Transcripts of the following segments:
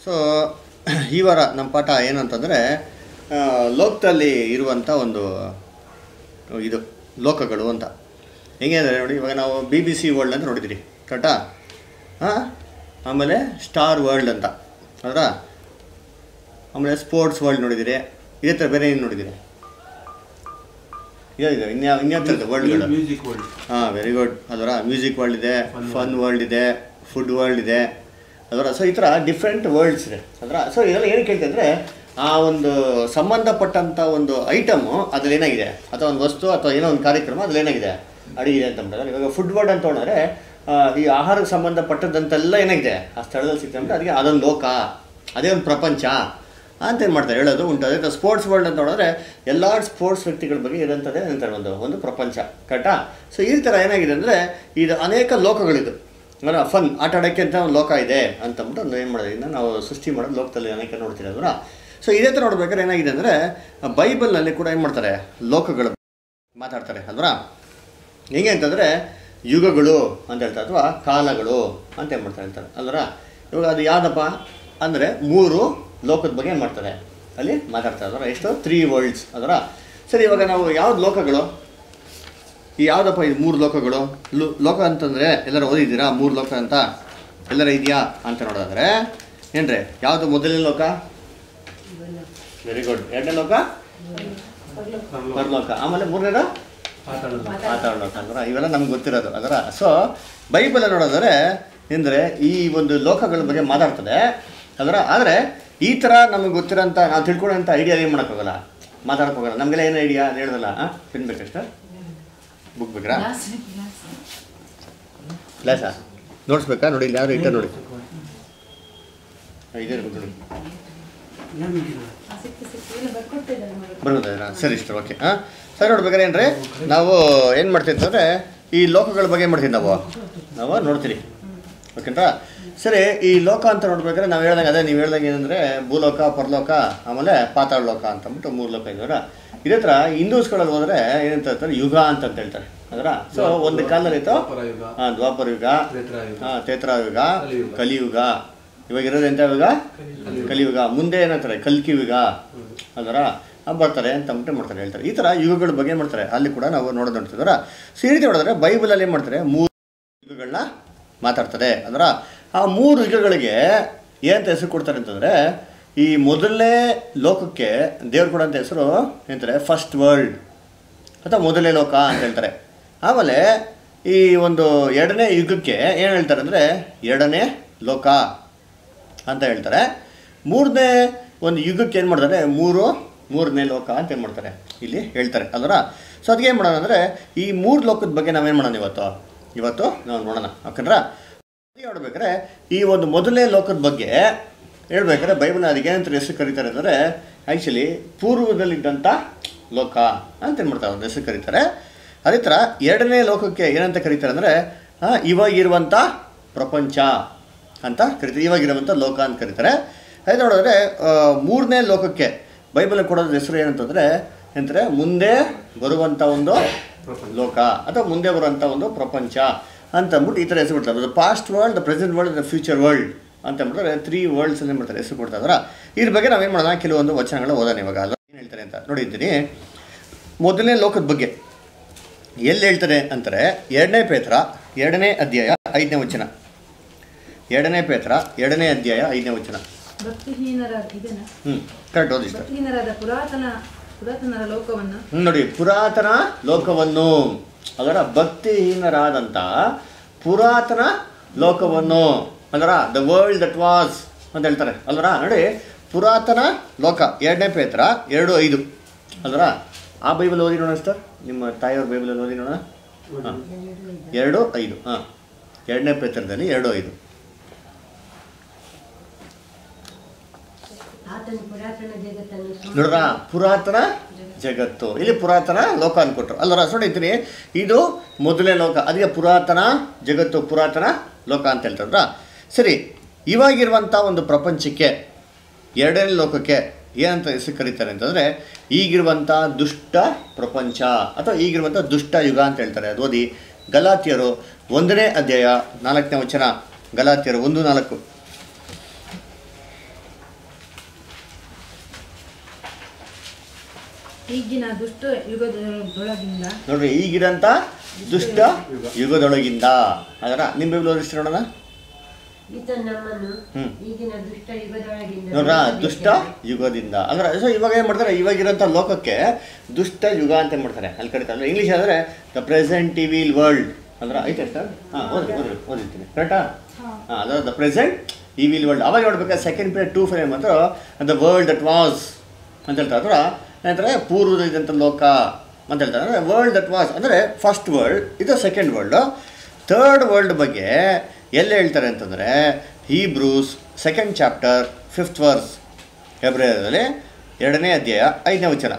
So ಈ ವಾರ ನಮ್ಮ ಪಾಠ ಏನಂತಂದರೆ ಲೋಕದಲ್ಲಿ ಇರುವಂಥ ಒಂದು ಇದು ಲೋಕಗಳು ಅಂತ ಹೆಂಗೆ ಅಂದರೆ ನೋಡಿ ಇವಾಗ ನಾವು ಬಿ ಬಿ ಸಿ ವರ್ಲ್ಡ್ ಅಂತ ನೋಡಿದಿರಿ ಕರೆಕ್ಟಾ ಹಾಂ ಆಮೇಲೆ ಸ್ಟಾರ್ ವರ್ಲ್ಡ್ ಅಂತ ಅದರ ಆಮೇಲೆ ಸ್ಪೋರ್ಟ್ಸ್ ವರ್ಲ್ಡ್ ನೋಡಿದಿರಿ ಇದೇ ಥರ ಬೇರೆ ಏನು ನೋಡಿದಿರಿ ಇದೆ ಇನ್ಯಾ ಇನ್ಯಾವ ಥರದ್ದು ವರ್ಲ್ಡ್ಗಳು ಮ್ಯೂಸಿಕ್ ವರ್ಲ್ಡ್ ಹಾಂ ವೆರಿ ಗುಡ್ ಅದರ ಮ್ಯೂಸಿಕ್ ವರ್ಲ್ಡ್ ಇದೆ ಫನ್ ವರ್ಲ್ಡ್ ಇದೆ ಫುಡ್ ವರ್ಲ್ಡ್ ಇದೆ ಅದರ ಸೊ ಈ ಥರ ಡಿಫ್ರೆಂಟ್ ವರ್ಲ್ಡ್ಸ್ ಇದೆ ಅದರ ಸೊ ಇದೆಲ್ಲ ಏನಕ್ಕೆ ಹೇಳ್ತೆ ಅಂದರೆ ಆ ಒಂದು ಸಂಬಂಧಪಟ್ಟಂಥ ಒಂದು ಐಟಮು ಅದ್ರಲ್ಲಿ ಏನಾಗಿದೆ ಅಥವಾ ಒಂದು ವಸ್ತು ಅಥವಾ ಏನೋ ಒಂದು ಕಾರ್ಯಕ್ರಮ ಅದ್ರಲ್ಲಿ ಏನಾಗಿದೆ ಅಡಿಗೆ ಅಂತ ಅಂತಾರೆ ಇವಾಗ ಫುಡ್ ವರ್ಲ್ಡ್ ಅಂತ ತೊಗೊಂಡ್ರೆ ಆ, ಈ ಆಹಾರಕ್ಕೆ ಸಂಬಂಧಪಟ್ಟದಂತೆಲ್ಲ ಏನಾಗಿದೆ ಆ ಸ್ಥಳದಲ್ಲಿ ಸಿಗ್ತದೆ ಅಂದರೆ ಅದಕ್ಕೆ ಅದೊಂದು ಲೋಕ ಅದೇ ಒಂದು ಪ್ರಪಂಚ ಅಂತ ಏನು ಮಾಡ್ತಾರೆ ಹೇಳೋದು ಉಂಟು ಅದೇ ಸ್ಪೋರ್ಟ್ಸ್ ವರ್ಲ್ಡ್ ಅಂತ ನೋಡಿದ್ರೆ ಎಲ್ಲ ಸ್ಪೋರ್ಟ್ಸ್ ವ್ಯಕ್ತಿಗಳ ಬಗ್ಗೆ ಇರೋಂಥದ್ದೇ ಅಂತಾರೆ ಒಂದು ಒಂದು ಪ್ರಪಂಚ ಕರೆಕ್ಟಾ ಸೊ ಈ ಥರ ಏನಾಗಿದೆ ಅಂದರೆ ಇದು ಅನೇಕ ಲೋಕಗಳಿದು ಅಂದ್ರೆ ಫನ್ ಆಟ ಆಡೋಕ್ಕೆ ಅಂತ ಒಂದು ಲೋಕ ಇದೆ ಅಂತಂದ್ಬಿಟ್ಟು ಒಂದು ಏನು ಮಾಡೋದು ಇದನ್ನ ನಾವು ಸೃಷ್ಟಿ ಮಾಡೋದು ಲೋಕದಲ್ಲಿ ಅನೇಕ ನೋಡ್ತೀವಿ ಅದರ ಸೊ ಇದೇ ಥರ ನೋಡ್ಬೇಕಾದ್ರೆ ಏನಾಗಿದೆ ಅಂದರೆ ಬೈಬಲ್ನಲ್ಲಿ ಕೂಡ ಏನು ಮಾಡ್ತಾರೆ ಲೋಕಗಳು ಮಾತಾಡ್ತಾರೆ ಅಲ್ವಾ ಹೆಂಗೆ ಅಂತಂದರೆ ಯುಗಗಳು ಅಂತ ಹೇಳ್ತಾರೆ ಅಥವಾ ಕಾಲಗಳು ಅಂತ ಏನು ಮಾಡ್ತಾರೆ ಹೇಳ್ತಾರೆ ಅಲ್ವರ ಇವಾಗ ಅದು ಯಾವುದಪ್ಪ ಅಂದರೆ ಮೂರು ಲೋಕದ ಬಗ್ಗೆ ಏನು ಮಾಡ್ತಾರೆ ಅಲ್ಲಿ ಮಾತಾಡ್ತಾರೆ ಅದರ ಎಷ್ಟು ತ್ರೀ ವರ್ಲ್ಡ್ಸ್ ಅದರ ಸರಿ ಇವಾಗ ನಾವು ಯಾವ್ದು ಲೋಕಗಳು ಈ ಯಾವುದಪ್ಪ ಇದು ಮೂರು ಲೋಕಗಳು ಲೋ- ಲೋಕ ಅಂತಂದರೆ ಎಲ್ಲರೂ ಓದಿದ್ದೀರಾ ಮೂರು ಲೋಕ ಅಂತ ಎಲ್ಲರ ಇದೆಯಾ ಅಂತ ನೋಡೋದಾದ್ರೆ ಏನ್ರಿ ಯಾವುದು ಮೊದಲನೇ ಲೋಕ ವೆರಿ ಗುಡ್ ಎರಡನೇ ಲೋಕ ಪರಲೋಕ ಆಮೇಲೆ ಮೂರನೇದು ಮಾತಾಡೋದು ಮಾತಾಡೋಕೆ ಅಂದ್ರೆ ಇವೆಲ್ಲ ನಮ್ಗೆ ಗೊತ್ತಿರೋದು ಅದರ ಸೊ ಬೈಬಲ್ ನೋಡೋದಾದ್ರೆ ಅಂದರೆ ಈ ಒಂದು ಲೋಕಗಳ ಬಗ್ಗೆ ಮಾತಾಡ್ತದೆ ಅದರ ಆದರೆ ಈ ಥರ ನಮಗೆ ಗೊತ್ತಿರೋಂಥ ನಾವು ತಿಳ್ಕೊಳ್ಳೋಂಥ ಐಡಿಯಾ ಏನು ಮಾಡೋಕ್ಕಾಗಲ್ಲ ಮಾತಾಡಕ್ಕೆ ಹೋಗಲ್ಲ ನಮಗೆಲ್ಲ ಏನು ಐಡಿಯಾ ಅದು ಹೇಳ್ದಲ್ಲ ಹಾಂ ಪೆನ್ ಬೇಕಷ್ಟ ಬುಕ್ ಬೇಕಾ ಗ್ಲಾಸಾ ನೋಡಿಸ್ಬೇಕಾ ನೋಡಿ ಇಲ್ಲಿ ಯಾರು ಇಟ್ಟ ನೋಡಿ ಆ, ಇದೇ ಇರ್ಬೇಕು ನೋಡಿ ಬರೋದಾ ಸರಿ ಇಷ್ಟ ಓಕೆ ಹಾಂ ಸರಿ ನೋಡ್ಬೇಕಾದ್ರೆ ಏನ್ರಿ ನಾವು ಏನು ಮಾಡ್ತೀವಿ ಅಂತಂದರೆ ಈ ಲೋಕಗಳ ಬಗ್ಗೆ ಏನು ಮಾಡ್ತೀವಿ ನಾವು ನಾವು ನೋಡ್ತೀರಿ ಓಕೆನಾ ಸರಿ ಈ ಲೋಕ ಅಂತ ನೋಡ್ಬೇಕಾದ್ರೆ ನಾವು ಹೇಳ್ದಂಗೆ ಅದೇ ನೀವು ಹೇಳ್ದಂಗೆ ಏನಂದರೆ ಭೂಲೋಕ ಪರಲೋಕ ಆಮೇಲೆ ಪಾತಾಳ ಲೋಕ ಅಂತಂದ್ಬಿಟ್ಟು ಮೂರು ಲೋಕ ಇದರ ಇದೇ ಥರ ಹಿಂದೂಸ್ಗಳಲ್ಲಿ ಹೋದರೆ ಏನಂತ ಹೇಳ್ತಾರೆ ಯುಗ ಅಂತ ಅಂತ ಹೇಳ್ತಾರೆ ಅದರ ಸೊ ಒಂದು ಕಾಲದಲ್ಲಿ ಇತ್ತು ದ್ವಾಪರ ಯುಗ ಹಾಂ ದ್ವಾಪರ ಯುಗ ತ್ರೇತಾಯುಗ. ಹಾಂ ತೇತ್ರ ಯುಗ ಕಲಿಯುಗ. ಕಲಿಯುಗ ಇವಾಗ ಇರೋದು ಎಂಥ ಯುಗ ಕಲಿಯುಗ ಮುಂದೆ ಏನಂತಾರೆ ಕಲ್ಕಿ ಯುಗ ಅದರ ಬರ್ತಾರೆ ಅಂತ ಅಂದ್ಬಿಟ್ಟು ಮಾಡ್ತಾರೆ ಹೇಳ್ತಾರೆ ಈ ಥರ ಯುಗಗಳ ಬಗ್ಗೆ ಏನ್ ಮಾಡ್ತಾರೆ ಅಲ್ಲಿ ಕೂಡ ನಾವು ನೋಡೋದು ನೋಡ್ತಿದಾರ ಸೊ ಈ ರೀತಿ ನೋಡಿದ್ರೆ ಬೈಬಲಲ್ಲಿ ಏನು ಮಾಡ್ತಾರೆ ಮೂರು ಯುಗಗಳನ್ನ ಮಾತಾಡ್ತಾರೆ ಅದರ ಆ ಮೂರು ಯುಗಗಳಿಗೆ ಏನಂತ ಹೆಸರು ಕೊಡ್ತಾರೆ ಅಂತಂದರೆ ಈ ಮೊದಲನೇ ಲೋಕಕ್ಕೆ ದೇವ್ರು ಕೊಡೋಂಥ ಹೆಸರು ಏನಂತಾರೆ ಫಸ್ಟ್ ವರ್ಲ್ಡ್ ಅಥವಾ ಮೊದಲನೇ ಲೋಕ ಅಂತ ಹೇಳ್ತಾರೆ ಆಮೇಲೆ ಈ ಒಂದು ಎರಡನೇ ಯುಗಕ್ಕೆ ಏನು ಹೇಳ್ತಾರೆ ಅಂದರೆ ಎರಡನೇ ಲೋಕ ಅಂತ ಹೇಳ್ತಾರೆ ಮೂರನೇ ಒಂದು ಯುಗಕ್ಕೆ ಏನು ಮಾಡ್ತಾರೆ ಮೂರು ಮೂರನೇ ಲೋಕ ಅಂತ ಏನು ಮಾಡ್ತಾರೆ ಇಲ್ಲಿ ಹೇಳ್ತಾರೆ ಅಲ್ವರ ಸೊ ಅದಕ್ಕೆ ಏನು ಮಾಡೋಣ ಅಂದರೆ ಈ ಮೂರು ಲೋಕದ ಬಗ್ಗೆ ನಾವೇನು ಮಾಡೋಣ ಇವತ್ತು ಇವತ್ತು ನಾವು ನೋಡೋಣ ಯಾಕಂದ್ರೆ ಅದೇ ನೋಡ್ಬೇಕಾದ್ರೆ ಈ ಒಂದು ಮೊದಲನೇ ಲೋಕದ ಬಗ್ಗೆ ಹೇಳ್ಬೇಕಾದ್ರೆ ಬೈಬಲ್ನ ಅದಕ್ಕೆ ಏನಂತ ಹೆಸರು ಕರೀತಾರೆ ಅಂದರೆ ಆ್ಯಕ್ಚುಲಿ ಪೂರ್ವದಲ್ಲಿದ್ದಂಥ ಲೋಕ ಅಂತ ಏನು ಮಾಡ್ತಾರೆ ಒಂದು ಹೆಸರು ಕರೀತಾರೆ ಅದೇ ಥರ ಎರಡನೇ ಲೋಕಕ್ಕೆ ಏನಂತ ಕರೀತಾರೆ ಅಂದರೆ ಇವಾಗಿರುವಂಥ ಪ್ರಪಂಚ ಅಂತ ಕರಿತಾರೆ ಇವಾಗಿರುವಂಥ ಲೋಕ ಅಂತ ಕರೀತಾರೆ ಅದೇ ನೋಡಿದ್ರೆ ಆ, ಮೂರನೇ ಲೋಕಕ್ಕೆ ಬೈಬಲ್ ಕೊಡೋದ್ರ ಹೆಸರು ಏನಂತಂದರೆ ಏನಂತಾರೆ ಮುಂದೆ ಬರುವಂಥ ಒಂದು ಲೋಕ ಅಥವಾ ಮುಂದೆ ಬರುವಂಥ ಒಂದು ಪ್ರಪಂಚ ಅಂತ ಅಂದ್ಬಿಟ್ಟು ಈ ಥರ ಹೆಸರು ಕೊಡ್ತಾರೆ ಅದು past world the present world the future world ಅಂತ ಅಂದ್ಬಿಟ್ರೆ ತ್ರೀ ವರ್ಲ್ಡ್ಸ್ ಏನು ಮಾಡ್ತಾರೆ ಹೆಸರು ಕೊಡ್ತಾ ಇದಾರೆ ಇದ್ರ ಬಗ್ಗೆ ನಾವೇನು ಮಾಡೋಣ ಕೆಲವೊಂದು ವಚನಗಳು ಓದೋಣ ಇವಾಗ ಅಲ್ಲ ಏನು ಹೇಳ್ತಾರೆ ಅಂತ ನೋಡಿದ್ದೀನಿ ಮೊದಲನೇ ಲೋಕದ ಬಗ್ಗೆ ಎಲ್ಲಿ ಹೇಳ್ತಾರೆ ಅಂತಾರೆ ಎರಡನೇ ಪೇತ್ರ ಎರಡನೇ ಅಧ್ಯಾಯ ಐದನೇ ವಚನ ಎರಡನೇ ಪೇತ್ರ ಎರಡನೇ ಅಧ್ಯಾಯ ಐದನೇ ವಚನ ಭಕ್ತಿಹೀನರ ಇದನ್ನ ಹ್ಞೂ ಕರೆಕ್ಟ್ ಓದಿ ಇಷ್ಟ ಭಕ್ತಿಹೀನರಾದ ಪುರಾತನ ಪುರಾತನರ ಲೋಕವನ್ನು ಹ್ಮ್, ನೋಡಿ ಪುರಾತನ ಲೋಕವನ್ನು ಅದರ ಭಕ್ತಿಹೀನರಾದಂಥ ಪುರಾತನ ಲೋಕವನ್ನು ಅದರ ದ ವರ್ಲ್ಡ್ ದಟ್ ವಾಸ್ ಅಂತ ಹೇಳ್ತಾರೆ ಅಲ್ವರ ನೋಡಿ ಪುರಾತನ ಲೋಕ ಎರಡನೇ ಪೇತ್ರ ಎರಡು ಐದು ಅಲ್ವರ ಆ ಬೈಬಲ್ ಓದಿ ನೋಡೋಣ ಸರ್ ನಿಮ್ಮ ತಾಯಿಯವ್ರ ಬೈಬಲಲ್ಲಿ ಓದಿ ನೋಡೋಣ ಹಾಂ ಎರಡು ಐದು ಹಾಂ ಎರಡನೇ ಪೇತ್ರದಲ್ಲಿ ಎರಡು ಐದು ಆತನು ಪುರಾತನ ಜಗತ್ತನ್ನು ಸೃಷ್ಟಿ- ನೋಡ್ರ ಪುರಾತನ ಜಗತ್ತು ಇಲ್ಲಿ ಪುರಾತನ ಲೋಕ ಅನ್ಕೊಟ್ರು ಅಲ್ಲರ ನೋಡಿದ್ದೀನಿ ಇದು ಮೊದಲನೇ ಲೋಕ ಅದಕ್ಕೆ ಪುರಾತನ ಜಗತ್ತು ಪುರಾತನ ಲೋಕ ಅಂತ ಹೇಳ್ತಾರ ಸರಿ ಇವಾಗಿರುವಂಥ ಒಂದು ಪ್ರಪಂಚಕ್ಕೆ ಎರಡನೇ ಲೋಕಕ್ಕೆ ಏನಂತ ಹೆಸರು ಕರೀತಾರೆ ಅಂತಂದರೆ ಈಗಿರುವಂಥ ದುಷ್ಟ ಪ್ರಪಂಚ ಅಥವಾ ಈಗಿರುವಂಥ ದುಷ್ಟ ಯುಗ ಅಂತ ಹೇಳ್ತಾರೆ ಅದು ಓದಿ ಗಲಾತಿಯರು ಒಂದನೇ ಅಧ್ಯಾಯ ನಾಲ್ಕನೇ ವಚನ ಗಲಾತಿಯರು ಒಂದು ನಾಲ್ಕು ಈಗಿನ ದುಷ್ಟ ಯುಗದೊಳಗಿಂದ ನೋಡ್ರಿ ಈಗಿರಂತ ದುಷ್ಟ ಯುಗದೊಳಗಿಂದ ಅದರ ನಿಮ್ಮ ಬೈಬಲ್ ಓದಿಸ್ರಿ ನೋಡೋಣ ಈತ ನಮ್ಮನ್ನು ಹ್ಮ್. ಈಗಿನ ದುಷ್ಟ ಯುಗದೊಳಗಿಂದ ನೋಡ್ರ ದುಷ್ಟ ಯುಗದಿಂದ ಅಂದ್ರೆ ಸೊ ಇವಾಗ ಏನ್ ಮಾಡ್ತಾರೆ ಇವಾಗಿರೋಂಥ ಲೋಕಕ್ಕೆ ದುಷ್ಟ ಯುಗ ಅಂತ ಏನ್ ಮಾಡ್ತಾರೆ ಅಲ್ಲಿ ಕರೀತಾರೆ ಇಂಗ್ಲೀಷ್ ಆದ್ರೆ ದ ಪ್ರೆಸೆಂಟ್ ಇವಿಲ್ ವರ್ಲ್ಡ್ ಅಂದ್ರೆ ಐತೆ ಸರ್ ಹಾಂ ಓದಿ ಓದಿ ಓದಿರ್ತೀನಿ ಕರೆಕ್ಟಾ ಹಾಂ ಅದರ ದ ಪ್ರೆಸೆಂಟ್ ಇವಿಲ್ ವರ್ಲ್ಡ್ ಅವಾಗ ನೋಡ್ಬೇಕಾದ್ರೆ ಸೆಕೆಂಡ್ ಪೀರಿಯಡ್ ಟೂ ಫೈವ್ ಮಾತ್ರ ದ ವರ್ಲ್ಡ್ ದಟ್ ವಾಸ್ ಅಂತ ಹೇಳ್ತಾರೆ ಅದರ ಏನಂತಾರೆ ಪೂರ್ವದಲ್ಲಿದ್ದಂಥ ಲೋಕ ಅಂತ ಹೇಳ್ತಾರೆ ಅಂದರೆ ವರ್ಲ್ಡ್ ದಟ್ ವಾಸ್ ಅಂದರೆ ಫಸ್ಟ್ ವರ್ಲ್ಡ್ ಇದು ಸೆಕೆಂಡ್ ವರ್ಲ್ಡು ಥರ್ಡ್ ವರ್ಲ್ಡ್ ಬಗ್ಗೆ ಎಲ್ಲಿ ಹೇಳ್ತಾರೆ ಅಂತಂದರೆ Hebrews second chapter fifth verse ಫೆಬ್ರವರಿಯಲ್ಲಿ ಎರಡನೇ ಅಧ್ಯಾಯ ಐದನೇ ವಚನ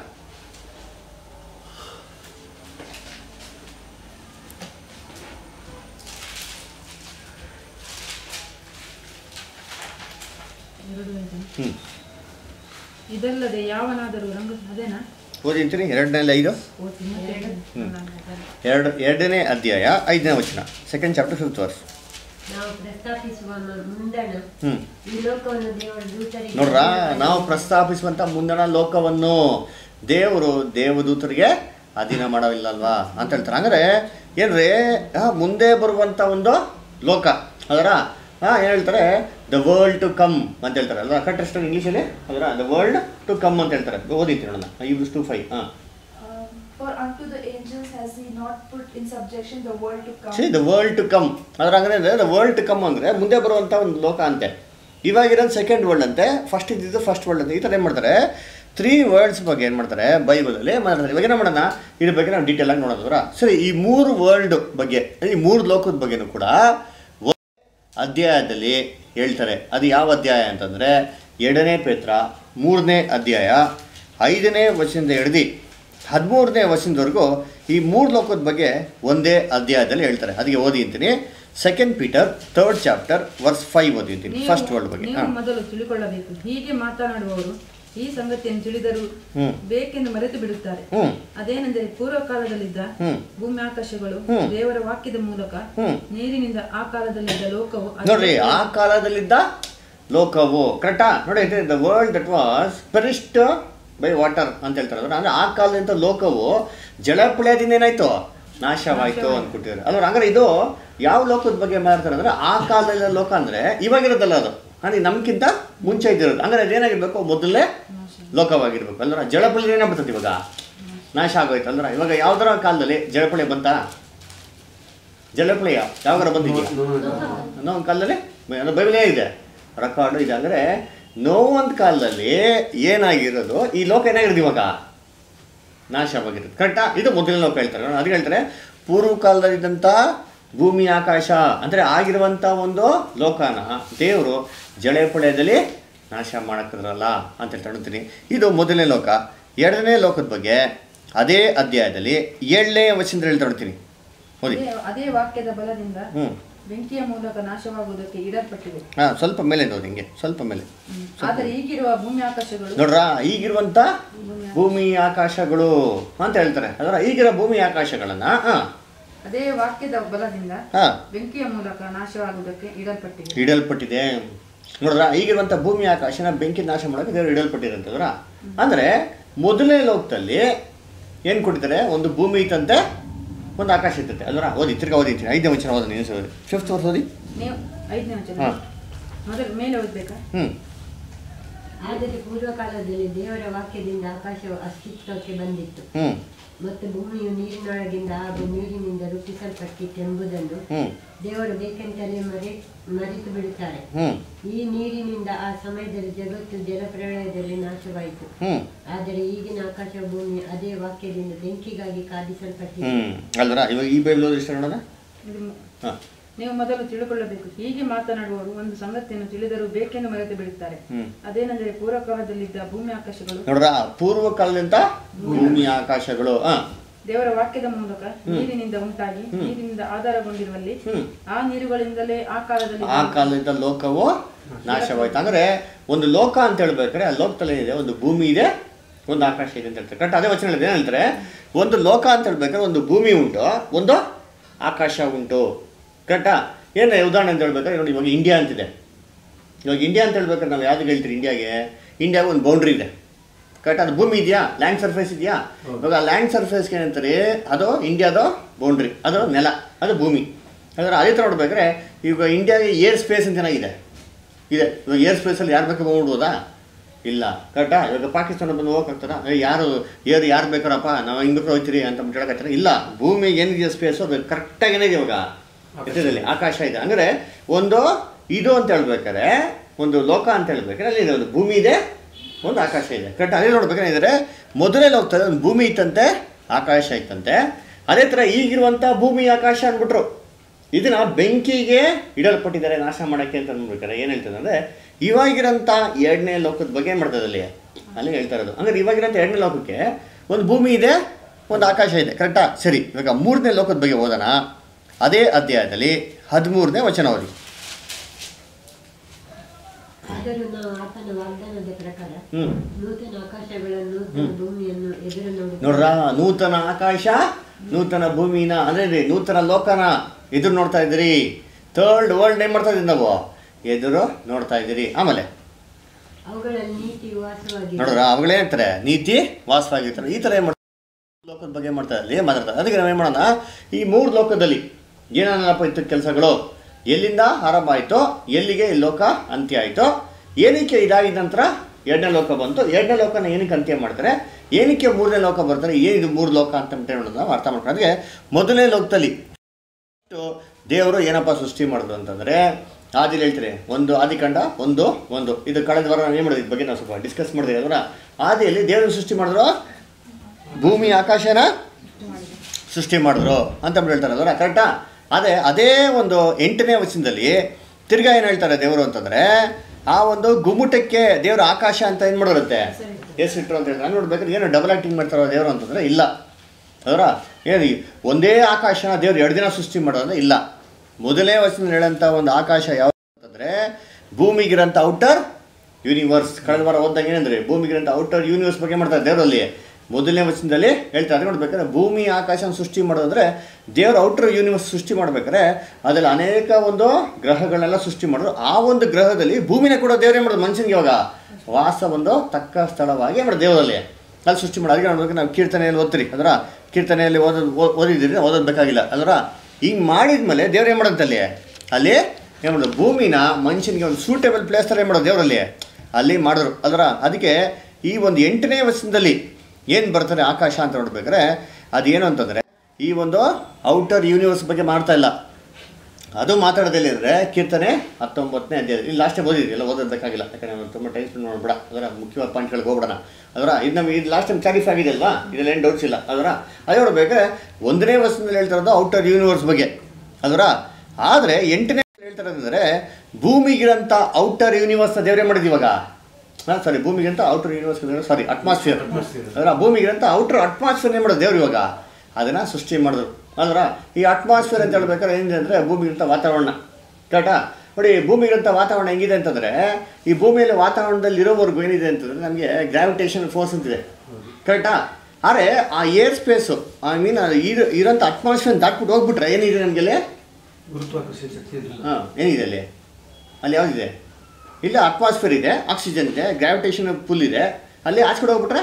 ಎರಡು ಇದೆ. ಹ್ಞೂ ಇದಲ್ಲದೆ ಯಾವನಾದರೂ ರಂಗ ಅದೇನಾ ಓದಿಂತೀನಿ ಎರಡನೇ ಐದು ಎರಡು ಎರಡನೇ ಅಧ್ಯಾಯ ಐದನೇ ವಚನ ಸೆಕೆಂಡ್ ಚಾಪ್ಟರ್ ಫಿಫ್ತ್ ವರ್ಸ್ ನಾವು ಪ್ರಸ್ತಾಪಿಸುವ ಮ- ಮುಂದಣ ಹ್ಞೂ ಈ ಲೋಕವನ್ನು ದೇವರ ದೂತರಿಗೆ ನೋಡ್ರ ನಾವು ಪ್ರಸ್ತಾಪಿಸುವಂಥ ಮುಂದಣ ಲೋಕವನ್ನು ದೇವರು ದೇವದೂತರಿಗೆ ಅಧೀನ ಮಾಡೋದಿಲ್ಲಲ್ವಾ ಅಂತ ಹೇಳ್ತಾರೆ ಅಂದರೆ ಏನ್ರಿ ಆ, ಮುಂದೆ ಬರುವಂಥ ಒಂದು ಲೋಕ ಅದರ ಹಾಂ ಏನು ಹೇಳ್ತಾರೆ ದ ವರ್ಲ್ಡ್ ಟು ಕಮ್ ಅಂತ ಹೇಳ್ತಾರೆ ಅಲ್ವಾ ಕರೆಕ್ಟ್ ಇಂಗ್ಲೀಷಲ್ಲಿ ಅದರ ದ ವರ್ಲ್ಡ್ ಟು ಕಮ್ ಅಂತ ಹೇಳ್ತಾರೆ ಓದಿತ್ತು ನೋಡೋಣ ಇಬ್ರು ಟು ಫೈವ್ ಹಾಂ Um, For unto the angels has he not put in subjection the world to come. See the world to come ಅದ್ರ ಹಂಗಂದ್ರೆ ದ ವರ್ಲ್ಡ್ ಟು ಕಮ್ ಅಂದರೆ ಮುಂದೆ ಬರುವಂಥ ಒಂದು ಲೋಕ ಅಂತೆ ಇವಾಗಿರೋದು ಸೆಕೆಂಡ್ ವರ್ಲ್ಡ್ ಅಂತೆ ಫಸ್ಟ್ ಇದ್ದಿದ್ದು ಫಸ್ಟ್ ವರ್ಲ್ಡ್ ಅಂತ ಈ ಥರ ಏನು ಮಾಡ್ತಾರೆ ತ್ರೀ ವರ್ಡ್ಸ್ ಬಗ್ಗೆ ಏನು ಮಾಡ್ತಾರೆ ಬೈಬಲಲ್ಲಿ ಮಾತಾಡ್ತಾರೆ ಇವಾಗ ಏನು ಮಾಡೋಣ ಇದ್ರ ಬಗ್ಗೆ ನಾವು ಡೀಟೇಲ್ ಆಗಿ ನೋಡೋದ್ರ ಸರಿ ಈ ಮೂರು ವರ್ಲ್ಡ್ ಬಗ್ಗೆ ಈ ಮೂರು ಲೋಕದ ಬಗ್ಗೆನೂ ಕೂಡ ಒಂದೇ ಅಧ್ಯಾಯದಲ್ಲಿ ಹೇಳ್ತಾರೆ ಅದು ಯಾವ ಅಧ್ಯಾಯ ಅಂತಂದರೆ ಎರಡನೇ ಪೇತ್ರ ಮೂರನೇ ಅಧ್ಯಾಯ ಐದನೇ ವಚನದಿಂದ ಹಿಡ್ದು ಹದಿಮೂರನೇ ವಚನದವರೆಗೂ ಈ ಮೂರು ಲೋಕದ ಬಗ್ಗೆ ಒಂದೇ ಅಧ್ಯಾಯದಲ್ಲಿ ಹೇಳ್ತಾರೆ ಅದಕ್ಕೆ ಓದಿ ಅಂತೀನಿ second Peter third chapter verse five ಓದಿ ಅಂತೀನಿ ನೀವು- ಫಸ್ಟ್ ವರ್ಲ್ಡ್ ಬಗ್ಗೆ ನೀವು ಹಾಂ ಮೊದಲು ತಿಳುಕೊಳ್ಳಬೇಕು ಹೀಗೆ ಮಾತನಾಡುವವರು ಈ ಸಂಗತಿಯನ್ನು ತಿಳಿದರೂ ಹ್ಮ್. ಬೇಕೆಂದು ಮರೆತು ಬಿಡುತ್ತಾರೆ ಹ್ಞೂ ಅದೇನೆಂದರೆ ಪೂರ್ವ ಕಾಲದಲ್ಲಿದ್ದ ಹ್ಮ್. ಭೂಮಿ ಆಕಾಶಗಳು ಹ್ಮ್. ದೇವರ ವಾಕ್ಯದ ಮೂಲಕ ಹ್ಮ್. ನೀರಿನಿಂದ ಆ ಕಾಲದಲ್ಲಿದ್ದ ಲೋಕವು ನೋಡ್ರಿ ಆ ಕಾಲದಲ್ಲಿದ್ದ ಲೋಕವು ಕರೆಕ್ಟಾ ನೋಡಿ the world that was perished by water ಅಂತ ಹೇಳ್ತಾರೆ ಅಂದ್ರೆ ಅಂದ್ರೆ ಆ ಕಾಲದಿಂದ ಲೋಕವು ಜಲಪ್ರಳಯದಿಂದ ಏನಾಯ್ತು ನಾಶವಾಯ್ತು ಅಂದ್ಕೊಟ್ಟಿದ್ದಾರೆ ಅಲ್ವ ಹಂಗಾರೆ ಇದು ಯಾವ ಲೋಕದ ಬಗ್ಗೆ ಮಾತಾಡ್ತಾರೆ ಅಂದ್ರೆ ಆ ಕಾಲದಲ್ಲಿರೋ ಲೋಕ ಅಂದ್ರೆ ಇವಾಗಿರೋದಲ್ಲ ಅದು ಅಂದ್ರೆ ನಮ್ಗಿಂತ ಮುಂಚೆ ಇದ್ದಿರೋದು ಹಂಗಾರೆ ಅದೇನಾಗಿರ್ಬೇಕು ಮೊದಲೇ ಲೋಕವಾಗಿರ್ಬೇಕು ಅಂದ್ರೆ ಜಲಪ್ರಳಯ ಏನಾಗ್ಬಿಡ್ತದೆ ಇವಾಗ ನಾಶ ಆಗೋಯ್ತು ಅಂದ್ರೆ ಇವಾಗ ಯಾವ್ದಾರ ಕಾಲದಲ್ಲಿ ಜಲಪ್ರಳಯ ಬಂತಾ ಜಲಪ್ರಳಯ ಯಾವಾಗಾರ ಬಂದಿದೆಯಾ ಅನ್ನೋ ಒಂದು ಕಾಲದಲ್ಲಿ ಅದು ಬೈಬಲೇ ಇದೆ ರೆಕಾರ್ಡು ಇದೆ ಅಂದರೆ ನೋವೊಂದು ಕಾಲದಲ್ಲಿ ಏನಾಗಿರೋದು ಈ ಲೋಕ ಏನಾಗಿರೋದು ಇವಾಗ ನಾಶವಾಗಿರುತ್ತೆ ಕರೆಕ್ಟಾ ಇದು ಮೊದಲನೇ ಲೋಕ ಹೇಳ್ತಾರೆ ನೋಡಿ, ಅದಕ್ಕೆ ಹೇಳ್ತಾರೆ ಪೂರ್ವ ಕಾಲದಲ್ಲಿದ್ದಂಥ ಭೂಮಿ ಆಕಾಶ ಅಂದರೆ ಆಗಿರುವಂಥ ಒಂದು ಲೋಕನ ದೇವರು ಜಳೆಪಳೆಯದಲ್ಲಿ ನಾಶ ಮಾಡಕ್ಕಿದ್ರಲ್ಲ ಅಂತ ಹೇಳ್ತಾ ನೋಡ್ತೀನಿ ಇದು ಮೊದಲನೇ ಲೋಕ ಎರಡನೇ ಲೋಕದ ಬಗ್ಗೆ ಅದೇ ಅಧ್ಯಾಯದಲ್ಲಿ ಏಳನೇ ವಚನದಲ್ಲಿ ಹೇಳ್ತಾ ನೋಡ್ತೀನಿ ಓದಿ ಅದೇ- ಅದೇ ವಾಕ್ಯದ ಬಲದಿಂದ ಹ್ಞೂ ಬೆಂಕಿಯ ಮೂಲಕ ನಾಶವಾಗುವುದಕ್ಕೆ ಇಡಲ್ಪಟ್ಟಿದೆ ಹಾಂ ಸ್ವಲ್ಪ ಮೇಲೆ ನೋಡಿ ಹಿಂಗೆ ಸ್ವಲ್ಪ ಮೇಲೆ ಆದರೆ ಈಗಿರುವ ಭೂಮಿ ಆಕಾಶಗಳು ನೋಡ್ರ ಈಗಿರುವಂಥ ಭೂಮಿ ಆಕಾಶಗಳು ಅಂತ ಹೇಳ್ತಾರೆ ಅದರ ಈಗಿರೋ ಭೂಮಿ ಆಕಾಶಗಳನ್ನ ಹಾಂ ಅದೇ ವಾಕ್ಯದ ಬಲದಿಂದ ಹಾಂ ಬೆಂಕಿಯ ಮೂಲಕ ನಾಶವಾಗುವುದಕ್ಕೆ ಇಡಲ್ಪಟ್ಟಿದೆ ಇಡಲ್ಪಟ್ಟಿದೆ ನೋಡ್ರ ಈಗಿರುವಂಥ ಭೂಮಿ ಆಕಾಶನ ಬೆಂಕಿ ನಾಶ ಮಾಡೋಕೆ ದೇವರು ಇಡಲ್ಪಟ್ಟಿದೆ ಅಂತಂದ್ರ ಅಂದರೆ ಮೊದಲನೇ ಲೋಕದಲ್ಲಿ ಏನು ಕೊಟ್ಟಿದ್ದಾರೆ ಒಂದು ಭೂಮಿ ಇತ್ತಂತೆ ಒಂದು ಆಕಾಶ ಇರ್ತೈತೆ ಅಲ್ವರ ಓದಿ ತಿರ್ಗಾ ಓದಿ ಐದನೇ ವಚನ ಓದಿ ನೀವು ಓದಿ ಫಿಫ್ತ್ ವರ್ಸ್ ಓದಿ ನೀವು ಐದನೇ ವಚನ ಹಾಂ ಮೊದಲು ಮೇಲೆ ಓದ್ಬೇಕಾ ಹ್ಞೂ ಆದರೆ ಪೂರ್ವಕಾಲದಲ್ಲಿ ದೇವರ ವಾಕ್ಯದಿಂದ ಆಕಾಶವು ಅಸ್ತಿತ್ವಕ್ಕೆ ಬಂದಿತ್ತು ಹ್ಞೂ ಮತ್ತು ಭೂಮಿಯು ನೀರಿನೊಳಗಿಂದ ಹಾಗೂ ನೀರಿನಿಂದ ರೂಪಿಸಲ್ಪಟ್ಟಿತೆಂಬುದನ್ನು ಹ್ಞೂ ದೇವರು ಬೇಕೆಂತಲೇ ಮರೆ ಮರೆತು ಬಿಡುತ್ತಾರೆ ಹ್ಞೂ ಈ ನೀರಿನಿಂದ ಆ ಸಮಯದಲ್ಲಿ ಜಗತ್ತು ಜಲಪ್ರಳಯದಲ್ಲಿ ನಾಶವಾಯಿತು ಹ್ಞೂ ಆದರೆ ಈಗಿನ ಆಕಾಶ ಭೂಮಿ ಅದೇ ವಾಕ್ಯದಿಂದ ಬೆಂಕಿಗಾಗಿ ಕಾದಿಸಲ್ಪಟ್ಟಿದೆ ಹ್ಞೂ ಅಲ್ವರ ಇವಾಗ ಈ ಬೈಬಲ್ ಓದಿ ಇಷ್ಟ ನೋಡೋಣ ಇದು ಮು- ಹಾಂ ನೀವು ಮೊದಲು ತಿಳುಕೊಳ್ಳಬೇಕು ಹೀಗೆ ಮಾತನಾಡುವವರು ಒಂದು ಸಂಗತಿಯನ್ನು ತಿಳಿದರೂ ಬೇಕೆಂದು ಮರೆತು ಬಿಡುತ್ತಾರೆ ಹ್ಮ್. ಅದೇನೆಂದರೆ ಪೂರ್ವಕಾಲದಲ್ಲಿದ್ದ ಭೂಮಿ ಆಕಾಶಗಳು ನೋಡ್ರ ಪೂರ್ವ ಕಾಲದಿಂದ ಭೂಮಿ ಆಕಾಶಗಳು ಹಾಂ ದೇವರ ವಾಕ್ಯದ ಮೂಲಕ ನೀರಿನಿಂದ ಉಂಟಾಗಿ ನೀರಿನಿಂದ ಆಧಾರಗೊಂಡಿರುವಲ್ಲಿ ಹ್ಮ್. ಆ ನೀರುಗಳಿಂದಲೇ ಆ ಕಾಲದಲ್ಲಿ ಆ ಕಾಲದಿಂದ ಲೋಕವು ನಾಶವಾಯ್ತು ಅಂದ್ರೆ ಒಂದು ಲೋಕ ಅಂತ ಹೇಳ್ಬೇಕಾದ್ರೆ ಆ ಲೋಕದಲ್ಲಿ ಏನಿದೆ ಒಂದು ಭೂಮಿ ಇದೆ ಒಂದು ಆಕಾಶ ಇದೆ ಅಂತ ಹೇಳ್ತಾರೆ ಕರೆಕ್ಟ್ ಅದೇ ವಚನ ಹೇಳಿದೆ ಏನು ಹೇಳ್ತಾರೆ ಒಂದು ಲೋಕ ಅಂತ ಹೇಳ್ಬೇಕಾದ್ರೆ ಒಂದು ಭೂಮಿ ಉಂಟು ಒಂದು ಆಕಾಶ ಉಂಟು ಕರೆಕ್ಟಾ ಏನು ಉದಾಹರಣೆ ಅಂತ ಹೇಳ್ಬೇಕಾದ್ರೆ ನೋಡಿ ಇವಾಗ ಇಂಡಿಯಾ ಅಂತಿದೆ ಇವಾಗ ಇಂಡಿಯಾ ಅಂತ ಹೇಳ್ಬೇಕಾದ್ರೆ ನಾವು ಯಾವ್ದು ಹೇಳ್ತೀರಿ ಇಂಡಿಯಾಗೆ ಇಂಡಿಯಾಗೆ ಒಂದು ಬೌಂಡ್ರಿ ಇದೆ ಕರೆಕ್ಟ್ ಅದು ಭೂಮಿ ಇದೆಯಾ ಲ್ಯಾಂಡ್ ಸರ್ಫೇಸ್ ಇದೆಯಾ ಇವಾಗ ಲ್ಯಾಂಡ್ ಸರ್ಫೇಸ್ಗೆ ಏನಂತಾರೆ ಅದು ಇಂಡಿಯಾದ ಬೌಂಡ್ರಿ ಅದು ನೆಲ ಅದು ಭೂಮಿ ಅದರ ಅದೇ ಥರ ನೋಡ್ಬೇಕಾದ್ರೆ ಈಗ ಇಂಡಿಯಾಗೆ ಏರ್ ಸ್ಪೇಸ್ ಅಂತ ಏನಾಗಿದೆ ಇದೆ ಇವಾಗ ಏರ್ ಸ್ಪೇಸಲ್ಲಿ ಯಾರು ಬೇಕಾದ್ರೆ ಹೋಗ್ಬಿಡ್ಬೋದಾ ಇಲ್ಲ ಕರೆಕ್ಟಾ ಇವಾಗ ಪಾಕಿಸ್ತಾನ ಬಂದು ಹೋಗಕ್ಕಾಗ್ತಾರ ಯಾರು ಏರು ಯಾರು ಬೇಕಾರಪ್ಪ ನಾವು ಹಿಂಗೆ ಬೇಕಾದ್ರೆ ಹೋಗ್ತೀರಿ ಅಂತ ಹೇಳಕತ್ತಾರ ಇಲ್ಲ ಭೂಮಿಗೆ ಏನಿದೆ ಸ್ಪೇಸು ಅದು ಕರೆಕ್ಟಾಗಿ ಏನಿದೆ ಇವಾಗ ಇದರಲ್ಲಿ ಆಕಾಶ ಇದೆ ಅಂದರೆ ಒಂದು ಇದು ಅಂತ ಹೇಳ್ಬೇಕಾದ್ರೆ ಒಂದು ಲೋಕ ಅಂತ ಹೇಳ್ಬೇಕಾದ್ರೆ ಅಲ್ಲಿ ಒಂದು ಭೂಮಿ ಇದೆ ಒಂದು ಆಕಾಶ ಇದೆ ಕರೆಕ್ಟ್ ಅದೇ ನೋಡ್ಬೇಕಾದ್ರೆ ಇದ್ರೆ ಮೊದಲೇ ಹೋಗ್ತಾರೆ ಒಂದು ಭೂಮಿ ಇತ್ತಂತೆ ಆಕಾಶ ಇತ್ತಂತೆ ಅದೇ ಥರ ಈಗಿರುವಂಥ ಭೂಮಿ ಆಕಾಶ ಅಂದ್ಬಿಟ್ರು ಇದನ್ನ ಬೆಂಕಿಗೆ ಇಡಲ್ಪಟ್ಟಿದ್ದಾರೆ ನಾಶ ಮಾಡೋಕ್ಕೆ ಅಂತ ಅಂದ್ಬೇಕಾರೆ ಏನು ಹೇಳ್ತದೆ ಅಂದರೆ ಇವಾಗಿರೋಂಥ ಎರಡನೇ ಲೋಕದ ಬಗ್ಗೆ ಏನು ಮಾಡ್ತದೆ ಅಲ್ಲಿ ಅಲ್ಲಿ ಹೇಳ್ತಾ ಇರೋದು ಅಂದರೆ ಇವಾಗಿರೋಂಥ ಎರಡನೇ ಲೋಕಕ್ಕೆ ಒಂದು ಭೂಮಿ ಇದೆ ಒಂದು ಆಕಾಶ ಇದೆ ಕರೆಕ್ಟಾ ಸರಿ ಇವಾಗ ಮೂರನೇ ಲೋಕದ ಬಗ್ಗೆ ಓದೋಣ ಅದೇ ಅಧ್ಯಾಯದಲ್ಲಿ ಹದಿಮೂರನೇ ವಚನ ಓದಿ ಆದರೂ ನಾವು ಆತನ ವಾಗ್ದಾನದ ಪ್ರಕಾರ ಹ್ಞೂ ನೂತನ ಆಕಾಶಗಳನ್ನು ನೂತನ ಭೂಮಿಯನ್ನು ಎದುರು ನೋಡು ನೋಡ್ರ ನೂತನ ಆಕಾಶ ನೂತನ ಭೂಮಿನ ಅಂದ್ರೆ ನೂತನ ಲೋಕನ ಎದುರು ನೋಡ್ತಾ ಇದ್ದೀರಿ ಥರ್ಡ್ ವರ್ಲ್ಡ್ ಏನ್ ಮಾಡ್ತಾ ಇದೀವಿ ನಾವು ಎದುರು ನೋಡ್ತಾ ಇದ್ದೀರಿ ಆಮೇಲೆ ಅವುಗಳಲ್ಲಿ ನೀತಿ ವಾಸವಾಗಿ ನೋಡ್ರ ಅವುಗಳೇ ಹೇಳ್ತಾರೆ ನೀತಿ ವಾಸವಾಗಿರ್ತಾರೆ ಈ ಥರ ಏನು ಮಾಡ್ತಾರೆ ಲೋಕದ ಬಗ್ಗೆ ಮಾಡ್ತಾರೆ ಅಲ್ಲಿ ಮಾತಾಡ್ತಾರೆ ಅದಕ್ಕೆ ನಾವೇನು ಮಾಡೋಣ ಈ ಮೂರು ಲೋಕದಲ್ಲಿ ಏನೇನಪ್ಪ ಇತ್ತು ಕೆಲಸಗಳು ಎಲ್ಲಿಂದ ಆರಂಭ ಆಯಿತು ಎಲ್ಲಿಗೆ ಈ ಲೋಕ ಅಂತ್ಯ ಆಯಿತು ಏನಕ್ಕೆ ಇದಾಗಿದ ನಂತರ ಎರಡನೇ ಲೋಕ ಬಂತು ಎರಡನೇ ಲೋಕನ ಏನಕ್ಕೆ ಅಂತ್ಯ ಮಾಡ್ತಾರೆ ಏನಕ್ಕೆ ಮೂರನೇ ಲೋಕ ಬರ್ತಾರೆ ಏನಿದು ಮೂರು ಲೋಕ ಅಂತ ಹೇಳೋದು ನಾವು ಅರ್ಥ ಮಾಡ್ಕೊಂಡು ಅದಕ್ಕೆ ಮೊದಲನೇ ಲೋಕದಲ್ಲಿ ದೇವರು ಏನಪ್ಪ ಸೃಷ್ಟಿ ಮಾಡಿದ್ರು ಅಂತಂದರೆ ಆದಿಲ್ ಹೇಳ್ತಾರೆ ಒಂದು ಆದಿಕಾಂಡ ಒಂದು ಒಂದು ಇದು ಕಳೆದ ವಾರ ನಾವು ಏನು ಮಾಡಿದ್ವಿ ಇದ್ರ ಬಗ್ಗೆ ನಾವು ಸ್ವಲ್ಪ ಡಿಸ್ಕಸ್ ಮಾಡಿದ್ವಿ ಅದರ ಆದಿಯಲ್ಲಿ ದೇವರು ಸೃಷ್ಟಿ ಮಾಡಿದ್ರು ಭೂಮಿ ಆಕಾಶನ ಸೃಷ್ಟಿ ಮಾಡಿದ್ರು ಅಂತ ಹೇಳ್ತಾರೆ ಅದರ ಕರೆಕ್ಟಾ ಅದೇ ಅದೇ ಒಂದು ಎಂಟನೇ ವಚನದಲ್ಲಿ ತಿರ್ಗಾ ಏನು ಹೇಳ್ತಾರೆ ದೇವರು ಅಂತಂದರೆ ಆ ಒಂದು ಗುಮ್ಮುಟಕ್ಕೆ ದೇವರು ಆಕಾಶ ಅಂತ ಏನು ಮಾಡಿರುತ್ತೆ ಹೆಸರಿಟ್ರು ಅಂತ ಹೇಳ್ತಾರೆ ನೋಡ್ಬೇಕಾದ್ರೆ ಏನು ಡಬಲ್ ಆ್ಯಕ್ಟಿಂಗ್ ಮಾಡ್ತಾರೋ ದೇವರು ಅಂತಂದರೆ ಇಲ್ಲ ಅದರ ಏನು ಒಂದೇ ಆಕಾಶನ ದೇವ್ರು ಎರಡು ದಿನ ಸೃಷ್ಟಿ ಮಾಡೋದ್ರೆ ಇಲ್ಲ ಮೊದಲನೇ ವಚನ ಹೇಳೋಂಥ ಒಂದು ಆಕಾಶ ಯಾವುದು ಅಂತಂದರೆ ಭೂಮಿಗಿರೋಂಥ ಔಟರ್ ಯೂನಿವರ್ಸ್ ಕಳೆದ ವಾರ ಓದ್ದಾಗ ಏನಂದ್ರೆ ಭೂಮಿಗಿರೋಂಥ ಔಟರ್ ಯೂನಿವರ್ಸ್ ಬಗ್ಗೆ ಮಾಡ್ತಾರೆ ದೇವರಲ್ಲಿ ಮೊದಲನೇ ವಚನದಲ್ಲಿ ಹೇಳ್ತಾರೆ ಅದು ನೋಡ್ಬೇಕಾದ್ರೆ ಭೂಮಿ ಆಕಾಶನ ಸೃಷ್ಟಿ ಮಾಡೋದಂದ್ರೆ ದೇವ್ರ ಔಟರ್ ಯೂನಿವರ್ಸ್ ಸೃಷ್ಟಿ ಮಾಡ್ಬೇಕಾದ್ರೆ ಅದರಲ್ಲಿ ಅನೇಕ ಒಂದು ಗ್ರಹಗಳನ್ನೆಲ್ಲ ಸೃಷ್ಟಿ ಮಾಡಿದ್ರು ಆ ಒಂದು ಗ್ರಹದಲ್ಲಿ ಭೂಮಿನ ಕೂಡ ದೇವ್ರೇ ಮಾಡೋದು ಮನುಷ್ಯನಿಗೆ ಇವಾಗ ವಾಸ ಒಂದು ತಕ್ಕ ಸ್ಥಳವಾಗಿ ಮಾಡೋದು ದೇವರಲ್ಲಿ ಅಲ್ಲಿ ಸೃಷ್ಟಿ ಮಾಡಿ ಅದಕ್ಕೆ ನೋಡ್ಬೇಕು ನಾವು ಕೀರ್ತನೆಯಲ್ಲಿ ಓದ್ತೀರಿ ಅದರ ಕೀರ್ತನೆಯಲ್ಲಿ ಓದೋದು ಓ- ಓದಿದ್ದೀರಿ ಓದೋದು ಬೇಕಾಗಿಲ್ಲ ಅದರ ಹಿಂಗೆ ಮಾಡಿದ್ಮೇಲೆ ದೇವ್ರು ಏನು ಮಾಡೋದು ಅಲ್ಲಿ ಅಲ್ಲಿ ಏನು ಮಾಡೋದು ಭೂಮಿನ ಮನುಷ್ಯನಿಗೆ ಒಂದು ಸೂಟೇಬಲ್ ಪ್ಲೇಸ್ ಥರ ಏನು ಮಾಡೋದು ದೇವರಲ್ಲಿ ಅಲ್ಲಿ ಮಾಡಿದ್ರು ಅದರ ಅದಕ್ಕೆ ಈ ಒಂದು ಎಂಟನೇ ವರ್ಷದಲ್ಲಿ ಏನು ಬರ್ತಾರೆ ಆಕಾಶ ಅಂತ ನೋಡ್ಬೇಕಾದ್ರೆ ಅದೇನು ಅಂತಂದರೆ ಈ ಒಂದು ಔಟರ್ ಯೂನಿವರ್ಸ್ ಬಗ್ಗೆ ಮಾಡ್ತಾ ಇಲ್ಲ ಅದು ಮಾತಾಡೋದಲ್ಲಿ ಅಂದರೆ ಕೀರ್ತನೆ ಹತ್ತೊಂಬತ್ತನೇ ಅಧ್ಯಾಯ ಇಲ್ಲಿ ಲಾಸ್ಟೇ ಓದಿದ್ವಿ ಎಲ್ಲ ಓದೋದು ಬೇಕಾಗಿಲ್ಲ ಯಾಕಂದ್ರೆ ನಾವು ತುಂಬ ಟೈಮ್ ಸ್ಪೆಂಡ್ ಮಾಡಬೇಡ ಅದರ ಮುಖ್ಯವಾದ ಪಾಯಿಂಟ್ಗಳಿಗೆ ಹೋಗ್ಬಿಡೋಣ ಅದರ ಇದು ನಮಗೆ ಇದು ಲಾಸ್ಟ್ ಟೈಮ್ ಕ್ಲಾರಿಫೈ ಆಗಿದೆ ಅಲ್ವಾ ಇದರಲ್ಲಿ ಏನು ಡೌಟ್ಸ್ ಇಲ್ಲ ಅದರ ಅದೇ ನೋಡ್ಬೇಕಾದ್ರೆ ಒಂದನೇ ವರ್ಷದಲ್ಲಿ ಹೇಳ್ತಾ ಇರೋದು ಔಟರ್ ಯೂನಿವರ್ಸ್ ಬಗ್ಗೆ ಅದರ ಆದರೆ ಎಂಟನೇ ಹೇಳ್ತಾ ಇರೋದಂದರೆ ಭೂಮಿಗಿರಂಥ ಔಟರ್ ಯೂನಿವರ್ಸ್ನ ದೇವರೇ ಮಾಡಿದ್ವಿ ಇವಾಗ ಹಾಂ ಸಾರಿ ಭೂಮಿಗಿಂತ ಔಟರ್ ಯೂನಿವರ್ಸ್ ಸಾರಿ ಅಟ್ಮಾಸ್ಫಿಯರ್ ಅದರ ಭೂಮಿಗಿಂತ ಔಟರ್ ಅಟ್ಮಾಸ್ಫಿಯರ್ ಏನು ಮಾಡೋದು ದೇವ್ರು ಇವಾಗ ಅದನ್ನು ಸೃಷ್ಟಿ ಮಾಡಿದ್ರು ಅದರ ಈ ಅಟ್ಮಾಸ್ಫಿಯರ್ ಅಂತ ಹೇಳ್ಬೇಕಾದ್ರೆ ಏನಿದೆ ಅಂದರೆ ಭೂಮಿಗಿಂತ ವಾತಾವರಣ ಕರೆಕ್ಟಾ ನೋಡಿ ಭೂಮಿಗಿಂತ ವಾತಾವರಣ ಹೆಂಗಿದೆ ಅಂತಂದರೆ ಈ ಭೂಮಿಯಲ್ಲಿ ವಾತಾವರಣದಲ್ಲಿ ಇರೋವರೆಗೂ ಏನಿದೆ ಅಂತಂದರೆ ನಮಗೆ ಗ್ರಾವಿಟೇಷನ್ ಫೋರ್ಸ್ ಅಂತಿದೆ ಕರೆಕ್ಟಾ ಆದರೆ ಆ ಏರ್ ಸ್ಪೇಸು ಐ ಮೀನ್ ಇರೋ ಇರೋಂಥ ಅಟ್ಮಾಸ್ಫಿಯರ್ ದಾಟ್ಬಿಟ್ಟು ಹೋಗ್ಬಿಟ್ರೆ ಏನಿದೆ ನಮಗೆಲ್ಲಿ ಗುರುತ್ವಾಕರ್ಷಣೆ ಶಕ್ತಿ ಇರಲಿಲ್ಲ ಹಾಂ ಏನಿದೆ ಅಲ್ಲಿ ಅಲ್ಲಿ ಯಾವುದಿದೆ ಇಲ್ಲ ಅಟ್ಮಾಸ್ಫಿಯರ್ ಇದೆ ಆಕ್ಸಿಜನ್ ಇದೆ ಗ್ರಾವಿಟೇಷನ್ ಫುಲ್ ಇದೆ ಅಲ್ಲಿ ಆಚೆ ಕಡೆ ಹೋಗ್ಬಿಟ್ರೆ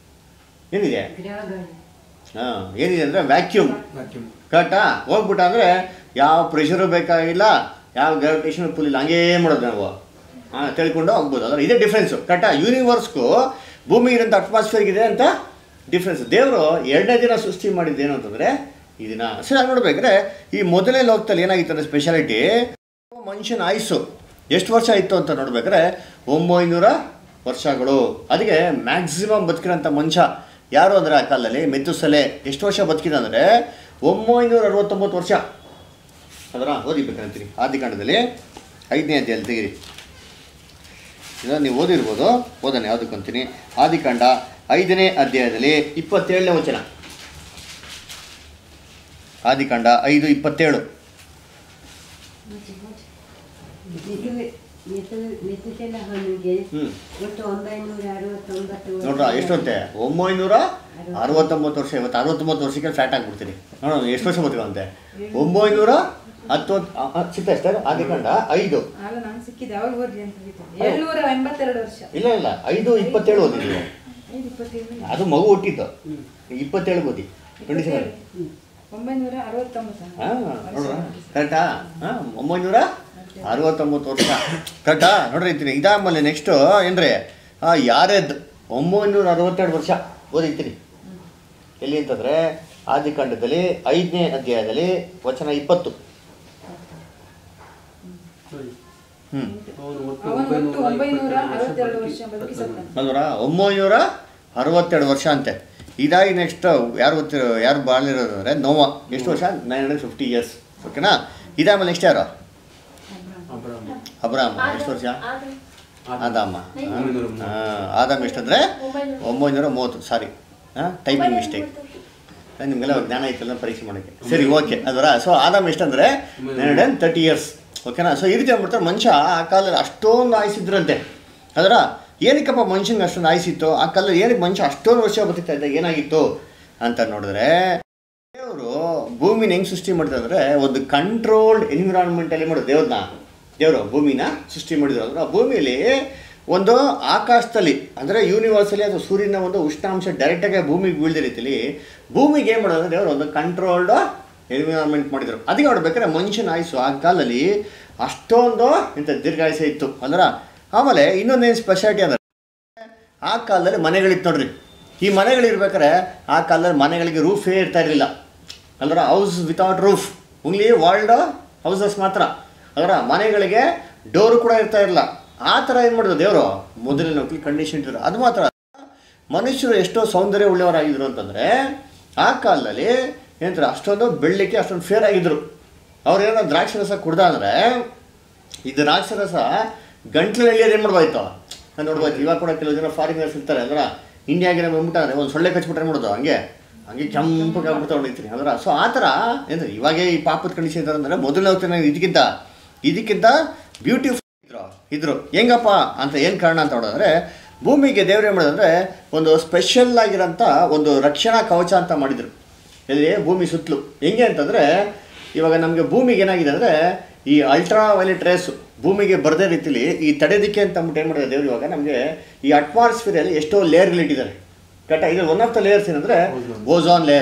ಏನಿದೆ ಗ್ರಹಗಳು ಹಾಂ ಏನಿದೆ ಅಂದರೆ ವ್ಯಾಕ್ಯೂಮ್ ವ್ಯಾಕ್ಯೂಮ್ ಕರೆಕ್ಟಾ ಹೋಗ್ಬಿಟ್ಟ ಅಂದರೆ ಯಾವ ಪ್ರೆಷರು ಬೇಕಾಗಿಲ್ಲ ಯಾವ ಗ್ರಾವಿಟೇಷನ್ ಫುಲ್ ಇಲ್ಲ ಹಂಗೇ ಮಾಡೋದು ನಾವು ಹಾಂ ತಿಳ್ಕೊಂಡು ಹೋಗ್ಬೋದು ಅದರ ಇದೇ ಡಿಫ್ರೆನ್ಸು ಕರೆಕ್ಟಾ ಯೂನಿವರ್ಸ್ಗೂ ಭೂಮಿ ಇರೋಂಥ ಅಟ್ಮಾಸ್ಫಿಯರ್ ಇದೆ ಅಂತ ಡಿಫ್ರೆನ್ಸ್ ದೇವರು ಎರಡನೇ ದಿನ ಸೃಷ್ಟಿ ಮಾಡಿದ್ದೇನು ಅಂತಂದರೆ ಈ ದಿನ ಸರಿ ನೋಡ್ಬೇಕಾದ್ರೆ ಈ ಮೊದಲನೇ ಲೋಕದಲ್ಲಿ ಏನಾಗಿತ್ತು ಅಂದರೆ ಸ್ಪೆಷಾಲಿಟಿ ಮನುಷ್ಯನ ಆಯುಸ್ಸು ಎಷ್ಟು ವರ್ಷ ಇತ್ತು ಅಂತ ನೋಡ್ಬೇಕಾದ್ರೆ ಒಂಬೈನೂರ ವರ್ಷಗಳು ಅದಕ್ಕೆ ಮ್ಯಾಕ್ಸಿಮಮ್ ಬದುಕಿರೋಂಥ ಮನುಷ್ಯ ಯಾರು ಅಂದರೆ ಆ ಕಾಲದಲ್ಲಿ ಮೆತ್ತುಸಲೆ ಎಷ್ಟು ವರ್ಷ ಬದುಕಿದ ಅಂದರೆ ಒಂಬೈನೂರ ಅರವತ್ತೊಂಬತ್ತು ವರ್ಷ ಅದರ ಓದಿಬೇಕಂತೀರಿ ಆದಿಕಾಂಡದಲ್ಲಿ ಐದನೇ ಅಧ್ಯಾಯಲ್ಲಿ ತೆಗಿರಿ ಇದನ್ನು ನೀವು ಓದಿರ್ಬೋದು ಓದೋಣ ಯಾವುದಕ್ಕಂತೀನಿ ಆದಿಕಾಂಡ ಐದನೇ ಅಧ್ಯಾಯದಲ್ಲಿ ಇಪ್ಪತ್ತೇಳನೇ ವಚನ ಆದಿಕಾಂಡ ಐದು ಇಪ್ಪತ್ತೇಳು ಮೆತುಸೆಲಹನಿಗೆ ಹ್ಞೂ ಒಟ್ಟು ಒಂಬೈನೂರ ಅರವತ್ತೊಂಬತ್ತು ವರ್ಷ ನೋಡ್ರ ಎಷ್ಟೊತ್ತೆ ಒಂಬೈನೂರ ಅರವತ್ತೊಂಬತ್ತು ವರ್ಷ ಇವತ್ತು ಅರವತ್ತೊಂಬತ್ತು ವರ್ಷಕ್ಕೆ ಫ್ಲಾಟ್ ಆಗಿಬಿಡ್ತೀನಿ ನೋಡೋಣ ಎಷ್ಟು ವರ್ಷ ಬದುಕಂತೆ ಒಂಬೈನೂರ ಹತ್ತೊಂದು ಸಿಗ್ತಾ ಸರ್ ಆದಿಕಾಂಡ ಐದು ಆಗ ನಾನು ಸಿಕ್ಕಿದೆ ಅವಾಗ ಓದಿ ಅಂತ ಹೇಳ್ತಿದ್ದೆ ಏಳ್ನೂರ ಎಂಬತ್ತೆರಡು ವರ್ಷ ಇಲ್ಲ ಇಲ್ಲ ಐದು ಇಪ್ಪತ್ತೇಳು ಓದಿದ್ದೀವಿ ಐದು ಇಪ್ಪತ್ತೇಳು ಅದು ಮಗು ಹುಟ್ಟಿದ್ದು ಇಪ್ಪತ್ತೇಳು ಗೋದಿ ಟ್ವೆಂಟಿ ಸೆವೆನ್ ಒಂಬೈನೂರ ಅರವತ್ತೊಂಬತ್ತು ಹಾಂ ನೋಡ್ರ ಕರೆಕ್ಟಾ ಹಾಂ ಒಂಬೈನೂರ ಅರವತ್ತೊಂಬತ್ತು ವರ್ಷ ಕರೆಕ್ಟಾ ನೋಡ್ರಿ ಇರ್ತೀನಿ ಇದಾದ್ಮೇಲೆ ನೆಕ್ಸ್ಟು ಏನ್ರಿ ಹಾಂ ಯಾರೇದ್ ಒಂಬೈನೂರ ಅರವತ್ತೆರಡು ವರ್ಷ ಓದಿರ್ತೀನಿ ಎಲ್ಲಿ ಅಂತಂದರೆ ಆದಿಕಾಂಡದಲ್ಲಿ ಐದನೇ ಅಧ್ಯಾಯದಲ್ಲಿ ವಚನ ಇಪ್ಪತ್ತು ಹ್ಞೂ ಅವನು ಒಟ್ಟು ಅವನು ಒಟ್ಟು ಒಂಬೈನೂರ ಒಂಬೈನೂರ ಅರವತ್ತೆರಡು ವರ್ಷ ಇಪ್ಪತ್ತೆರಡು ಬದುಕಿ ಸತ್ತನು ಅಲ್ವರ ಒಂಬೈನೂರ ಅರವತ್ತೆರಡು ವರ್ಷ ಅಂತೆ ಇದಾಗಿ ನೆಕ್ಸ್ಟ್ ಯಾರು ಗೊತ್ತಿರೋ ಯಾರು ಬಾಳಿರೋದು ಅಂದರೆ ನೋವ ಎಷ್ಟು ವರ್ಷ ನೈನ್ ಹಂಡ್ರೆಡ್ ಫಿಫ್ಟಿ ಇಯರ್ಸ್ ಓಕೆನಾ ಇದಾದ್ಮೇಲೆ ನೆಕ್ಸ್ಟ್ ಯಾರು ಅಬ್ರಾಮ್. ಅಬ್ರಾಮ್ ಎಷ್ಟು ವರ್ಷ ಆದಾಮ ಒಂಬೈನೂರ ಮೂವತ್ತು. ಹಾಂ ಆದಾಮ್ ಎಷ್ಟಂದರೆ ಒಂಬೈನೂರ ಮೂವತ್ತು ಸಾರಿ ಹಾಂ ಟೈಪಿಂಗ್ ಮಿಸ್ಟೇಕ್ ನಿಮಗೆಲ್ಲ ಜ್ಞಾನ ಐತಲ್ಲ ಪರೀಕ್ಷೆ ಮಾಡೋಕ್ಕೆ ಸರಿ ಓಕೆ ಅದರ ಸೊ ಆದಾಮ್ ಎಷ್ಟಂದರೆ ನೈನ್ ಹಂಡ್ರೆಡ್ ತರ್ಟಿ ಇಯರ್ಸ್ ಓಕೆನಾ ಸೊ ಈ ರೀತಿ ಆಗ್ಬಿಡ್ತಾರೆ ಮನುಷ್ಯ ಆ ಕಾಲದಲ್ಲಿ ಅಷ್ಟೊಂದು ಆಯ್ಸಿದ್ರಂತೆ ಅದರ ಏನಕ್ಕಪ್ಪ ಮನುಷ್ಯನಿಗೆ ಅಷ್ಟೊಂದು ಆಯ್ಸಿತ್ತು ಆ ಕಾಲದಲ್ಲಿ ಏನಕ್ಕೆ ಮನುಷ್ಯ ಅಷ್ಟೊಂದು ವರ್ಷ ಬದುಕ್ತಾ ಇದ್ದ ಏನಾಗಿತ್ತು ಅಂತ ನೋಡಿದ್ರೆ ದೇವರು ಭೂಮಿನ ಹೆಂಗೆ ಸೃಷ್ಟಿ ಮಾಡಿದ್ರು ಅಂದರೆ ಒಂದು ಕಂಟ್ರೋಲ್ಡ್ ಎನ್ವಿರಾನ್ಮೆಂಟಲ್ಲಿ ಮಾಡೋದು ದೇವ್ರನ್ನ ದೇವರು ಭೂಮಿನ ಸೃಷ್ಟಿ ಮಾಡಿದ್ರು ಅಂದ್ರೆ ಆ ಭೂಮಿಯಲ್ಲಿ ಒಂದು ಆಕಾಶದಲ್ಲಿ ಅಂದರೆ ಯೂನಿವರ್ಸಲ್ಲಿ ಅಥವಾ ಸೂರ್ಯನ ಒಂದು ಉಷ್ಣಾಂಶ ಡೈರೆಕ್ಟಾಗಿ ಭೂಮಿಗೆ ಬೀಳ್ದ ರೀತಿಲಿ ಭೂಮಿಗೆ ಏನು ಮಾಡೋದು ದೇವರು ಒಂದು ಕಂಟ್ರೋಲ್ಡ್ ಎನ್ವಿರಾನ್ಮೆಂಟ್ ಮಾಡಿದರು ಅದಕ್ಕೆ ನೋಡ್ಬೇಕಾದ್ರೆ ಮನುಷ್ಯನ ಆಯುಸ್ಸು ಆ ಕಾಲದಲ್ಲಿ ಅಷ್ಟೊಂದು ಇಂಥ ದೀರ್ಘಾಯುಸ ಇತ್ತು ಅಂದ್ರೆ ಆಮೇಲೆ ಇನ್ನೊಂದೇನು ಸ್ಪೆಷಾಲಿಟಿ ಅಂದರೆ ಆ ಕಾಲದಲ್ಲಿ ಮನೆಗಳಿತ್ತು ನೋಡ್ರಿ ಈ ಮನೆಗಳಿರ್ಬೇಕಾದ್ರೆ ಆ ಕಾಲದಲ್ಲಿ ಮನೆಗಳಿಗೆ ರೂಫೇ ಇರ್ತಾ ಇರಲಿಲ್ಲ ಅಲ್ರ house without roof only world houses ಮಾತ್ರ ಅದರ ಮನೆಗಳಿಗೆ ಡೋರು ಕೂಡ ಇರ್ತಾ ಇರಲಿಲ್ಲ ಆ ಥರ ಏನು ಮಾಡಿದ್ರು ದೇವರು ಮೊದಲಿನ ಕಂಡೀಷನ್ ಇಟ್ಟಿದ್ರು ಅದು ಮಾತ್ರ ಮನುಷ್ಯರು ಎಷ್ಟೋ ಸೌಂದರ್ಯ ಉಳ್ಳವರಾಗಿದ್ರು ಅಂತಂದರೆ ಆ ಕಾಲದಲ್ಲಿ ಏನಂತಾರೆ ಅಷ್ಟೊಂದು ಬೆಳ್ಳಿಕ್ಕೆ ಅಷ್ಟೊಂದು ಫೇರ್ ಆಗಿದ್ರು ಅವ್ರು ಏನೋ ದ್ರಾಕ್ಷಿ ರಸ ಕುಡ್ದ ಅಂದರೆ ಈ ದ್ರಾಕ್ಷಿ ರಸ ಗಂಟ್ಲಲ್ಲಿ ಏನು ಮಾಡ್ಬೋದಾಯ್ತು ನಾನು ನೋಡ್ಬೋದು ಇವಾಗ ಕೂಡ ಕೆಲವು ಜನ ಫಾರಿನರ್ಸ್ ಇರ್ತಾರೆ ಅಂದ್ರೆ ಇಂಡಿಯಾಗೆ ನಮ್ಮ ಬಂದ್ಬಿಟ್ಟಾರೆ ಒಂದು ಸೊಳ್ಳೆ ಕಚ್ಬಿಟ್ರೆ ಮಾಡೋದು ಹಂಗೆ ಹಂಗೆ ಕೆಂಪಗೆ ಆಗ್ಬಿಡ್ತಾ ಹೊಡಿತೀನಿ ಅಂದ್ರೆ ಸೊ ಆ ಥರ ಏನು ಇವಾಗೇ ಈ ಪಾಪದ ಕಂಡೀಷನ್ ಇದ್ದಾರೆ ಅಂದರೆ ಮೊದಲನೇ ಹೋಗ್ತಾನೆ ಇದಕ್ಕಿಂತ ಇದಕ್ಕಿಂತ ಬ್ಯೂಟಿಫುಲ್ ಇದ್ರು ಇದ್ರು ಹೆಂಗಪ್ಪ ಅಂತ ಏನು ಕಾರಣ ಅಂತ ನೋಡಿದ್ರೆ ಭೂಮಿಗೆ ದೇವ್ರು ಏನು ಮಾಡೋದಂದ್ರೆ ಒಂದು ಸ್ಪೆಷಲ್ ಆಗಿರೋಂಥ ಒಂದು ರಕ್ಷಣಾ ಕವಚ ಅಂತ ಮಾಡಿದರು ಎಲ್ಲಿ ಭೂಮಿ ಸುತ್ತಲೂ ಹೆಂಗೆ ಅಂತಂದರೆ ಇವಾಗ ನಮಗೆ ಭೂಮಿಗೆ ಏನಾಗಿದೆ ಅಂದರೆ ಈ ಅಲ್ಟ್ರಾ ವೈಲೆಟ್ ರೇಸು ಭೂಮಿಗೆ ಬರದೇ ರೀತಿಲಿ ಈ ತಡೆದಿಕ್ಕೆ ಅಂತ ಅಂದ್ಬಿಟ್ಟು ಏನು ಮಾಡಿದ್ದಾರೆ ದೇವ್ರು ಇವಾಗ ನಮಗೆ ಈ ಅಟ್ಮಾಸ್ಫಿಯರಲ್ಲಿ ಎಷ್ಟೋ ಲೇಯರ್ಗಳಿಟ್ಟಿದ್ದಾರೆ ಕರೆಕ್ಟಾ ಇದು ಒನ್ ಆಫ್ ದ ಲೇಯರ್ಸ್ ಏನಂದರೆ ಓಝೋನ್ ಲೇಯರ್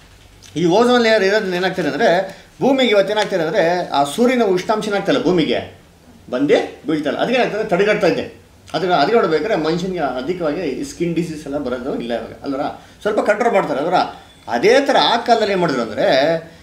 ಈ ಓಝೋನ್ ಲೇಯರ್ ಇರೋದ್ರಿಂದ ಏನಾಗ್ತಿದೆ ಅಂದರೆ ಭೂಮಿಗೆ ಇವತ್ತು ಏನಾಗ್ತಿದೆ ಅಂದರೆ ಆ ಸೂರ್ಯನ ಉಷ್ಣಾಂಶ ಏನಾಗ್ತಲ್ಲ ಭೂಮಿಗೆ ಬಂದೇ ಬೀಳ್ತಲ್ಲ ಅದಕ್ಕೆ ಏನಾಗ್ತದೆ ತಡೆಗಟ್ತಾ ಇದೆ ಅದಕ್ಕೆ ಅದಕ್ಕೆ ನೋಡ್ಬೇಕಾದ್ರೆ ಮನುಷ್ಯನಿಗೆ ಅಧಿಕವಾಗಿ ಸ್ಕಿನ್ ಡಿಸೀಸ್ ಎಲ್ಲ ಬರೋದು ಇಲ್ಲ ಇವಾಗ ಅಲ್ವರ ಸ್ವಲ್ಪ ಕಂಟ್ರೋಲ್ ಮಾಡ್ತಾರೆ ಅದರ ಅದೇ ಥರ ಆ ಕಾಲದಲ್ಲಿ ಏನು ಮಾಡಿದ್ರು ಅಂದರೆ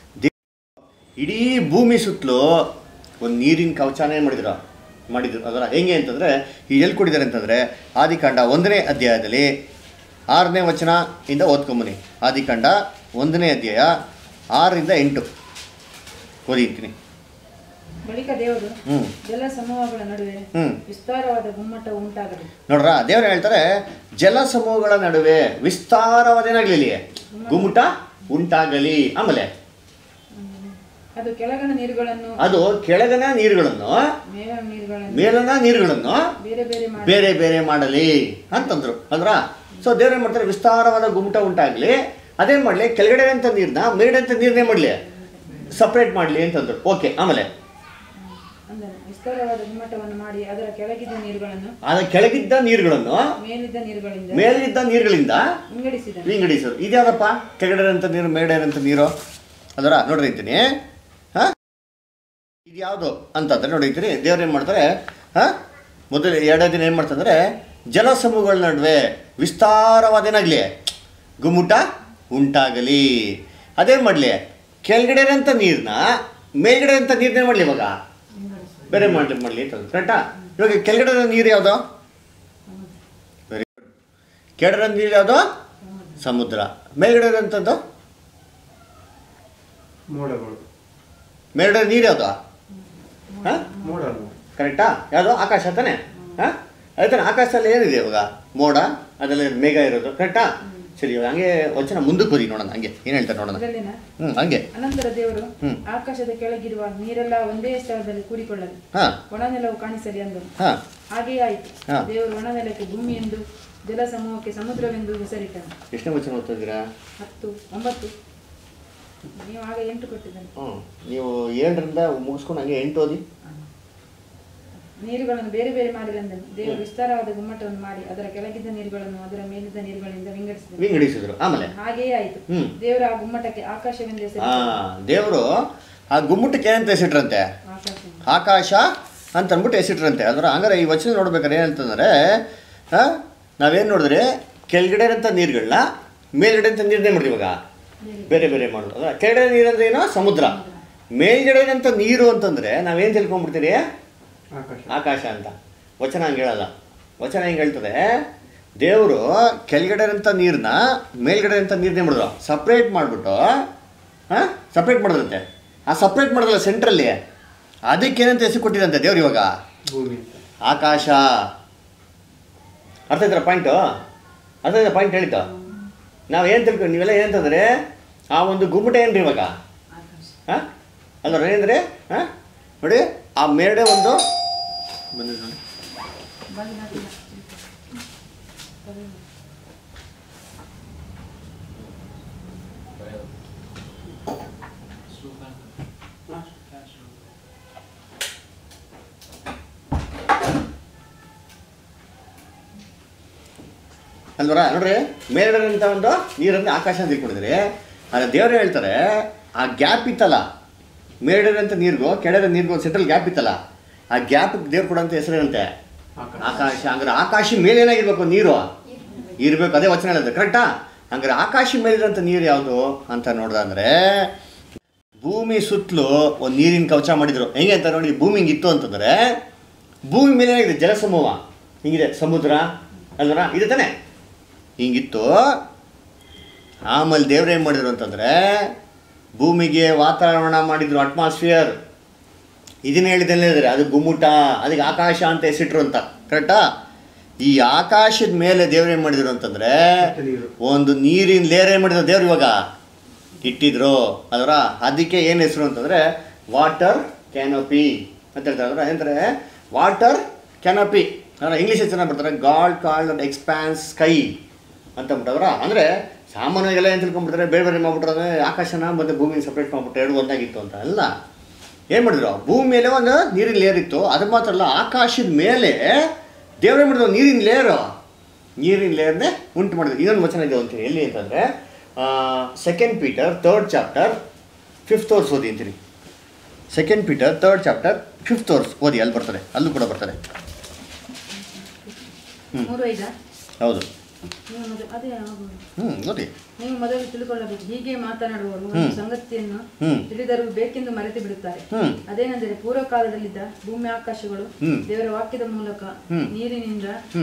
ಇಡೀ ಭೂಮಿ ಸುತ್ತಲೂ ಒಂದು ನೀರಿನ ಕವಚನೇ ಮಾಡಿದ್ರು ಮಾಡಿದ್ರು ಅದರ ಹೆಂಗೆ ಅಂತಂದರೆ ಈ ಎಲ್ಲಿ ಕೊಟ್ಟಿದ್ದಾರೆ ಅಂತಂದರೆ ಆದಿಕಾಂಡ ಒಂದನೇ ಅಧ್ಯಾಯದಲ್ಲಿ ಆರನೇ ವಚನ ಇಂದ ಓದ್ಕೊಂಬನಿ ಆದಿಕಾಂಡ ಒಂದನೇ ಅಧ್ಯಾಯ ಆರರಿಂದ ಎಂಟು ಓದಿರ್ತೀನಿ ಬಳಿಕ ದೇವರು ಹ್ಞೂ ಜಲ ಸಮೂಹಗಳ ನಡುವೆ ಹ್ಞೂ ವಿಸ್ತಾರವಾದ ಗುಮ್ಮಟ ಉಂಟಾಗಲಿ ನೋಡ್ರ ದೇವ್ರು ಹೇಳ್ತಾರೆ ಜಲ ಸಮೂಹಗಳ ನಡುವೆ ವಿಸ್ತಾರವಾದೇನಾಗಲಿ ಇಲ್ಲಿ ಗುಮ್ಮಟ ಉಂಟಾಗಲಿ ಆಮೇಲೆ ಅದು ಕೆಳಗಣ ನೀರುಗಳನ್ನು ಅದು ಕೆಳಗನ ನೀರುಗಳನ್ನು ಮೇಲ ನೀರುಗಳನ್ನು ಮೇಲನ ನೀರುಗಳನ್ನು ಬೇರೆ ಬೇರೆ ಮಾಡಿ ಬೇರೆ ಬೇರೆ ಮಾಡಲಿ ಅಂತಂದ್ರು ಅಲ್ರ ಸೊ ದೇವ್ರು ಏನು ಮಾಡ್ತಾರೆ ವಿಸ್ತಾರವಾದ ಗುಮ್ಮಟ ಉಂಟಾಗಲಿ ಅದೇನು ಮಾಡಲಿ ಕೆಳಗಡೆ ಅಂತ ನೀರನ್ನ ಮೇಲ್ಗಡೆ ಅಂತ ನೀರನ್ನೇ ಮಾಡಲಿ ಸಪ್ರೇಟ್ ಮಾಡಲಿ ಅಂತಂದ್ರು ಓಕೆ ಆಮೇಲೆ ಅಂದರೆ ವಿಸ್ತಾರವಾದ ಗುಮ್ಮಟವನ್ನು ಮಾಡಿ ಅದರ ಕೆಳಗಿದ್ದ ನೀರುಗಳನ್ನು ಅದ ಕೆಳಗಿದ್ದ ನೀರುಗಳನ್ನು ಮೇಲಿದ್ದ ನೀರುಗಳಿಂದ ಮೇಲಿದ್ದ ನೀರುಗಳಿಂದ ವಿಂಗಡಿಸಿದನು ವಿಂಗಡಿಸೋದು ಇದ್ಯಾವುದಪ್ಪ ಕೆಳಗಡೆ ಅಂತ ನೀರು ಮೇಲ್ಗಡೆ ಅಂತ ನೀರು ಅದರ ನೋಡ್ರಿ ಅಂತೀನಿ ಹಾಂ ಇದು ಯಾವುದು ಅಂತಂದ್ರೆ ನೋಡಿರ್ತೀನಿ ದೇವ್ರು ಏನು ಮಾಡ್ತಾರೆ ಹಾಂ ಮೊದಲು ಎರಡನೇ ದಿನ ಏನು ಮಾಡ್ತಂದ್ರೆ ಜಲಸಮೂಹಗಳ ನಡುವೆ ವಿಸ್ತಾರವಾದೇನಾಗಲಿ ಗುಮ್ಮಟ ಉಂಟಾಗಲಿ ಅದೇನು ಮಾಡಲಿ ಕೆಳಗಡೆ ಅಂತ ನೀರನ್ನ ಮೇಲ್ಗಡೆ ಅಂತ ನೀರನ್ನೇ ಮಾಡಲಿ ಇವಾಗ ಬೇರೆ ಮಾಡಲಿ ಮಾಡಲಿ ಅಂತ ಕರೆಕ್ಟಾ ಇವಾಗ ಕೆಳಗಡೆ ನೀರು ಯಾವುದು ವೆರಿ ಗುಡ್ ಕೆಳಗಡೆ ನೀರು ಯಾವುದು ಸಮುದ್ರ ಮೇಲ್ಗಡೆ ಅಂತದ್ದು ಮೋಡಗಳು ಮೇಲ್ಗಡೆ ನೀರು ಯಾವುದು ಹಾಂ ಮೋಡ ಕರೆಕ್ಟಾ ಯಾವುದು ಆಕಾಶ ತಾನೆ ಹಾಂ ಅದೇ ತಾನೆ ಆಕಾಶದಲ್ಲಿ ಏನಿದೆ ಇವಾಗ ಮೋಡ ಅದೆಲ್ಲ ಮೇಘ ಇರೋದು ಕರೆಕ್ಟಾ ಸರಿ ಇವಾಗ ಹಂಗೆ ವಚನ ಮುಂದಕ್ಕೆ ಹೋಗಿ ನೋಡೋಣ ಹಂಗೆ ಏನು ಹೇಳ್ತಾರೆ ನೋಡೋಣ ಮೊದಲಿನ ಹ್ಞೂ ಹಂಗೆ ಅನಂತರ ದೇವರು ಹ್ಮ್. ಆಕಾಶದ ಕೆಳಗಿರುವ ನೀರೆಲ್ಲ ಒಂದೇ ಸ್ಥಳದಲ್ಲಿ ಕೂಡಿಕೊಳ್ಳಲಿ ಹಾಂ ಒಣನೆಲವು ಕಾಣಿಸಲಿ ಅಂದನು ಹಾಂ ಹಾಗೆಯೇ ಆಯಿತು ಹಾ. ದೇವರು ಒಣನೆಲಕ್ಕೆ ಭೂಮಿ ಎಂದು ಜಲ ಸಮೂಹಕ್ಕೆ ಸಮುದ್ರವೆಂದು ಹೆಸರಿಟ್ಟನು ಎಷ್ಟನೇ ವಚನ ಓದ್ತಾ ಇದ್ದೀರಾ ಹತ್ತು ಒಂಬತ್ತು ನೀವು ಆಗ ಎಂಟು ಕೊಟ್ಟಿದ್ದಾನೆ ಹ್ಞೂ ನೀವು ಏಳರಿಂದ ಮುಗಿಸ್ಕೊಂಡು ಹಂಗೆ ಎಂಟು ಓದಿ ನೀರುಗಳನ್ನು ಬೇರೆ ಬೇರೆ ಮಾಡಿದಂತೆ ದೇವರು ವಿಸ್ತಾರವಾದ ಗುಮ್ಮಟವನ್ನು ಮಾಡಿ ಅದರ ಕೆಳಗಿದ್ದ ನೀರುಗಳನ್ನು ಅದರ ಮೇಲಿದ್ದ ನೀರುಗಳಿಂದ ವಿಂಗಡಿಸಿದರು ವಿಂಗಡಿಸಿದ್ರು ಆಮೇಲೆ ಹಾಗೆಯೇ ಆಯಿತು ಹ್ಮ್. ದೇವರ ಆ ಗುಮ್ಮಟಕ್ಕೆ ಆಕಾಶವೆಂದು ಹೆಸರು ಆ ದೇವರು ಆ ಗುಮ್ಮಟಕ್ಕೆ ಏನಂತ ಹೆಸರಿಟ್ರಂತೆ ಆಕಾಶ ಆಕಾಶ ಅಂತ ಅಂದ್ಬಿಟ್ಟು ಹೆಸರಿಟ್ರಂತೆ ಅದರ ಹಂಗಾರೆ ಈ ವಚನ ನೋಡ್ಬೇಕಾದ್ರೆ ಏನಂತಂದ್ರೆ ಆ, ನಾವೇನು ನೋಡಿದ್ರೆ ಕೆಳಗಡೆ ಇರೋಂಥ ನೀರುಗಳನ್ನ ಮೇಲ್ಗಡೆ ಅಂತ ನೀರನ್ನೇ ಮಾಡಿದ್ವಿ ಇವಾಗ ಬೇರೆ ಬೇರೆ ಮಾಡೋದು ಅಲ್ಲ ಕೆಳಗಡೆ ನೀರಂದ್ರೆ ಏನೋ ಸಮುದ್ರ ಮೇಲ್ಗಡೆ ಇರೋಂಥ ನೀರು ಅಂತಂದ್ರೆ ನಾವೇನು ತಿಳ್ಕೊಂಡ್ಬಿಡ್ತೀರಿ ಆಕಾಶ ಆಕಾಶ ಅಂತ ವಚನ ಹಂಗೆ ಹೇಳಲ್ಲ ವಚನ ಹೆಂಗೆ ಹೇಳ್ತದೆ ದೇವರು ಕೆಳಗಡೆ ಇರೋಂಥ ನೀರನ್ನ ಮೇಲ್ಗಡೆ ಇರೋಂಥ ನೀರನ್ನೇ ಮಾಡಿದ್ರು ಸಪ್ರೇಟ್ ಮಾಡಿಬಿಟ್ಟು ಹಾಂ ಸಪ್ರೇಟ್ ಮಾಡಿದ್ರಂತೆ ಆ ಸಪ್ರೇಟ್ ಮಾಡಿದ್ರಲ್ಲ ಸೆಂಟ್ರಲ್ಲಿ ಅದಕ್ಕೇನಂತ ಹೆಸರು ಕೊಟ್ಟಿದಂತೆ ದೇವ್ರು ಇವಾಗ ಭೂಮಿ ಅಂತ ಆಕಾಶ ಅರ್ಥ ಆಯ್ತರ ಪಾಯಿಂಟು ಅರ್ಥ ಆಯ್ತಾ ಪಾಯಿಂಟ್ ಹೇಳಿದ್ದು ನಾವು ಏನು ತಿಳ್ಕೊಂಡು ನೀವೆಲ್ಲ ಏನಂತಂದ್ರೆ ಆ ಒಂದು ಗುಮ್ಮಟ ಏನ್ರಿ ಇವಾಗ ಹಾಂ ಅಲ್ಲ ಏನಂದ್ರೆ ಹಾಂ ನೋಡಿ ಆ ಮೇಡೆ ಒಂದು ಬಂದಿದೆ ನೋಡಿ. ಅಲ್ವರ ನೋಡ್ರಿ ಮೇಲ್ಗಡೆ ಅಂತ ಒಂದು ನೀರನ್ನು ಆಕಾಶ ಅಂತ ತಿಳ್ಕೊಂಡಿದ್ರಿ ಆದರೆ ದೇವ್ರು ಹೇಳ್ತಾರೆ ಆ ಗ್ಯಾಪ್ ಇತ್ತಲ್ಲ ಮೇಲ್ಗಡೆ ಅಂತ ನೀರಿಗೂ ಕೆಳಗಡೆ ನೀರಿಗೂ ಸೆಂಟ್ರಲ್ ಗ್ಯಾಪ್ ಇತ್ತಲ್ಲ ಆ ಗ್ಯಾಪ್ ದೇವ್ರು ಕೊಡೋಂಥ ಹೆಸರೇನಂತೆ ಆಕಾಶ ಆಕಾಶ ಹಂಗಾರೆ ಆಕಾಶ ಮೇಲೆ ಏನಾಗಿರ್ಬೇಕು ನೀರು ಇರ್ಬೇಕು ಅದೇ ವಚನ ಹೇಳೋದು ಕರೆಕ್ಟಾ ಹಂಗಾರೆ ಆಕಾಶ ಮೇಲಿರೋಂಥ ನೀರು ಯಾವುದು ಅಂತ ನೋಡ್ದಂದ್ರೆ ಭೂಮಿ ಸುತ್ತಲೂ ಒಂದು ನೀರಿನ ಕವಚ ಮಾಡಿದ್ರು ಹೆಂಗೆ ಅಂತ ನೋಡಿ ಭೂಮಿ ಹಿಂಗಿತ್ತು ಅಂತಂದ್ರೆ ಭೂಮಿ ಮೇಲೆ ಏನಾಗಿದೆ ಜಲಸಮೂಹ ಹಿಂಗಿದೆ ಸಮುದ್ರ ಅಲ್ವರ ಇದೆ ತಾನೆ ಹಿಂಗಿತ್ತು ಆಮೇಲೆ ದೇವ್ರು ಏನು ಮಾಡಿದ್ರು ಅಂತಂದರೆ ಭೂಮಿಗೆ ವಾತಾವರಣ ಮಾಡಿದ್ರು ಅಟ್ಮಾಸ್ಫಿಯರ್ ಇದನ್ನ ಹೇಳಿದಲ್ಲೇ ಇದ್ದಾರೆ ಅದು ಗುಮ್ಮುಟ ಅದಕ್ಕೆ ಆಕಾಶ ಅಂತ ಹೆಸರಿಟ್ರು ಅಂತ ಕರೆಕ್ಟಾ ಈ ಆಕಾಶದ ಮೇಲೆ ದೇವ್ರು ಏನು ಮಾಡಿದ್ರು ಅಂತಂದರೆ ನೀರು. ಒಂದು ನೀರಿನ ಲೇರ್ ಏನು ಮಾಡಿದ್ರು ದೇವ್ರು ಇವಾಗ ಇಟ್ಟಿದ್ರು ಅದರ ಅದಕ್ಕೆ ಏನು ಹೆಸರು ಅಂತಂದರೆ ವಾಟರ್ ಕ್ಯಾನೋಪಿ ಅಂತ ಹೇಳ್ತಾರೆ ಅದರ ಏನಂತಾರೆ ವಾಟರ್ ಕ್ಯಾನೋಪಿ ಅದರ ಇಂಗ್ಲೀಷ್ ಚೆನ್ನಾಗಿ ಬರ್ತಾರೆ ಗಾಡ್ ಕಾಲ್ಡ್ ಎಕ್ಸ್ಪ್ಯಾನ್ಸ್ ಸ್ಕೈ ಅಂತ ಬಿಟ್ಟವ್ರ ಅಂದರೆ ಸಾಮಾನ್ಯವಾಗೆಲ್ಲ ಏನು ತಿಳ್ಕೊಂಡ್ಬಿಡ್ತಾರೆ ಬೇರೆ ಬೇರೆ ಮಾಡ್ಬಿಟ್ರೆ ಆಕಾಶನ ಮತ್ತು ಭೂಮಿನ ಸಪ್ರೇಟ್ ಮಾಡ್ಬಿಟ್ಟು ಎರಡು ಒಂದಾಗಿತ್ತು ಅಂತ ಅಲ್ಲ ಏನು ಮಾಡಿದ್ರು ಭೂಮಿ ಮೇಲೆ ಒಂದು ನೀರಿನ ಲೇಯರ್ ಇತ್ತು ಅದು ಮಾತ್ರ ಅಲ್ಲ ಆಕಾಶದ ಮೇಲೆ ದೇವ್ರು ಏನು ಮಾಡಿದ್ರು ನೀರಿನ ಲೇಯರು ನೀರಿನ ಲೇಯರ್ನೇ ಉಂಟು ಮಾಡಿದ್ರು ಇನ್ನೊಂದು ವಚನ ಇದೆ ಅಂತೀನಿ ಎಲ್ಲಿ ಅಂತಂದರೆ second Peter third chapter fifth verse ಓದಿ ಅಂತೀನಿ second Peter third chapter fifth verse ಓದಿ ಅಲ್ಲಿ ಬರ್ತಾರೆ ಅಲ್ಲೂ ಕೂಡ ಬರ್ತಾರೆ ಮೂರು ಐದ ಹೌದು ನೀವು ಮೊದಲು ಅದೇ ಯಾವಾಗ? ಹ್ಞೂ ಓದಿ ನೀವು ಮೊದಲು ತಿಳ್ಕೊಳ್ಳಬೇಕು ಹೀಗೆ ಮಾತನಾಡುವವರು ಒಂದು ಸಂಗತಿಯನ್ನು ಹ್ಮ್. ತಿಳಿದರೂ ಬೇಕೆಂದು ಮರೆತು ಬಿಡುತ್ತಾರೆ ಹ್ಮ್. ಅದೇನೆಂದರೆ ಪೂರ್ವ ಕಾಲದಲ್ಲಿದ್ದ ಭೂಮಿ ಆಕಾಶಗಳು ಹ್ಮ್. ದೇವರ ವಾಕ್ಯದ ಮೂಲಕ ಹ್ಮ್. ನೀರಿನಿಂದ ಹ್ಞೂ